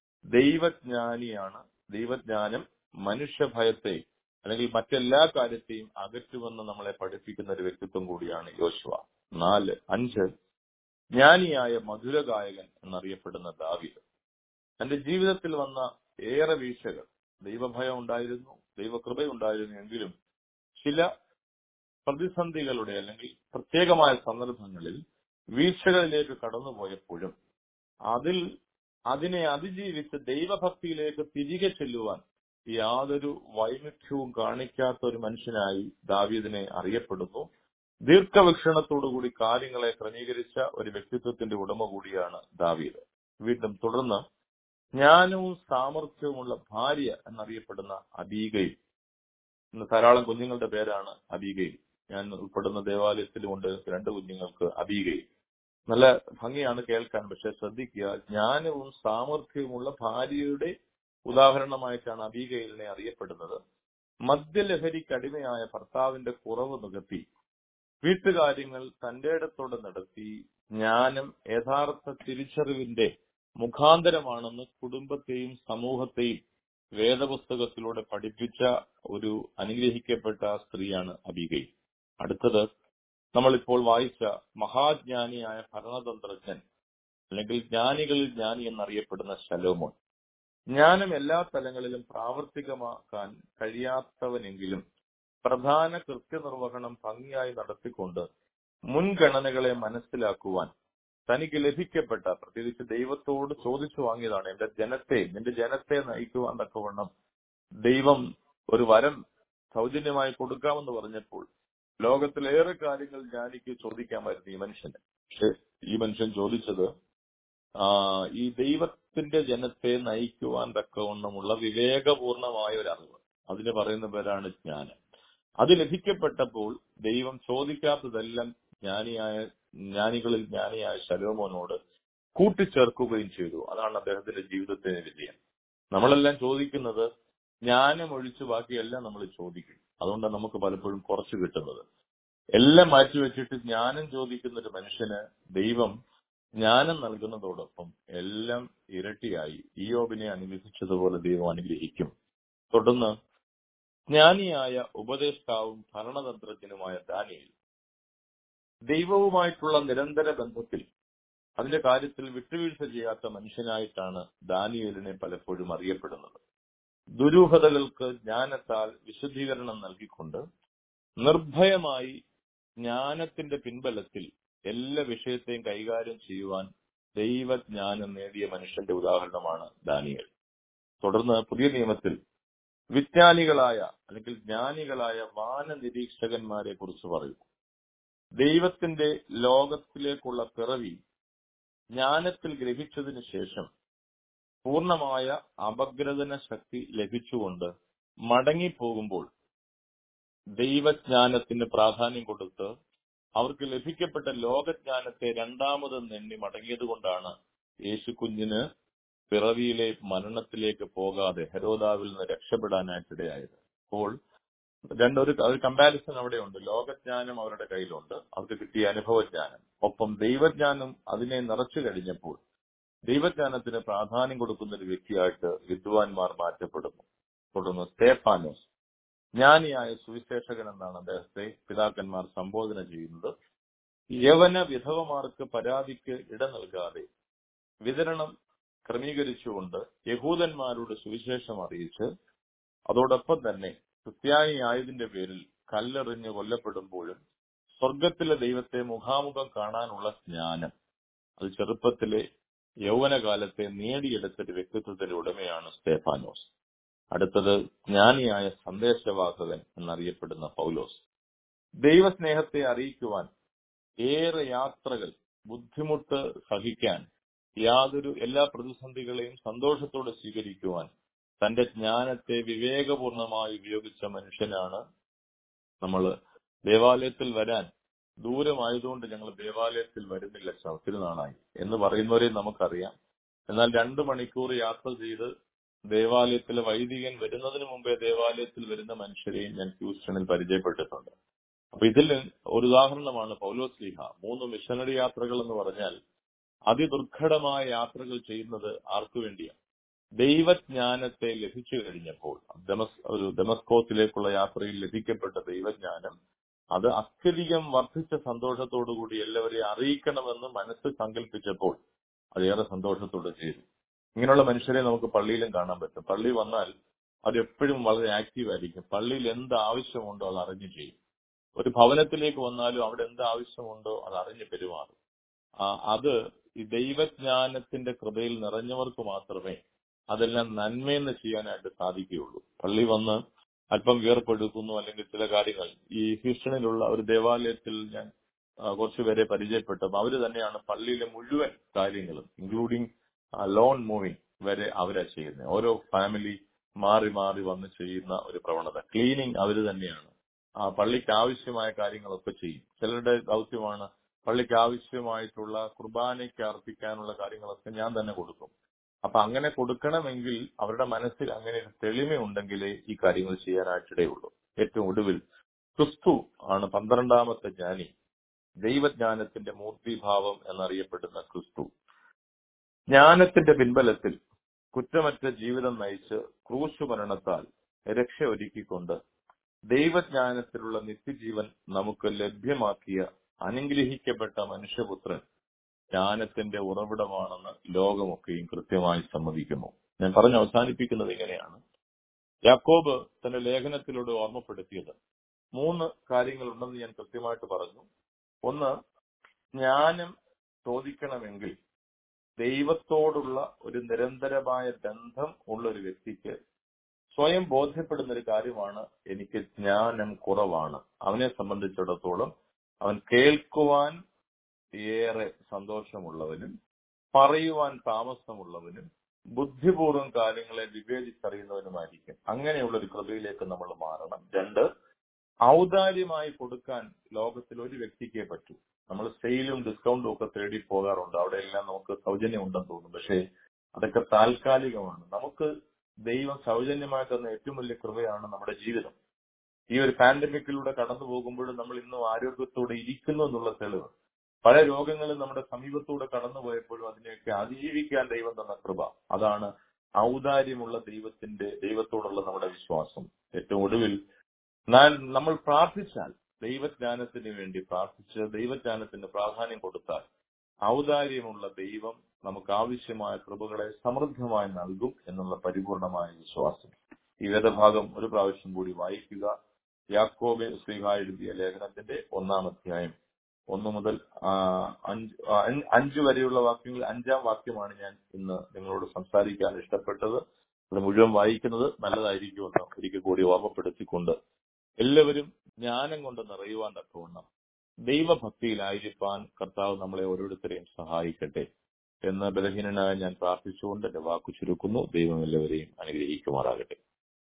ദൈവജ്ഞാനിയാണ് ദൈവജ്ഞാനം മനുഷ്യഭയത്തെ അല്ലെങ്കിൽ മറ്റെല്ലാ കാര്യത്തെയും അകറ്റുമെന്ന് നമ്മളെ പഠിപ്പിക്കുന്ന ഒരു വ്യക്തിത്വം കൂടിയാണ് യോശുവ നാല് അഞ്ച് ജ്ഞാനിയായ മധുരഗായകൻ എന്നറിയപ്പെടുന്ന ദാവിദ് തന്റെ ജീവിതത്തിൽ വന്ന ഏറെ വീഴ്ചകൾ ദൈവഭയം ഉണ്ടായിരുന്നു ദൈവകൃപയുണ്ടായിരുന്നു എങ്കിലും ചില പ്രതിസന്ധികളുടെ അല്ലെങ്കിൽ പ്രത്യേകമായ സന്ദർഭങ്ങളിൽ വീഴ്ചകളിലേക്ക് കടന്നുപോയപ്പോഴും അതിൽ അതിനെ അതിജീവിച്ച് ദൈവഭക്തിയിലേക്ക് തിരികെ ചെല്ലുവാൻ യാതൊരു വൈമുഖ്യവും കാണിക്കാത്ത ഒരു മനുഷ്യനായി ദാവീദിനെ അറിയപ്പെടുന്നു ദീർഘവീക്ഷണത്തോടുകൂടി കാര്യങ്ങളെ ക്രമീകരിച്ച ഒരു വ്യക്തിത്വത്തിന്റെ ഉടമ കൂടിയാണ് ദാവീദ് വീണ്ടും തുടർന്ന് ജ്ഞാനവും സാമർഥ്യവുമുള്ള ഭാര്യ എന്നറിയപ്പെടുന്ന അബീഗയിൽ ഇന്ന് ധാരാളം കുഞ്ഞുങ്ങളുടെ പേരാണ് അബീഗയിൽ ഞാൻ ഉൾപ്പെടുന്ന ദേവാലയത്തിലുമുണ്ട് രണ്ട് കുഞ്ഞുങ്ങൾക്ക് അബീഗയിൽ നല്ല ഭംഗിയാണ് കേൾക്കാൻ പക്ഷെ ശ്രദ്ധിക്കുക ജ്ഞാനവും സാമർഥ്യവുമുള്ള ഭാര്യയുടെ ഉദാഹരണമായിട്ടാണ് അബീഗയിലിനെ അറിയപ്പെടുന്നത് മദ്യലഹരിക്ക് അടിമയായ ഭർത്താവിന്റെ കുറവ് നികത്തി വീട്ടുകാര്യങ്ങൾ തന്റെ ഇടത്തോടെ നടത്തി ജ്ഞാനം യഥാർത്ഥ തിരിച്ചറിവിന്റെ മുഖാന്തരമാണെന്ന് കുടുംബത്തെയും സമൂഹത്തെയും വേദപുസ്തകത്തിലൂടെ പഠിപ്പിച്ച ഒരു അനുഗ്രഹിക്കപ്പെട്ട സ്ത്രീയാണ് അബികയിൽ അടുത്തത് നമ്മളിപ്പോൾ വായിച്ച മഹാജ്ഞാനിയായ ഭരണതന്ത്രജ്ഞൻ അല്ലെങ്കിൽ ജ്ഞാനികളിൽ ജ്ഞാനി എന്നറിയപ്പെടുന്ന ശലോമോൻ ജ്ഞാനം എല്ലാ തലങ്ങളിലും പ്രാവർത്തികമാക്കാൻ കഴിയാത്തവനെങ്കിലും പ്രധാന കൃത്യനിർവഹണം ഭംഗിയായി നടത്തിക്കൊണ്ട് മുൻഗണനകളെ മനസ്സിലാക്കുവാൻ തനിക്ക് ലഭിക്കപ്പെട്ട പ്രത്യേകിച്ച് ദൈവത്തോട് ചോദിച്ചു വാങ്ങിയതാണ് എന്റെ ജനത്തെ നിന്റെ ജനത്തെ നയിക്കുവാൻ തക്കവണ്ണം ദൈവം ഒരു വരം സൗജന്യമായി കൊടുക്കാമെന്ന് പറഞ്ഞപ്പോൾ ലോകത്തിലേറെ കാര്യങ്ങൾ ജ്ഞാനിക്ക് ചോദിക്കാമായിരുന്നു ഈ മനുഷ്യന് പക്ഷെ ഈ മനുഷ്യൻ ചോദിച്ചത് ആ, ഈ ദൈവത്തിന്റെ ജനത്തെ നയിക്കുവാൻ തക്കവണ്ണമുള്ള വിവേകപൂർണമായ ഒരു അറിവ് അതിന് പറയുന്ന പേരാണ് ജ്ഞാനം അത് ലഭിക്കപ്പെട്ടപ്പോൾ ദൈവം ചോദിക്കാത്തതെല്ലാം ജ്ഞാനിയായ ജ്ഞാനികളിൽ ജ്ഞാനിയായ ശലോമോനോട് കൂട്ടിച്ചേർക്കുകയും ചെയ്തു അതാണ് അദ്ദേഹത്തിന്റെ ജീവിതത്തിന്റെ വിജയം നമ്മളെല്ലാം ചോദിക്കുന്നത് ജ്ഞാനം ഒഴിച്ച് ബാക്കിയെല്ലാം നമ്മൾ ചോദിക്കും അതുകൊണ്ടാണ് നമുക്ക് പലപ്പോഴും കുറച്ച് കിട്ടുന്നത് എല്ലാം മാറ്റിവെച്ചിട്ട് ജ്ഞാനം ചോദിക്കുന്ന ഒരു മനുഷ്യന് ദൈവം ജ്ഞാനം നൽകുന്നതോടൊപ്പം എല്ലാം ഇരട്ടിയായി ഇയോബിനെ അനുഗ്രഹിച്ചതുപോലെ ദൈവം അനുഗ്രഹിക്കും തുടർന്ന് ജ്ഞാനിയായ ഉപദേഷ്ടാവും ഭരണതന്ത്രജ്ഞനുമായ ദാനിയേൽ ദൈവവുമായിട്ടുള്ള നിരന്തര ബന്ധത്തിൽ അതിന്റെ കാര്യത്തിൽ വിട്ടുവീഴ്ച ചെയ്യാത്ത മനുഷ്യനായിട്ടാണ് ദാനിയേലിനെ പലപ്പോഴും അറിയപ്പെടുന്നത് ദുരൂഹതകൾക്ക് ജ്ഞാനത്താൽ വിശദീകരണം നൽകിക്കൊണ്ട് നിർഭയമായി ജ്ഞാനത്തിന്റെ പിൻബലത്തിൽ എല്ലാ വിഷയത്തെയും കൈകാര്യം ചെയ്യുവാൻ ദൈവജ്ഞാനം നേടിയ മനുഷ്യന്റെ ഉദാഹരണമാണ് ദാനിയേൽ തുടർന്ന് പുതിയ നിയമത്തിൽ വിജ്ഞാനികളായ അല്ലെങ്കിൽ ജ്ഞാനികളായ വാന നിരീക്ഷകന്മാരെ കുറിച്ച് പറയും ദൈവത്തിന്റെ ലോകത്തിലേക്കുള്ള പിറവി ജ്ഞാനത്തിൽ ഗ്രഹിച്ചതിന് ശേഷം പൂർണമായ അപഗ്രഥന ശക്തി ലഭിച്ചുകൊണ്ട് മടങ്ങിപ്പോകുമ്പോൾ ദൈവജ്ഞാനത്തിന് പ്രാധാന്യം കൊടുത്ത് അവർക്ക് ലഭിക്കപ്പെട്ട ലോകജ്ഞാനത്തെ രണ്ടാമത് നെണ്ണി മടങ്ങിയതുകൊണ്ടാണ് യേശു കുഞ്ഞിന് പിറവിയിലെ മരണത്തിലേക്ക് പോകാതെ ഹെരോദാവിൽ നിന്ന് രക്ഷപ്പെടാനായിട്ടിടയായത് അപ്പോൾ രണ്ടൊരു ഒരു കമ്പാരിസൺ അവിടെയുണ്ട് ലോകജ്ഞാനം അവരുടെ കയ്യിലുണ്ട് അവർക്ക് കിട്ടിയ അനുഭവജ്ഞാനം ഒപ്പം ദൈവജ്ഞാനം അതിനെ നിറച്ചു കഴിഞ്ഞപ്പോൾ ദൈവജ്ഞാനത്തിന് പ്രാധാന്യം കൊടുക്കുന്ന ഒരു വ്യക്തിയായിട്ട് വിദ്വാൻമാർ മാറ്റപ്പെടുന്നു തുടർന്ന് സ്തേഫാനോസ് ജ്ഞാനിയായ സുവിശേഷകൻ എന്നാണ് അദ്ദേഹത്തെ പിതാക്കന്മാർ സംബോധന ചെയ്യുന്നത് യവന വിധവമാർക്ക് പരാതിക്ക് ഇട നൽകാതെ വിതരണം ക്രമീകരിച്ചുകൊണ്ട് യഹൂദന്മാരോട് സുവിശേഷം അറിയിച്ച് അതോടൊപ്പം തന്നെ ക്രിസ്ത്യാനിയായതിന്റെ പേരിൽ കല്ലെറിഞ്ഞ് കൊല്ലപ്പെടുമ്പോഴും സ്വർഗത്തിലെ ദൈവത്തെ മുഖാമുഖം കാണാനുള്ള ജ്ഞാനം അത് ചെറുപ്പത്തിലെ യൗവനകാലത്തെ നേടിയെടുത്തൊരു വ്യക്തിത്വത്തിന്റെ ഉടമയാണ് സ്തേഫാനോസ് അടുത്തത് ജ്ഞാനിയായ സന്ദേശവാഹകൻ എന്നറിയപ്പെടുന്ന പൗലോസ് ദൈവസ്നേഹത്തെ അറിയിക്കുവാൻ ഏറെ യാത്രകൾ ബുദ്ധിമുട്ട് സഹിക്കാൻ യാതൊരു എല്ലാ പ്രതിസന്ധികളെയും സന്തോഷത്തോടെ സ്വീകരിക്കുവാൻ തന്റെ ജ്ഞാനത്തെ വിവേകപൂർണമായി ഉപയോഗിച്ച മനുഷ്യനാണ് നമ്മൾ ദേവാലയത്തിൽ വരാൻ ദൂരമായതുകൊണ്ട് ഞങ്ങൾ ദേവാലയത്തിൽ വരുന്നില്ല അച്ഛാ, ഒത്തിരി നാളായി എന്ന് പറയുന്നവരെ നമുക്കറിയാം എന്നാൽ രണ്ടു മണിക്കൂർ യാത്ര ചെയ്ത് ദേവാലയത്തിലെ വൈദികൻ വരുന്നതിന് മുമ്പേ ദേവാലയത്തിൽ വരുന്ന മനുഷ്യരെയും ഞാൻ ഹ്യൂസ്റ്റണിൽ പരിചയപ്പെട്ടിട്ടുണ്ട് അപ്പൊ ഇതിൽ ഒരു ഉദാഹരണമാണ് പൗലോസ് ലീഹ മൂന്ന് മിഷനറി യാത്രകൾ എന്ന് പറഞ്ഞാൽ അതിദുർഘടമായ യാത്രകൾ ചെയ്യുന്നത് ആർക്കു വേണ്ടിയാണ് ദൈവജ്ഞാനത്തെ ലഭിച്ചു കഴിഞ്ഞപ്പോൾ ദമസ് ഒരു ദമസ്കോസിലേക്കുള്ള യാത്രയിൽ ലഭിക്കപ്പെട്ട ദൈവജ്ഞാനം അത് അത്യധികം വർദ്ധിച്ച സന്തോഷത്തോടുകൂടി എല്ലാവരെയും അറിയിക്കണമെന്ന് മനസ്സ് സങ്കല്പിച്ചപ്പോൾ അതേറെ സന്തോഷത്തോടെ ചെയ്തു ഇങ്ങനെയുള്ള മനുഷ്യരെ നമുക്ക് പള്ളിയിലും കാണാൻ പറ്റും പള്ളി വന്നാൽ അത് എപ്പോഴും വളരെ ആക്റ്റീവ് ആയിരിക്കും പള്ളിയിൽ എന്ത് ആവശ്യമുണ്ടോ അത് അറിഞ്ഞു ചെയ്യും ഒരു ഭവനത്തിലേക്ക് വന്നാലും അവിടെ എന്ത് ആവശ്യമുണ്ടോ അത് അറിഞ്ഞു പെരുമാറും ആ, അത് ഈ ദൈവജ്ഞാനത്തിന്റെ കൃപയിൽ നിറഞ്ഞവർക്ക് മാത്രമേ അതെല്ലാം നന്മയെന്ന് ചെയ്യാനായിട്ട് സാധിക്കുകയുള്ളൂ പള്ളി വന്ന് അല്പം വിയർപ്പെടുക്കുന്നു അല്ലെങ്കിൽ ചില കാര്യങ്ങൾ ഈ ഹ്യൂസ്റ്റണിലുള്ള ഒരു ദേവാലയത്തിൽ ഞാൻ ആ, കുറച്ചുപേരെ പരിചയപ്പെട്ടപ്പോൾ അവര് തന്നെയാണ് പള്ളിയിലെ മുഴുവൻ കാര്യങ്ങളും ഇൻക്ലൂഡിങ് ലോൺ മൂവിങ് വരെ അവരാ ചെയ്യുന്നത് ഓരോ ഫാമിലി മാറി മാറി വന്ന് ചെയ്യുന്ന ഒരു പ്രവണത ക്ലീനിങ് അവര് തന്നെയാണ് ആ പള്ളിക്ക് ആവശ്യമായ കാര്യങ്ങളൊക്കെ ചെയ്യും ചിലരുടെ ദൗത്യമാണ് പള്ളിക്ക് ആവശ്യമായിട്ടുള്ള കുർബാനയ്ക്ക് അർപ്പിക്കാനുള്ള കാര്യങ്ങളൊക്കെ ഞാൻ തന്നെ കൊടുക്കും അപ്പൊ അങ്ങനെ കൊടുക്കണമെങ്കിൽ അവരുടെ മനസ്സിൽ അങ്ങനെ ഒരു തെളിമയുണ്ടെങ്കിലേ ഈ കാര്യങ്ങൾ ചെയ്യാനായിട്ടിടയുള്ളൂ ഏറ്റവും ഒടുവിൽ ക്രിസ്തു ആണ് പന്ത്രണ്ടാമത്തെ ജ്ഞാനി ദൈവജ്ഞാനത്തിന്റെ മൂർത്തിഭാവം എന്നറിയപ്പെടുന്ന ക്രിസ്തു ജ്ഞാനത്തിന്റെ പിൻബലത്തിൽ കുറ്റമറ്റ ജീവിതം നയിച്ച് ക്രൂശു മരണത്താൽ രക്ഷ ഒരുക്കിക്കൊണ്ട് ദൈവജ്ഞാനത്തിലുള്ള നിത്യജീവൻ നമുക്ക് ലഭ്യമാക്കിയ അനുഗ്രഹിക്കപ്പെട്ട മനുഷ്യപുത്രൻ ജ്ഞാനത്തിന്റെ ഉറവിടമാണെന്ന് ലോകമൊക്കെയും കൃത്യമായി സമ്മതിക്കുന്നു ഞാൻ പറഞ്ഞ് അവസാനിപ്പിക്കുന്നത് ഇങ്ങനെയാണ് യാക്കോബ് തന്റെ ലേഖനത്തിലൂടെ ഓർമ്മപ്പെടുത്തിയത് മൂന്ന് കാര്യങ്ങളുണ്ടെന്ന് ഞാൻ കൃത്യമായിട്ട് പറഞ്ഞു ഒന്ന് ജ്ഞാനം ചോദിക്കണമെങ്കിൽ ദൈവത്തോടുള്ള ഒരു നിരന്തരമായ ബന്ധം ഉള്ള ഒരു വ്യക്തിക്ക് സ്വയം ബോധ്യപ്പെടുന്ന ഒരു കാര്യമാണ് എനിക്ക് ജ്ഞാനം കുറവാണ് അവനെ സംബന്ധിച്ചിടത്തോളം അവൻ കേൾക്കുവാൻ ഏറെ സന്തോഷമുള്ളവനും പറയുവാൻ താമസമുള്ളവനും ബുദ്ധിപൂർവ്വം കാര്യങ്ങളെ വിവേചിച്ചറിയുന്നവനുമായിരിക്കും അങ്ങനെയുള്ള ഒരു കൃപയിലേക്ക് നമ്മൾ മാറണം രണ്ട് ഔദാര്യമായി കൊടുക്കാൻ ലോകത്തിൽ ഒരു വ്യക്തിക്കേ പറ്റൂ നമ്മൾ സെയിലും ഡിസ്കൗണ്ടും ഒക്കെ തേടി പോകാറുണ്ട് അവിടെയെല്ലാം നമുക്ക് സൗജന്യം ഉണ്ടെന്ന് തോന്നും പക്ഷേ അതൊക്കെ താൽക്കാലികമാണ് നമുക്ക് ദൈവം സൗജന്യമായി തന്ന ഏറ്റവും വലിയ കൃപയാണ് നമ്മുടെ ജീവിതം ഈ ഒരു പാൻഡമിക്കിലൂടെ കടന്നു പോകുമ്പോഴും നമ്മൾ ഇന്നും ആരോഗ്യത്തോടെ ഇരിക്കുന്നു എന്നുള്ള തെളിവ് പല രോഗങ്ങളും നമ്മുടെ സമീപത്തൂടെ കടന്നു പോയപ്പോഴും അതിനെയൊക്കെ അതിജീവിക്കാൻ ദൈവം തന്ന കൃപ അതാണ് ഔദാര്യമുള്ള ദൈവത്തിന്റെ ദൈവത്തോടുള്ള നമ്മുടെ വിശ്വാസം ഏറ്റവും ഒടുവിൽ ഞാൻ നമ്മൾ പ്രാർത്ഥിച്ചാൽ ദൈവജ്ഞാനത്തിന് വേണ്ടി പ്രാർത്ഥിച്ച് ദൈവജ്ഞാനത്തിന് പ്രാധാന്യം കൊടുത്താൽ ഔദാര്യമുള്ള ദൈവം നമുക്ക് ആവശ്യമായ കൃപകളെ സമൃദ്ധമായി നൽകും എന്നുള്ള പരിപൂർണമായ വിശ്വാസം ഈ വേദഭാഗം ഒരു പ്രാവശ്യം കൂടി വായിക്കുക യാക്കോബെ ശ്രീഹ എഴുതിയ ലേഖനത്തിന്റെ ഒന്നാം അധ്യായം ഒന്ന് മുതൽ ആ, അഞ്ച് ആ, അഞ്ച് അഞ്ച് വരെയുള്ള വാക്യങ്ങൾ അഞ്ചാം വാക്യമാണ് ഞാൻ ഇന്ന് നിങ്ങളോട് സംസാരിക്കാൻ ഇഷ്ടപ്പെട്ടത് അത് മുഴുവൻ വായിക്കുന്നത് നല്ലതായിരിക്കുമെന്ന് ഒരിക്കൽ കൂടി ഓർമ്മപ്പെടുത്തിക്കൊണ്ട് എല്ലാവരും ജ്ഞാനം കൊണ്ട് നിറയുവാൻ തക്കവണ്ണം ദൈവഭക്തിയിലായിരിക്കാൻ കർത്താവ് നമ്മളെ ഓരോരുത്തരെയും സഹായിക്കട്ടെ എന്ന് ബലഹീനനായ ഞാൻ പ്രാർത്ഥിച്ചുകൊണ്ട് എന്റെ വാക്കു ചുരുക്കുന്നു ദൈവം എല്ലാവരെയും അനുഗ്രഹിക്കുമാറാകട്ടെ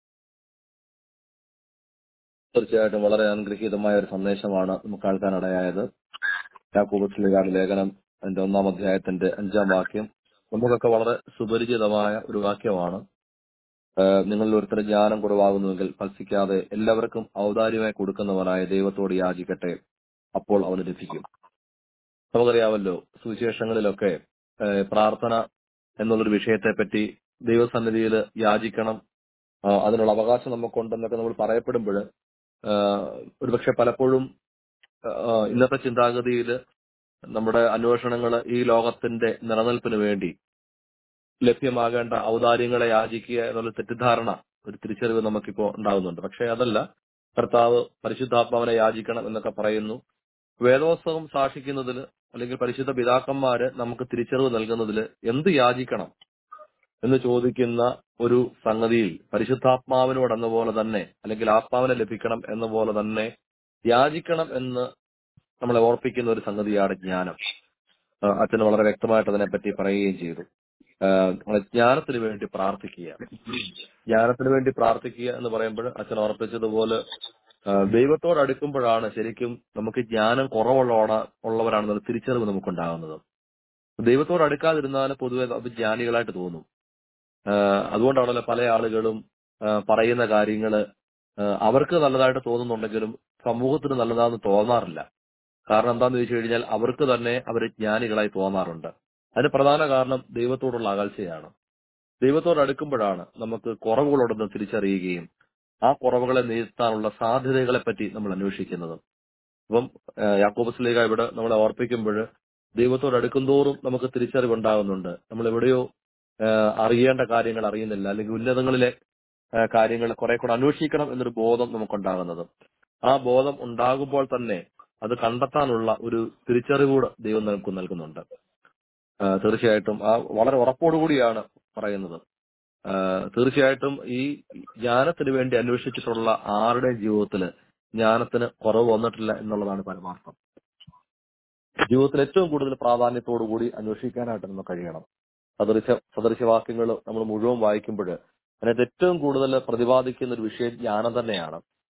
തീർച്ചയായിട്ടും വളരെ അനുഗ്രഹീതമായ ഒരു സന്ദേശമാണ് നമുക്ക് കേൾക്കാനിടയായത് യാക്കോബത്തിലെ ലേഖനം അതിന്റെ ഒന്നാം അധ്യായത്തിന്റെ അഞ്ചാം വാക്യം നമുക്കൊക്കെ വളരെ സുപരിചിതമായ ഒരു വാക്യമാണ് ആഹ് നിങ്ങളിൽ ഒരുത്തരം ജ്ഞാനം കുറവാകുന്നുവെങ്കിൽ ഫൽസിക്കാതെ എല്ലാവർക്കും ഔദാര്യമായി കൊടുക്കുന്നവനായ ദൈവത്തോട് യാചിക്കട്ടെ അപ്പോൾ അവന് ലഭിക്കും നമുക്കറിയാമല്ലോ സുവിശേഷങ്ങളിലൊക്കെ ആഹ് പ്രാർത്ഥന എന്നുള്ളൊരു വിഷയത്തെപ്പറ്റി ദൈവസന്നിധിയിൽ യാചിക്കണം ആഹ് അതിനുള്ള അവകാശം നമുക്കുണ്ടെന്നൊക്കെ നമ്മൾ പറയപ്പെടുമ്പോൾ ഒരുപക്ഷെ പലപ്പോഴും ആഹ് ഇന്നത്തെ ചിന്താഗതിയിൽ നമ്മുടെ അന്വേഷണങ്ങൾ ഈ ലോകത്തിന്റെ നിലനിൽപ്പിന് വേണ്ടി ലഭ്യമാകേണ്ട ഔദാര്യങ്ങളെ യാചിക്കുക എന്നുള്ള തെറ്റിദ്ധാരണ ഒരു തിരിച്ചറിവ് നമുക്കിപ്പോ ഉണ്ടാകുന്നുണ്ട് പക്ഷെ അതല്ല കർത്താവ് പരിശുദ്ധാത്മാവിനെ യാചിക്കണം എന്നൊക്കെ പറയുന്നു വേദോത്സവം സാക്ഷിക്കുന്നതിൽ അല്ലെങ്കിൽ പരിശുദ്ധ പിതാക്കന്മാര് നമുക്ക് തിരിച്ചറിവ് നൽകുന്നതിൽ എന്ത് യാചിക്കണം എന്ന് ചോദിക്കുന്ന ഒരു സംഗതിയിൽ പരിശുദ്ധാത്മാവിനോട് എന്ന പോലെ തന്നെ അല്ലെങ്കിൽ ആത്മാവിനെ ലഭിക്കണം എന്ന പോലെ തന്നെ യാചിക്കണം എന്ന് നമ്മളെ ഓർപ്പിക്കുന്ന ഒരു സംഗതിയാണ് ജ്ഞാനം ആ, അച്ഛൻ വളരെ വ്യക്തമായിട്ട് അതിനെപ്പറ്റി പറയുകയും ചെയ്തു ആ, നമ്മളെ ജ്ഞാനത്തിന് വേണ്ടി പ്രാർത്ഥിക്കുക ജ്ഞാനത്തിന് വേണ്ടി പ്രാർത്ഥിക്കുക എന്ന് പറയുമ്പോൾ അച്ഛൻ ഓർപ്പിച്ചതുപോലെ ആ, ദൈവത്തോട് അടുക്കുമ്പോഴാണ് ശരിക്കും നമുക്ക് ജ്ഞാനം കുറവുള്ള ഉള്ളവരാണെന്നുള്ള തിരിച്ചറിവ് നമുക്കുണ്ടാകുന്നത് ദൈവത്തോട് അടുക്കാതിരുന്നാൽ പൊതുവെ അത് ജ്ഞാനികളായിട്ട് തോന്നും ആ, അതുകൊണ്ടാണല്ലോ പല ആളുകളും ആ, പറയുന്ന കാര്യങ്ങള് ആ, അവർക്ക് നല്ലതായിട്ട് തോന്നുന്നുണ്ടെങ്കിലും സമൂഹത്തിന് നല്ലതാണെന്ന് തോന്നാറില്ല കാരണം എന്താന്ന് ചോദിച്ചു കഴിഞ്ഞാൽ അവർക്ക് തന്നെ അവർ ജ്ഞാനികളായി തോന്നാറുണ്ട് അതിന് പ്രധാന കാരണം ദൈവത്തോടുള്ള അകൽച്ചയാണ് ദൈവത്തോട് അടുക്കുമ്പോഴാണ് നമുക്ക് കുറവുകളുണ്ടെന്ന് തിരിച്ചറിയുകയും ആ കുറവുകളെ നീത്താനുള്ള സാധ്യതകളെ പറ്റി നമ്മൾ അന്വേഷിക്കുന്നത് അപ്പം യാക്കോബസ് ലീഗ ഇവിടെ നമ്മളെ ഓർപ്പിക്കുമ്പോൾ ദൈവത്തോട് അടുക്കുന്തോറും നമുക്ക് തിരിച്ചറിവുണ്ടാകുന്നുണ്ട് നമ്മൾ എവിടെയോ ആ, അറിയേണ്ട കാര്യങ്ങൾ അറിയുന്നില്ല അല്ലെങ്കിൽ ഉന്നതങ്ങളിലെ ആ, കാര്യങ്ങൾ കുറെ കൂടെ അന്വേഷിക്കണം എന്നൊരു ബോധം നമുക്കുണ്ടാകുന്നത് ആ ബോധം ഉണ്ടാകുമ്പോൾ തന്നെ അത് കണ്ടെത്താനുള്ള ഒരു തിരിച്ചറിവൂടെ ദൈവം നമുക്ക് നൽകുന്നുണ്ട് ആ, തീർച്ചയായിട്ടും ആ വളരെ ഉറപ്പോടുകൂടിയാണ് പറയുന്നത് ആ, തീർച്ചയായിട്ടും ഈ ജ്ഞാനത്തിന് വേണ്ടി അന്വേഷിച്ചിട്ടുള്ള ആരുടെയും ജീവിതത്തിൽ ജ്ഞാനത്തിന് കുറവ് വന്നിട്ടില്ല എന്നുള്ളതാണ് പരമാർത്ഥം ജീവിതത്തിൽ ഏറ്റവും കൂടുതൽ പ്രാധാന്യത്തോടു കൂടി അന്വേഷിക്കാനായിട്ട് നമുക്ക് കഴിയണം സദൃശ സദൃശവാക്യങ്ങൾ നമ്മൾ മുഴുവൻ വായിക്കുമ്പോൾ അതിനകത്ത് ഏറ്റവും കൂടുതൽ പ്രതിപാദിക്കുന്ന ഒരു വിഷയം ജ്ഞാനം തന്നെയാണ്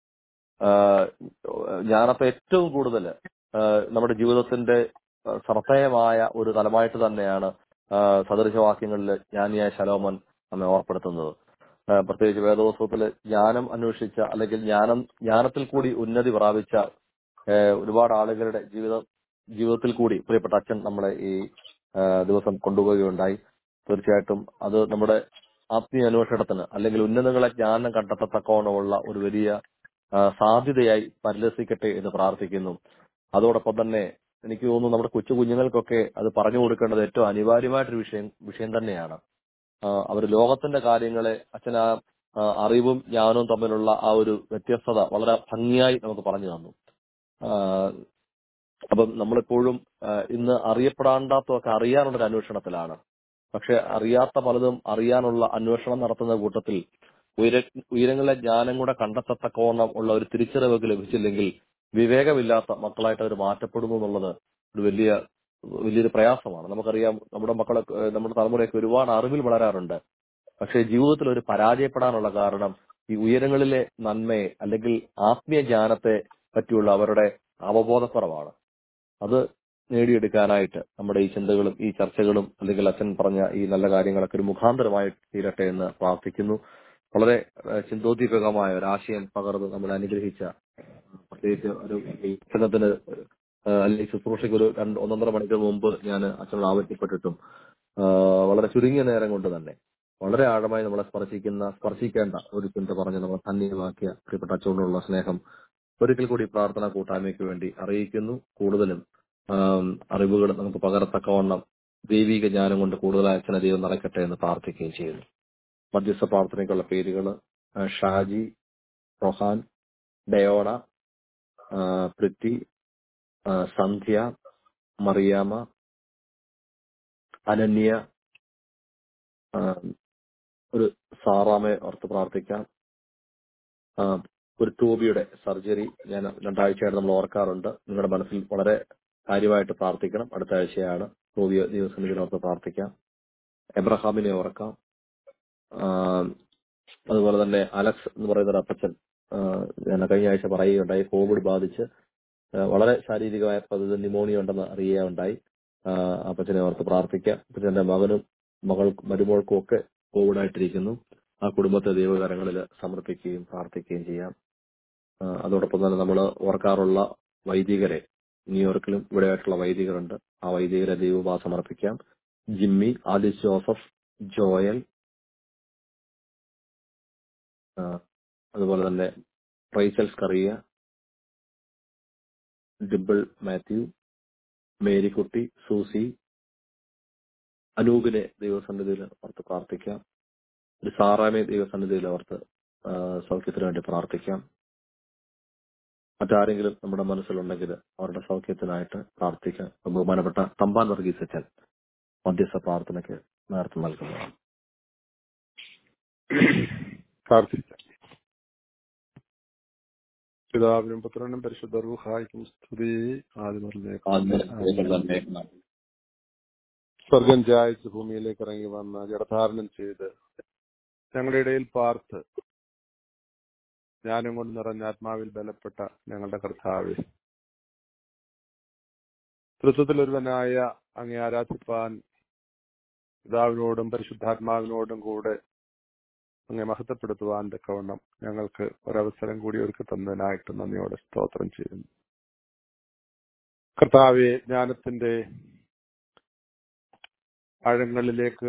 ആഹ് ജ്ഞാനത്തെ ഏറ്റവും കൂടുതൽ ആഹ് നമ്മുടെ ജീവിതത്തിന്റെ ആഹ് ശ്രദ്ധേയമായ ഒരു തലമായിട്ട് തന്നെയാണ് ആഹ് സദൃശവാക്യങ്ങളിൽ ജ്ഞാനിയായ ശലോമൻ നമ്മെ ഓർപ്പെടുത്തുന്നത് ആഹ് പ്രത്യേകിച്ച് വേദോത്സവത്തിൽ ജ്ഞാനം അന്വേഷിച്ച അല്ലെങ്കിൽ ജ്ഞാനം ജ്ഞാനത്തിൽ കൂടി ഉന്നതി പ്രാപിച്ച ആഹ് ഒരുപാട് ആളുകളുടെ ജീവിതം ജീവിതത്തിൽ കൂടി പ്രിയപ്പെട്ട അച്ഛൻ നമ്മളെ ഈ ആഹ് ദിവസം കൊണ്ടുപോവുകയുണ്ടായി തീർച്ചയായിട്ടും അത് നമ്മുടെ ആത്മീയ അന്വേഷണത്തിന് അല്ലെങ്കിൽ ഉന്നതങ്ങളെ ജ്ഞാനം കണ്ടെത്തത്തക്കവണ്ണമുള്ള ഒരു വലിയ ആ, സാധ്യതയായി പരിലസിക്കട്ടെ എന്ന് പ്രാർത്ഥിക്കുന്നു അതോടൊപ്പം തന്നെ എനിക്ക് തോന്നുന്നു നമ്മുടെ കൊച്ചു കുഞ്ഞുങ്ങൾക്കൊക്കെ അത് പറഞ്ഞു കൊടുക്കേണ്ടത് ഏറ്റവും അനിവാര്യമായിട്ടൊരു വിഷയം വിഷയം തന്നെയാണ് അവർ ലോകത്തിന്റെ കാര്യങ്ങളെ അച്ഛൻ ആ ആ, അറിവും ജ്ഞാനവും തമ്മിലുള്ള ആ ഒരു വ്യത്യസ്തത വളരെ ഭംഗിയായി നമുക്ക് പറഞ്ഞു തന്നു ആ, അപ്പം നമ്മളെപ്പോഴും ആ, ഇന്ന് അറിയപ്പെടാണ്ടാത്തതൊക്കെ അറിയാനുള്ള ഒരു അന്വേഷണത്തിലാണ് പക്ഷെ അറിയാത്ത പലതും അറിയാനുള്ള അന്വേഷണം നടത്തുന്ന കൂട്ടത്തിൽ ഉയര ഉയരങ്ങളിലെ ജ്ഞാനം കൂടെ കണ്ടെത്തത്തക്കവണ്ണം ഉള്ള ഒരു തിരിച്ചറിവൊക്കെ ലഭിച്ചില്ലെങ്കിൽ വിവേകമില്ലാത്ത മക്കളായിട്ട് അവർ മാറ്റപ്പെടുന്നു എന്നുള്ളത് ഒരു വലിയ വലിയൊരു പ്രയാസമാണ് നമുക്കറിയാം നമ്മുടെ മക്കളെ ഏഹ് നമ്മുടെ തലമുറയൊക്കെ ഒരുപാട് അറിവിൽ വളരാറുണ്ട് പക്ഷേ ജീവിതത്തിൽ ഒരു പരാജയപ്പെടാനുള്ള കാരണം ഈ ഉയരങ്ങളിലെ നന്മയെ അല്ലെങ്കിൽ ആത്മീയ ജ്ഞാനത്തെ പറ്റിയുള്ള അവരുടെ അവബോധക്കുറവാണ് അത് നേടിയെടുക്കാനായിട്ട് നമ്മുടെ ഈ ചിന്തകളും ഈ ചർച്ചകളും അല്ലെങ്കിൽ അച്ഛൻ പറഞ്ഞ ഈ നല്ല കാര്യങ്ങളൊക്കെ ഒരു മുഖാന്തരമായി തീരട്ടെ എന്ന് പ്രാർത്ഥിക്കുന്നു വളരെ ഏഹ് ചിന്തോദ്ദീപകമായ ഒരു ആശയം പകർന്ന് നമ്മൾ അനുഗ്രഹിച്ച പ്രത്യേകിച്ച് ഒരു ഈ ക്ഷണത്തിന് ഏഹ് അല്ലെങ്കിൽ ശുശ്രൂഷയ്ക്ക് ഒരു രണ്ട് ഒന്നൊന്നര മണിക്കൂർ മുമ്പ് ഞാൻ അച്ഛനോട് ആവശ്യപ്പെട്ടിട്ടും ആഹ് വളരെ ചുരുങ്ങിയ നേരം കൊണ്ട് തന്നെ വളരെ ആഴമായി നമ്മളെ സ്പർശിക്കുന്ന സ്പർശിക്കേണ്ട ഒരു ചിന്ത പറഞ്ഞ് നമ്മളെ ധന്യമാക്കിയ പ്രിയപ്പെട്ട അച്ഛനോടുള്ള സ്നേഹം ഒരിക്കൽ കൂടി പ്രാർത്ഥന കൂട്ടായ്മയ്ക്ക് വേണ്ടി അറിയിക്കുന്നു കൂടുതലും ആം, അറിവുകൾ നമുക്ക് പകരത്തക്കവണ്ണം ദൈവിക ജ്ഞാനം കൊണ്ട് കൂടുതലായി അച്ഛനെ ദൈവം നിറയ്ക്കട്ടെ എന്ന് പ്രാർത്ഥിക്കുകയും ചെയ്യുന്നു മധ്യസ്ഥ പ്രാർത്ഥനയ്ക്കുള്ള പേരുകൾ ഷാജി റൊഹാൻ ഡയോണ ആ, പൃഥ്വി ആ, സന്ധ്യ മറിയാമ അനന്യ ആ, ഒരു സാറാമെ ഓർത്ത് പ്രാർത്ഥിക്കാം ആ, ഒരു ടോബിയുടെ സർജറി ഞാൻ രണ്ടാഴ്ചയായിട്ട് നമ്മൾ ഓർക്കാറുണ്ട് നിങ്ങളുടെ മനസ്സിൽ വളരെ കാര്യമായിട്ട് പ്രാർത്ഥിക്കണം അടുത്ത ആഴ്ചയാണ് ടോബി ദിവസങ്ങളിൽ ഓർത്ത് പ്രാർത്ഥിക്കാം എബ്രഹാമിനെ ഓർക്കാം ആ, അതുപോലെ തന്നെ അലക്സ് എന്ന് പറയുന്ന ഒരു അപ്പച്ചൻ ആ, ഞാൻ കഴിഞ്ഞ ആഴ്ച പറയുകയുണ്ടായി കോവിഡ് ബാധിച്ച് ആ, വളരെ ശാരീരികമായ പദ്ധതി ന്യൂമോണിയ ഉണ്ടെന്ന് അറിയുകയുണ്ടായി ആ, അപ്പച്ചനെ ഓർത്ത് പ്രാർത്ഥിക്കാം അപ്പച്ചന്റെ മകനും മകൾ മരുമോൾക്കും ഒക്കെ കോവിഡ് ആയിട്ടിരിക്കുന്നു ആ കുടുംബത്തെ ദൈവകരങ്ങളിൽ സമർപ്പിക്കുകയും പ്രാർത്ഥിക്കുകയും ചെയ്യാം ആ, അതോടൊപ്പം തന്നെ നമ്മൾ ഓർക്കാറുള്ള വൈദികരെ ന്യൂയോർക്കിലും ഇവിടെ ആയിട്ടുള്ള വൈദികരുണ്ട് ആ വൈദികരെ ദൈവഭാ സമർപ്പിക്കാം ജിമ്മി ആദിസ് ജോസഫ് ജോയൽ ആ, അതുപോലെ തന്നെ റൈസൽസ് കറിയ ഡിബിൾ മാത്യു മേരിക്കുട്ടി സൂസി അനൂപിനെ ദൈവസന്നിധിയിൽ ഓർത്ത് പ്രാർത്ഥിക്കാം ഒരു സാറാമെ ദൈവസന്നിധിയിൽ ഓർത്ത് ആ, സൗഖ്യത്തിന് വേണ്ടി പ്രാർത്ഥിക്കാം മറ്റാരെങ്കിലും നമ്മുടെ മനസ്സിലുണ്ടെങ്കിൽ അവരുടെ സൗഖ്യത്തിനായിട്ട് പ്രാർത്ഥിക്കാം ബഹുമാനപ്പെട്ട തമ്പാൻ വർഗീസ് അച്ഛൻ മധ്യസ്ഥ പ്രാർത്ഥനയ്ക്ക് നേതൃത്വം നൽകുന്നതാണ് പ്രാർത്ഥിക്കാം പിതാവിനും പുത്രനും പരിശുദ്ധ റൂഹായിക്കും സ്തുതി ആദ്യം സ്വർഗം ചായച്ച് ഭൂമിയിലേക്ക് ഇറങ്ങി വന്ന് ജഡധാരണം ചെയ്ത് ഞങ്ങളുടെ ഇടയിൽ പാർത്ത് ജ്ഞാനം കൊണ്ട് നിറഞ്ഞ ആത്മാവിൽ ബലപ്പെട്ട ഞങ്ങളുടെ കർത്താവ് തൃത്വത്തിൽ ഒരുവനായ അങ്ങേ ആരാധിപ്പാൻ പിതാവിനോടും പരിശുദ്ധാത്മാവിനോടും കൂടെ അങ്ങെ മഹത്വപ്പെടുത്തുവാൻ തക്കവണ്ണം ഞങ്ങൾക്ക് ഒരവസരം കൂടി ഒരുക്കി തന്നതിനായിട്ട് നന്ദിയോടെ സ്തോത്രം ചെയ്യുന്നു കർത്താവെ ജ്ഞാനത്തിന്റെ ആഴങ്ങളിലേക്ക്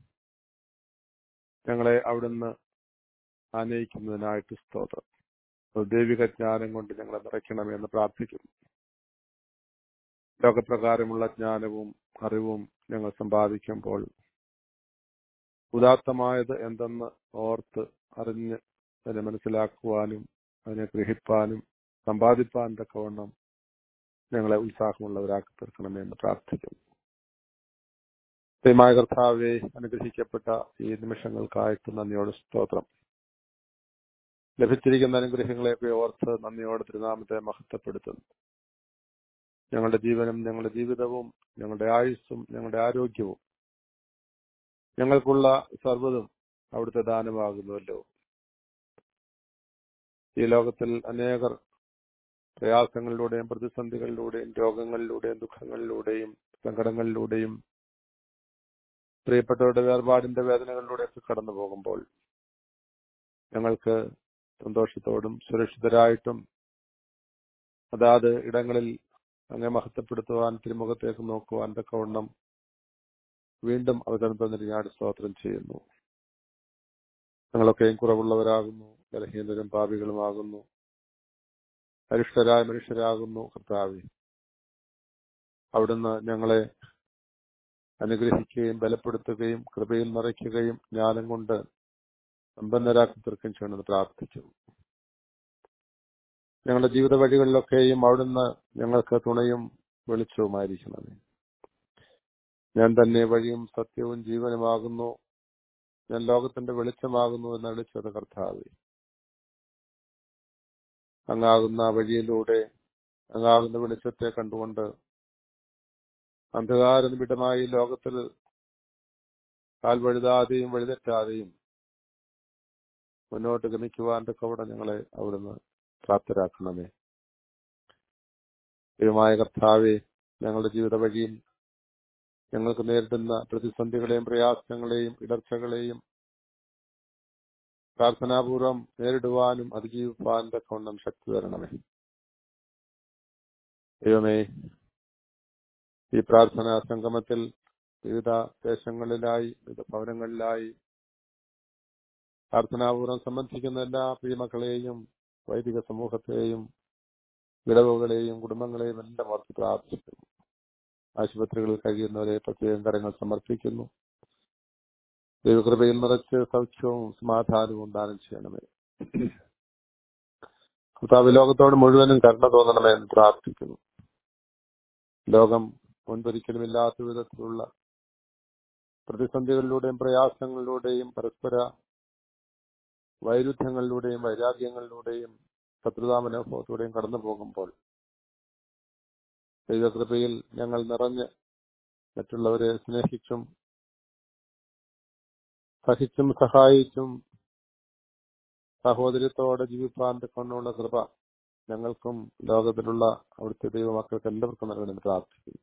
ഞങ്ങളെ അവിടുന്ന് ആനയിക്കുന്നതിനായിട്ട് സ്തോത്രം ദൈവിക ജ്ഞാനം കൊണ്ട് ഞങ്ങളെ നിറയ്ക്കണമെന്ന് പ്രാർത്ഥിക്കുന്നു ലോകപ്രകാരമുള്ള ജ്ഞാനവും അറിവും ഞങ്ങൾ സമ്പാദിക്കുമ്പോൾ ഉദാത്തമായത് എന്തെന്ന് ഓർത്ത് അറിഞ്ഞ് അതിനെ മനസ്സിലാക്കുവാനും അതിനെ ഗ്രഹിപ്പാനും സമ്പാദിപ്പാൻ തക്കവണ്ണം ഞങ്ങളെ ഉത്സാഹമുള്ളവരാക്കി തീർക്കണമെന്ന് പ്രാർത്ഥിക്കുന്നു ദൈവമായ കർത്താവെ അനുഗ്രഹിക്കപ്പെട്ട ഈ നിമിഷങ്ങൾക്കായിട്ട് നന്ദിയോട് സ്തോത്രം ലഭിച്ചിരിക്കുന്ന അനുഗ്രഹങ്ങളെയൊക്കെ ഓർത്ത് നന്ദിയോടെ തിരുനാമത്തെ മഹത്വപ്പെടുത്തുന്നു ഞങ്ങളുടെ ജീവനും ഞങ്ങളുടെ ജീവിതവും ഞങ്ങളുടെ ആയുസ്സും ഞങ്ങളുടെ ആരോഗ്യവും ഞങ്ങൾക്കുള്ള സർവ്വതും അവിടുത്തെ ദാനമാകുന്നുവല്ലോ ഈ ലോകത്തിൽ അനേകർ പ്രയാസങ്ങളിലൂടെയും പ്രതിസന്ധികളിലൂടെയും രോഗങ്ങളിലൂടെയും ദുഃഖങ്ങളിലൂടെയും സങ്കടങ്ങളിലൂടെയും പ്രിയപ്പെട്ടവരുടെ വേർപാടിന്റെ വേദനകളിലൂടെയൊക്കെ കടന്നു പോകുമ്പോൾ ഞങ്ങൾക്ക് സന്തോഷത്തോടും സുരക്ഷിതരായിട്ടും അതാത് ഇടങ്ങളിൽ അങ്ങെ മഹത്വപ്പെടുത്തുവാൻ തിരുമുഖത്തേക്ക് നോക്കുവാൻ തക്കവണ്ണം വീണ്ടും അവസരം തന്നിട്ട് ഞാൻ സ്തോത്രം ചെയ്യുന്നു ഞങ്ങളൊക്കെയും കുറവുള്ളവരാകുന്നു ബലഹീനരും പാപികളുമാകുന്നു അരിഷ്ടരായ മനുഷ്യരാകുന്നു കർത്താവി അവിടുന്ന് ഞങ്ങളെ അനുഗ്രഹിക്കുകയും ബലപ്പെടുത്തുകയും കൃപയിൽ നിറയ്ക്കുകയും ജ്ഞാനം കൊണ്ട് സമ്പന്നരാക്കി തീർക്കുകയും ചെയ്യണമെന്ന് പ്രാർത്ഥിച്ചു ഞങ്ങളുടെ ജീവിത വഴികളിലൊക്കെയും അവിടുന്ന് ഞങ്ങൾക്ക് തുണയും വെളിച്ചവുമായിരിക്കണമേ ഞാൻ തന്നെ വഴിയും സത്യവും ജീവനുമാകുന്നു ഞാൻ ലോകത്തിന്റെ വെളിച്ചമാകുന്നു എന്ന് വിളിച്ചത് കർത്താവ് അങ്ങാകുന്ന വഴിയിലൂടെ അങ്ങാകുന്ന വെളിച്ചത്തെ കണ്ടുകൊണ്ട് അന്ധകാര നിബിഡമായി ലോകത്തിൽ കാൽ വഴുതാതെയും വഴുതെറ്റാതെയും മുന്നോട്ട് ഗമിക്കുവാൻ തക്കവിടെ ഞങ്ങളെ അവിടുന്ന് പ്രാപ്തരാക്കണമേ ദൈവമായ കർത്താവെ ഞങ്ങളുടെ ജീവിത വഴിയിൽ ഞങ്ങൾക്ക് നേരിടുന്ന പ്രതിസന്ധികളെയും പ്രയാസങ്ങളെയും ഇടർച്ചകളെയും പ്രാർത്ഥനാപൂർവം നേരിടുവാനും അതിജീവിപ്പാൻ തക്കവണ്ണം ശക്തി തരണമേ ദൈവമേ ഈ പ്രാർത്ഥനാ സംഗമത്തിൽ വിവിധ ദേശങ്ങളിലായി വിവിധ ഭവനങ്ങളിലായി പ്രാർത്ഥനാപൂർവ്വം സംബന്ധിക്കുന്ന എല്ലാ പ്രിയമക്കളെയും വൈദിക സമൂഹത്തെയും വിടവുകളെയും കുടുംബങ്ങളെയും എല്ലാം ഓർത്ത് പ്രാർത്ഥിക്കുന്നു ആശുപത്രികളിൽ കഴിയുന്നവരെ പ്രത്യേകം കരങ്ങൾ സമർപ്പിക്കുന്നു ദൈവകൃപയിൽ നിറച്ച് സൗഖ്യവും സമാധാനവും ദാനം ചെയ്യണമേ കർത്താവ് ലോകത്തോട് മുഴുവനും കരുണ തോന്നണമേ എന്ന് പ്രാർത്ഥിക്കുന്നു ലോകം മുൻപൊരിക്കലും ഇല്ലാത്ത വിധത്തിലുള്ള പ്രതിസന്ധികളിലൂടെയും പ്രയാസങ്ങളിലൂടെയും പരസ്പര വൈരുദ്ധ്യങ്ങളിലൂടെയും വൈരാഗ്യങ്ങളിലൂടെയും ശത്രുതാ മനോഭാവത്തോടെയും കടന്നു പോകുമ്പോൾ ദൈവകൃപയിൽ ഞങ്ങൾ നിറഞ്ഞ് മറ്റുള്ളവരെ സ്നേഹിച്ചും സഹിച്ചും സഹായിച്ചും സഹോദര്യത്തോടെ ജീവിപ്പാൻ കൊണ്ടുള്ള കൃപ ഞങ്ങൾക്കും ലോകത്തിലുള്ള അവിടുത്തെ ദൈവമക്കൾക്ക് എല്ലാവർക്കും നൽകണമെന്ന് പ്രാർത്ഥിക്കുന്നു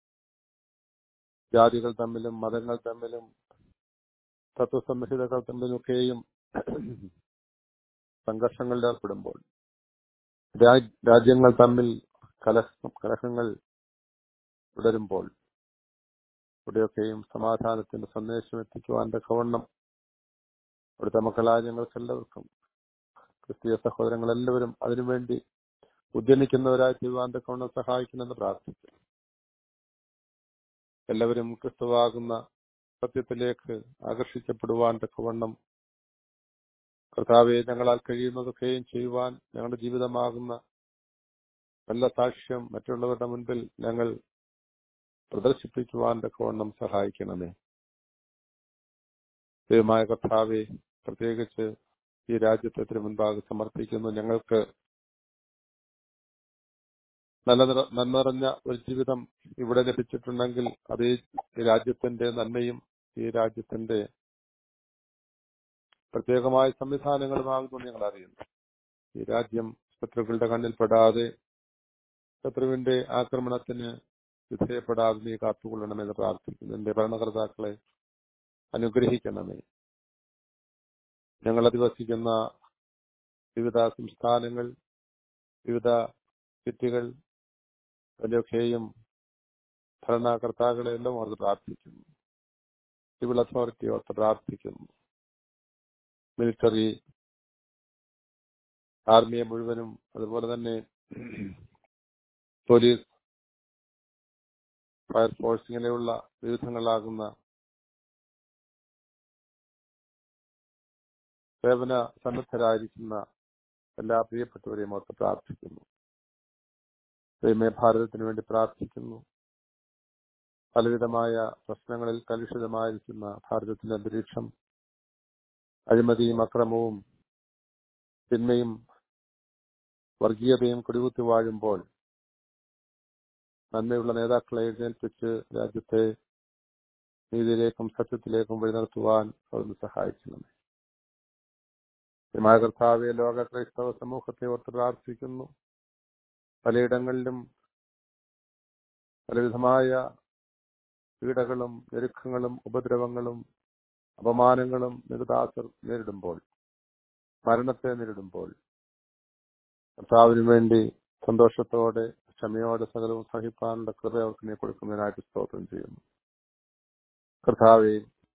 ജാതികൾ തമ്മിലും മതങ്ങൾ തമ്മിലും തത്വസംഹിതകൾ തമ്മിലൊക്കെയും സംഘർഷങ്ങളിൽ ഏർപ്പെടുമ്പോൾ രാജ്യങ്ങൾ തമ്മിൽ കലഹ കലഹങ്ങൾ തുടരുമ്പോൾ ഇവിടെയൊക്കെയും സമാധാനത്തിന്റെ സന്ദേശം എത്തിക്കുവാൻ തക്കവണ്ണം ഇവിടുത്തെ മക്കളായ ഞങ്ങൾക്ക് എല്ലാവർക്കും ക്രിസ്തീയ സഹോദരങ്ങൾ എല്ലാവരും അതിനുവേണ്ടി ഉദ്യമിക്കുന്നവരായി തീരുവാൻ തക്കവണ്ണം സഹായിക്കണമെന്ന് പ്രാർത്ഥിച്ചു എല്ലാവരും ക്രിസ്തുവാകുന്ന സത്യത്തിലേക്ക് ആകർഷിക്കപ്പെടുവാൻ തക്കവണ്ണം കർത്താവെ ഞങ്ങളാൽ കഴിയുന്നതൊക്കെയും ചെയ്യുവാൻ ഞങ്ങളുടെ ജീവിതമാകുന്ന നല്ല സാക്ഷ്യം മറ്റുള്ളവരുടെ മുൻപിൽ ഞങ്ങൾ പ്രദർശിപ്പിക്കുവാൻ തക്കവണ്ണം സഹായിക്കണമേ ദൈവമായ കർത്താവെ പ്രത്യേകിച്ച് ഈ രാജ്യത്തെ മുൻപാകെ സമർപ്പിക്കുന്നു ഞങ്ങൾക്ക് നല്ല നന്മ നിറഞ്ഞ ഒരു ജീവിതം ഇവിടെ ലഭിച്ചിട്ടുണ്ടെങ്കിൽ അത് ഈ രാജ്യത്തിന്റെ നന്മയും ഈ രാജ്യത്തിന്റെ പ്രത്യേകമായ സംവിധാനങ്ങളുമാകുന്നു ഞങ്ങൾ അറിയുന്നു ഈ രാജ്യം ശത്രുക്കളുടെ കണ്ണിൽ പെടാതെ ശത്രുവിന്റെ ആക്രമണത്തിന് വിധേയപ്പെടാതെ നീ കാത്തുകൊള്ളണമെന്ന് പ്രാർത്ഥിക്കുന്നു എന്റെ ഭരണകർത്താക്കളെ അനുഗ്രഹിക്കണമേ ഞങ്ങൾ അധിവസിക്കുന്ന വിവിധ സംസ്ഥാനങ്ങൾ വിവിധ സിറ്റികൾ അതിലൊക്കെയും ഭരണകർത്താക്കളെ എല്ലാം ഓർത്ത് പ്രാർത്ഥിക്കുന്നു സിവിൽ അതോറിറ്റി ഓർത്ത് പ്രാർത്ഥിക്കുന്നു മിലിറ്ററി ആർമിയെ മുഴുവനും അതുപോലെ തന്നെ പോലീസ് ഫയർഫോഴ്സ് ഇങ്ങനെയുള്ള വിവിധങ്ങളാകുന്ന സേവന സന്നദ്ധരായിരിക്കുന്ന എല്ലാ പ്രിയപ്പെട്ടവരെയും ഓർത്ത് പ്രാർത്ഥിക്കുന്നു ദൈവമേ ഭാരതത്തിന് വേണ്ടി പ്രാർത്ഥിക്കുന്നു പലവിധമായ പ്രശ്നങ്ങളിൽ കലുഷിതമായിരിക്കുന്ന ഭാരതത്തിന്റെ അന്തരീക്ഷം അഴിമതിയും അക്രമവും തിന്മയും വർഗീയതയും കൊടികുത്തി വാഴുമ്പോൾ നന്മയുള്ള നേതാക്കളെ എഴുന്നേൽപ്പിച്ച് രാജ്യത്തെ നീതിയിലേക്കും സത്യത്തിലേക്കും വഴി നടത്തുവാൻ അവിടുന്ന് സഹായിക്കണമേ മായ കർത്താവെ ലോക ക്രൈസ്തവ സമൂഹത്തെ ഓർത്ത് പ്രാർത്ഥിക്കുന്നു പലയിടങ്ങളിലും പലവിധമായ പീഡകളും ഞെരുക്കങ്ങളും ഉപദ്രവങ്ങളും അപമാനങ്ങളും നിരുദാസർ നേരിടുമ്പോൾ മരണത്തെ നേരിടുമ്പോൾ കർത്താവിന് വേണ്ടി സന്തോഷത്തോടെ ക്ഷമയോടെ സകലവും സഹിപ്പാനുള്ള കൃപ അവർക്ക് നീ കൊടുക്കുന്നതിനായിട്ട് സ്തോത്രം ചെയ്യുന്നു കർത്താവെ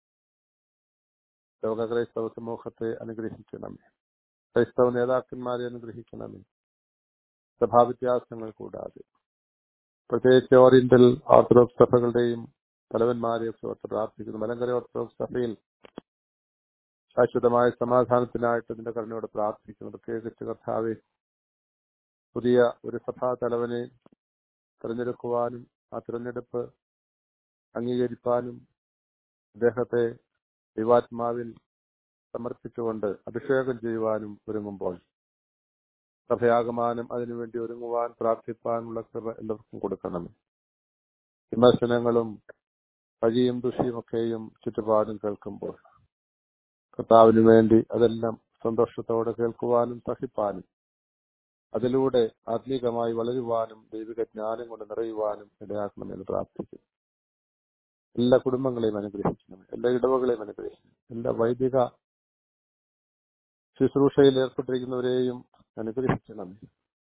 ലോക ക്രൈസ്തവ സമൂഹത്തെ അനുഗ്രഹിക്കണമേ ക്രൈസ്തവ നേതാക്കന്മാരെ അനുഗ്രഹിക്കണമേ സഭാവ്യത്യാസങ്ങൾ കൂടാതെ പ്രത്യേകിച്ച് ഓറിയന്റൽ ഓർത്തഡോക്സ് സഭകളുടെയും തലവന്മാരെ ഓർത്ത് പ്രാർത്ഥിക്കുന്നു മലങ്കര ഓർത്തഡോക്സ് സഭയിൽ ശാശ്വതമായ സമാധാനത്തിനായിട്ട് നിന്റെ കരുണയോട് പ്രാർത്ഥിക്കുന്നു പ്രത്യേകിച്ച് കർത്താവെ പുതിയ ഒരു സഭാ തലവനെ തിരഞ്ഞെടുക്കുവാനും ആ തിരഞ്ഞെടുപ്പ് അംഗീകരിക്കാനും അദ്ദേഹത്തെ ദൈവാത്മാവിൽ സമർപ്പിച്ചുകൊണ്ട് അഭിഷേകം ചെയ്യുവാനും ഒരുങ്ങുമ്പോൾ സഭയാകമാനം അതിനുവേണ്ടി ഒരുങ്ങുവാൻ പ്രാർത്ഥിപ്പാനുള്ള കൃപ എല്ലാവർക്കും കൊടുക്കണമേ വിമർശനങ്ങളും പഴിയും ദുഷിയും ഒക്കെയും ചുറ്റുപാടും കേൾക്കുമ്പോൾ കർത്താവിന് വേണ്ടി അതെല്ലാം സന്തോഷത്തോടെ കേൾക്കുവാനും സഹിപ്പാനും അതിലൂടെ ആത്മീകമായി വളരുവാനും ദൈവിക ജ്ഞാനം കൊണ്ട് നിറയുവാനും ഇടയാക്കണമെന്ന് പ്രാർത്ഥിക്കുന്നു എല്ലാ കുടുംബങ്ങളെയും അനുഗ്രഹിക്കണം എല്ലാ ഇടവകളെയും അനുഗ്രഹിക്കണം എല്ലാ വൈദിക ശുശ്രൂഷയിൽ ഏർപ്പെട്ടിരിക്കുന്നവരെയും അനുഗ്രഹിക്കണം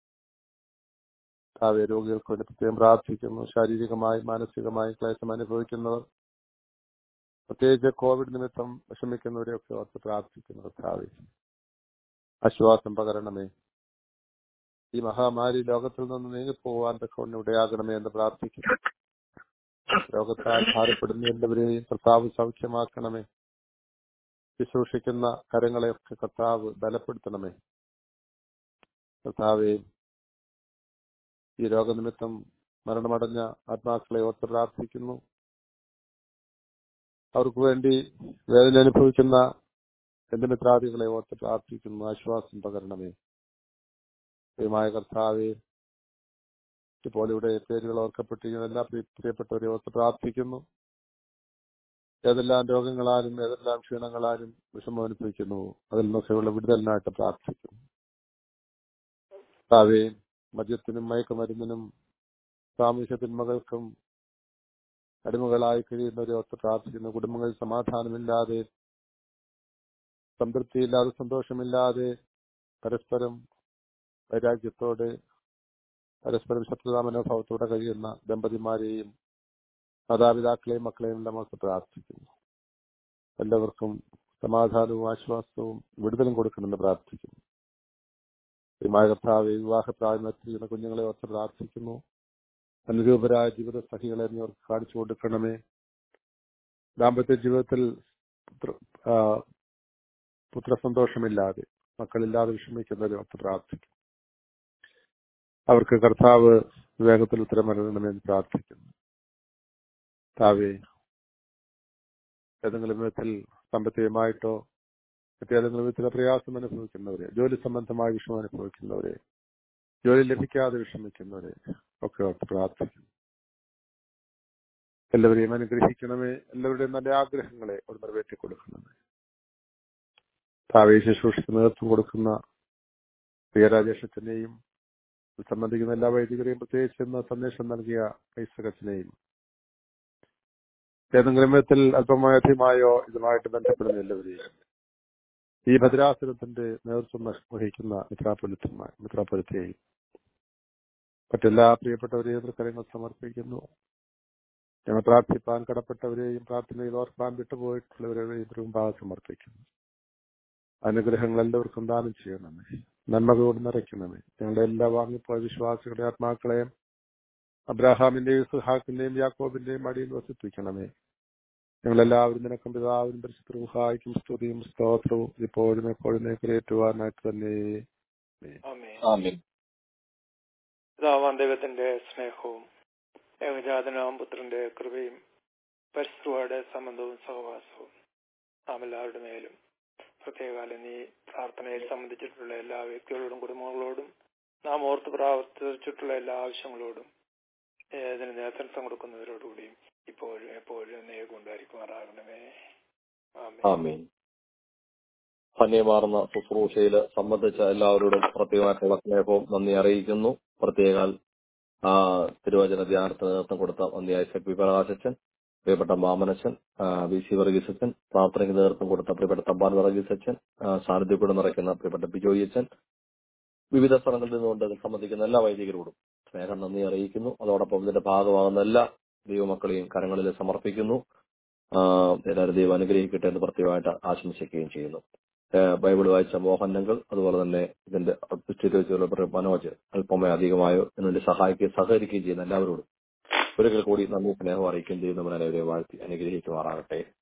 കാവ്യ രോഗികൾക്ക് വേണ്ടി പ്രത്യേകം പ്രാർത്ഥിക്കുന്നു ശാരീരികമായി മാനസികമായി ക്ലേശം അനുഭവിക്കുന്നവർ പ്രത്യേകിച്ച് കോവിഡ് നിമിത്തം വിഷമിക്കുന്നവരെയൊക്കെ ഓർത്ത് പ്രാർത്ഥിക്കുന്നു കർത്താവെ ആശ്വാസം പകരണമേ ഈ മഹാമാരി ലോകത്തിൽ നിന്ന് നീങ്ങിപ്പോവാൻ തക്കൊണ്ട് ഇടയാകണമേ എന്ന് പ്രാർത്ഥിക്കുന്നു രോഗത്താൽ ഭാരപ്പെടുന്ന എല്ലാവരെയും കർത്താവ് സൗഖ്യമാക്കണമേ ശുശ്രൂഷിക്കുന്ന കരങ്ങളെയൊക്കെ കർത്താവ് ബലപ്പെടുത്തണമേ കർത്താവെ ഈ രോഗനിമിത്തം മരണമടഞ്ഞ ആത്മാക്കളെ ഓർത്ത് പ്രാർത്ഥിക്കുന്നു അവർക്ക് വേണ്ടി വേദന അനുഭവിക്കുന്ന എന്റെ മിത്രാദികളെ ഓർത്ത് പ്രാർത്ഥിക്കുന്നു ആശ്വാസം പകരണമേ ദൈവമായ കർത്താവെ ഇപ്പോൾ ഇവിടെ പേരുകൾ ഓർക്കപ്പെട്ടിരിക്കുന്ന എല്ലാ പ്രിയ- പ്രിയപ്പെട്ടവരെ ഓർത്ത് പ്രാർത്ഥിക്കുന്നു ഏതെല്ലാം രോഗങ്ങളാലും ഏതെല്ലാം ക്ഷീണങ്ങളാലും വിഷമം അനുഭവിക്കുന്നു അതിൽ നിന്നൊക്കെയുള്ള വിടുതലിനായിട്ട് പ്രാർത്ഥിക്കുന്നു കർത്താവെ മദ്യത്തിനും മയക്കുമരുന്നിനും സാമൂഹ്യ തിന്മകൾക്കും അടിമകളായി കഴിയുന്നവരെ ഓർത്ത് പ്രാർത്ഥിക്കുന്നു കുടുംബങ്ങളിൽ സമാധാനമില്ലാതെ സംതൃപ്തിയില്ലാതെ സന്തോഷമില്ലാതെ പരസ്പരം വൈരാഗ്യത്തോടെ പരസ്പരം ശത്രുതാ മനോഭാവത്തോടെ കഴിയുന്ന ദമ്പതിമാരെയും മാതാപിതാക്കളെയും മക്കളെയും എല്ലാം ഓർത്ത് പ്രാർത്ഥിക്കുന്നു എല്ലാവർക്കും സമാധാനവും ആശ്വാസവും വിടുതലും കൊടുക്കണമെന്ന് പ്രാർത്ഥിക്കുന്നു ശ്രീമായ കർത്താവ് വിവാഹപ്രായം എത്തിക്കുന്ന കുഞ്ഞുങ്ങളെ ഓർത്ത് പ്രാർത്ഥിക്കുന്നു അനുരൂപരായ ജീവിത സഹികളെ നീ അവർക്ക് കാണിച്ചു കൊടുക്കണമേ ദാമ്പത്യ ജീവിതത്തിൽ പുത്ര ആ, പുത്രസന്തോഷമില്ലാതെ മക്കളില്ലാതെ വിഷമിക്കുന്നവരെ ഓർത്ത് പ്രാർത്ഥിക്കുന്നു അവർക്ക് കർത്താവ് വേഗത്തിൽ ഉത്തരമരണമെന്ന് പ്രാർത്ഥിക്കുന്നു താവേ ഏതെങ്കിലും വിധത്തിൽ സാമ്പത്തികമായിട്ടോ മറ്റേതെങ്കിലും വിധത്തിലെ പ്രയാസം അനുഭവിക്കുന്നവരെ ജോലി സംബന്ധമായ വിഷമം അനുഭവിക്കുന്നവരെ ജോലി ലഭിക്കാതെ വിഷമിക്കുന്നവരെ ഒക്കെ ഓർത്ത് പ്രാർത്ഥിക്കുന്നു എല്ലാവരെയും അനുഗ്രഹിക്കണമേ എല്ലാവരുടെയും നല്ല ആഗ്രഹങ്ങളെ ഒരു നിറവേറ്റി കൊടുക്കണമേ താവേ ശുശ്രൂഷയ്ക്ക് നേതൃത്വം കൊടുക്കുന്ന പ്രിയ രാജേഷത്തിനെയും സംബന്ധിക്കുന്ന എല്ലാ വൈദികരെയും പ്രത്യേകിച്ച് ഇന്ന് സന്ദേശം നൽകിയ ഐസകത്തിനെയും ഏതെങ്കിലും വിധത്തിൽ അല്പമായോ അധികമായോ ഇതുമായിട്ട് ബന്ധപ്പെടുന്ന എല്ലാവരെയും ഈ ഭദ്രാസനത്തിന്റെ നേതൃത്വം വഹിക്കുന്ന മിത്രാപൊലിത്തന്മാർ മിത്രാപൊലിത്തെയും മറ്റെല്ലാ പ്രിയപ്പെട്ടവരെയും കരങ്ങൾ സമർപ്പിക്കുന്നു ഞങ്ങൾ പ്രാർത്ഥിപ്പാൻ കടപ്പെട്ടവരെയും പ്രാർത്ഥനയിൽ ഓർക്കാൻ വിട്ടുപോയിട്ടുള്ളവരെയും മുമ്പാകെ സമർപ്പിക്കുന്നു അനുഗ്രഹങ്ങൾ എല്ലാവർക്കും ദാനം ചെയ്യണമേ നന്മകളോട് നിറയ്ക്കണമേ ഞങ്ങളുടെ എല്ലാ വാങ്ങിപ്പോയ വിശ്വാസികളുടെ ആത്മാക്കളെയും അബ്രാഹാമിന്റെയും സുഹാക്കിന്റെയും യാക്കോബിന്റെയും അടിയിൽ വസിപ്പിക്കണമേ ഞങ്ങളെല്ലാവരും നിനക്കും പിതാവിനും പരിശുദ്ധ സഹായിക്കും സ്തുതിയും സ്തോത്രവും ഇപ്പോഴും എപ്പോഴും ഏറ്റു തന്നെ ആമേൻ ആമേൻ പിതാവാം ദൈവത്തിന്റെ സ്നേഹവും ഏകജാതനാം പുത്രന്റെ കൃപയും പരിസ്ഥിതിയുടെ സംബന്ധവും സഹവാസവും നാം എല്ലാവരുടെ മേലും പ്രത്യേകാലം നീ പ്രാർത്ഥനയിൽ സംബന്ധിച്ചിട്ടുള്ള എല്ലാ വ്യക്തികളോടും കുടുംബങ്ങളോടും നാം ഓർത്ത് പ്രാർത്ഥിച്ചിട്ടുള്ള എല്ലാ ആവശ്യങ്ങളോടും ഇതിന് നേതൃത്വം കൊടുക്കുന്നവരോടുകൂടിയും ഇപ്പോഴും എപ്പോഴും നേകം ഉണ്ടായിരിക്കുമാറാകണമേ ആമേൻ ആമീൻ ധന്യമാർന്ന ശുശ്രൂഷയിൽ സംബന്ധിച്ച എല്ലാവരോടും പ്രത്യേകമായിട്ടുള്ള സ്നേഹവും നന്ദി അറിയിക്കുന്നു പ്രത്യേകാൽ ആ തിരുവചന ധ്യാനത്തിന് നേതൃത്വം കൊടുത്ത നന്ദിയായ ശക്തി പ്രകാശച്ചൻ പ്രിയപ്പെട്ട മാമനച്ചൻ വി സി വർഗീസച്ചൻ പ്രാർത്ഥനയ്ക്ക് നേതൃത്വം കൊടുത്ത പ്രിയപ്പെട്ട തമ്പാൻ വർഗീസച്ചൻ സാന്നിധ്യം കൂടെ നിറയ്ക്കുന്ന പ്രിയപ്പെട്ട ബിജോയി അച്ഛൻ വിവിധ സ്ഥലങ്ങളിൽ നിന്നുകൊണ്ട് ഇതിൽ സംബന്ധിക്കുന്ന എല്ലാ വൈദികരോടും സ്നേഹം നന്ദി അറിയിക്കുന്നു അതോടൊപ്പം ഇതിന്റെ ഭാഗമാകുന്ന എല്ലാ ദൈവമക്കളെയും കരങ്ങളിൽ സമർപ്പിക്കുന്നു ആ, എല്ലാവരും ദൈവം അനുഗ്രഹിക്കട്ടെ എന്ന് പ്രത്യേകമായിട്ട് ആശംസിക്കുകയും ചെയ്യുന്നു ആ, ബൈബിൾ വായിച്ച മോഹനങ്ങൾ അതുപോലെ തന്നെ ഇതിന്റെ സ്ഥിതിവെച്ചുള്ള മനോജ് അല്പമേ അധികമായോ ഇതിന്റെ സഹായിക്കുകയും സഹകരിക്കുകയും ചെയ്യുന്ന എല്ലാവരോടും ഒരിക്കൽ കൂടി നന്ദി സ്നേഹം അറിയിക്കുകയും ചെയ്യുന്നവരെ വാഴ്ത്തി അനുഗ്രഹിക്കുമാറാകട്ടെ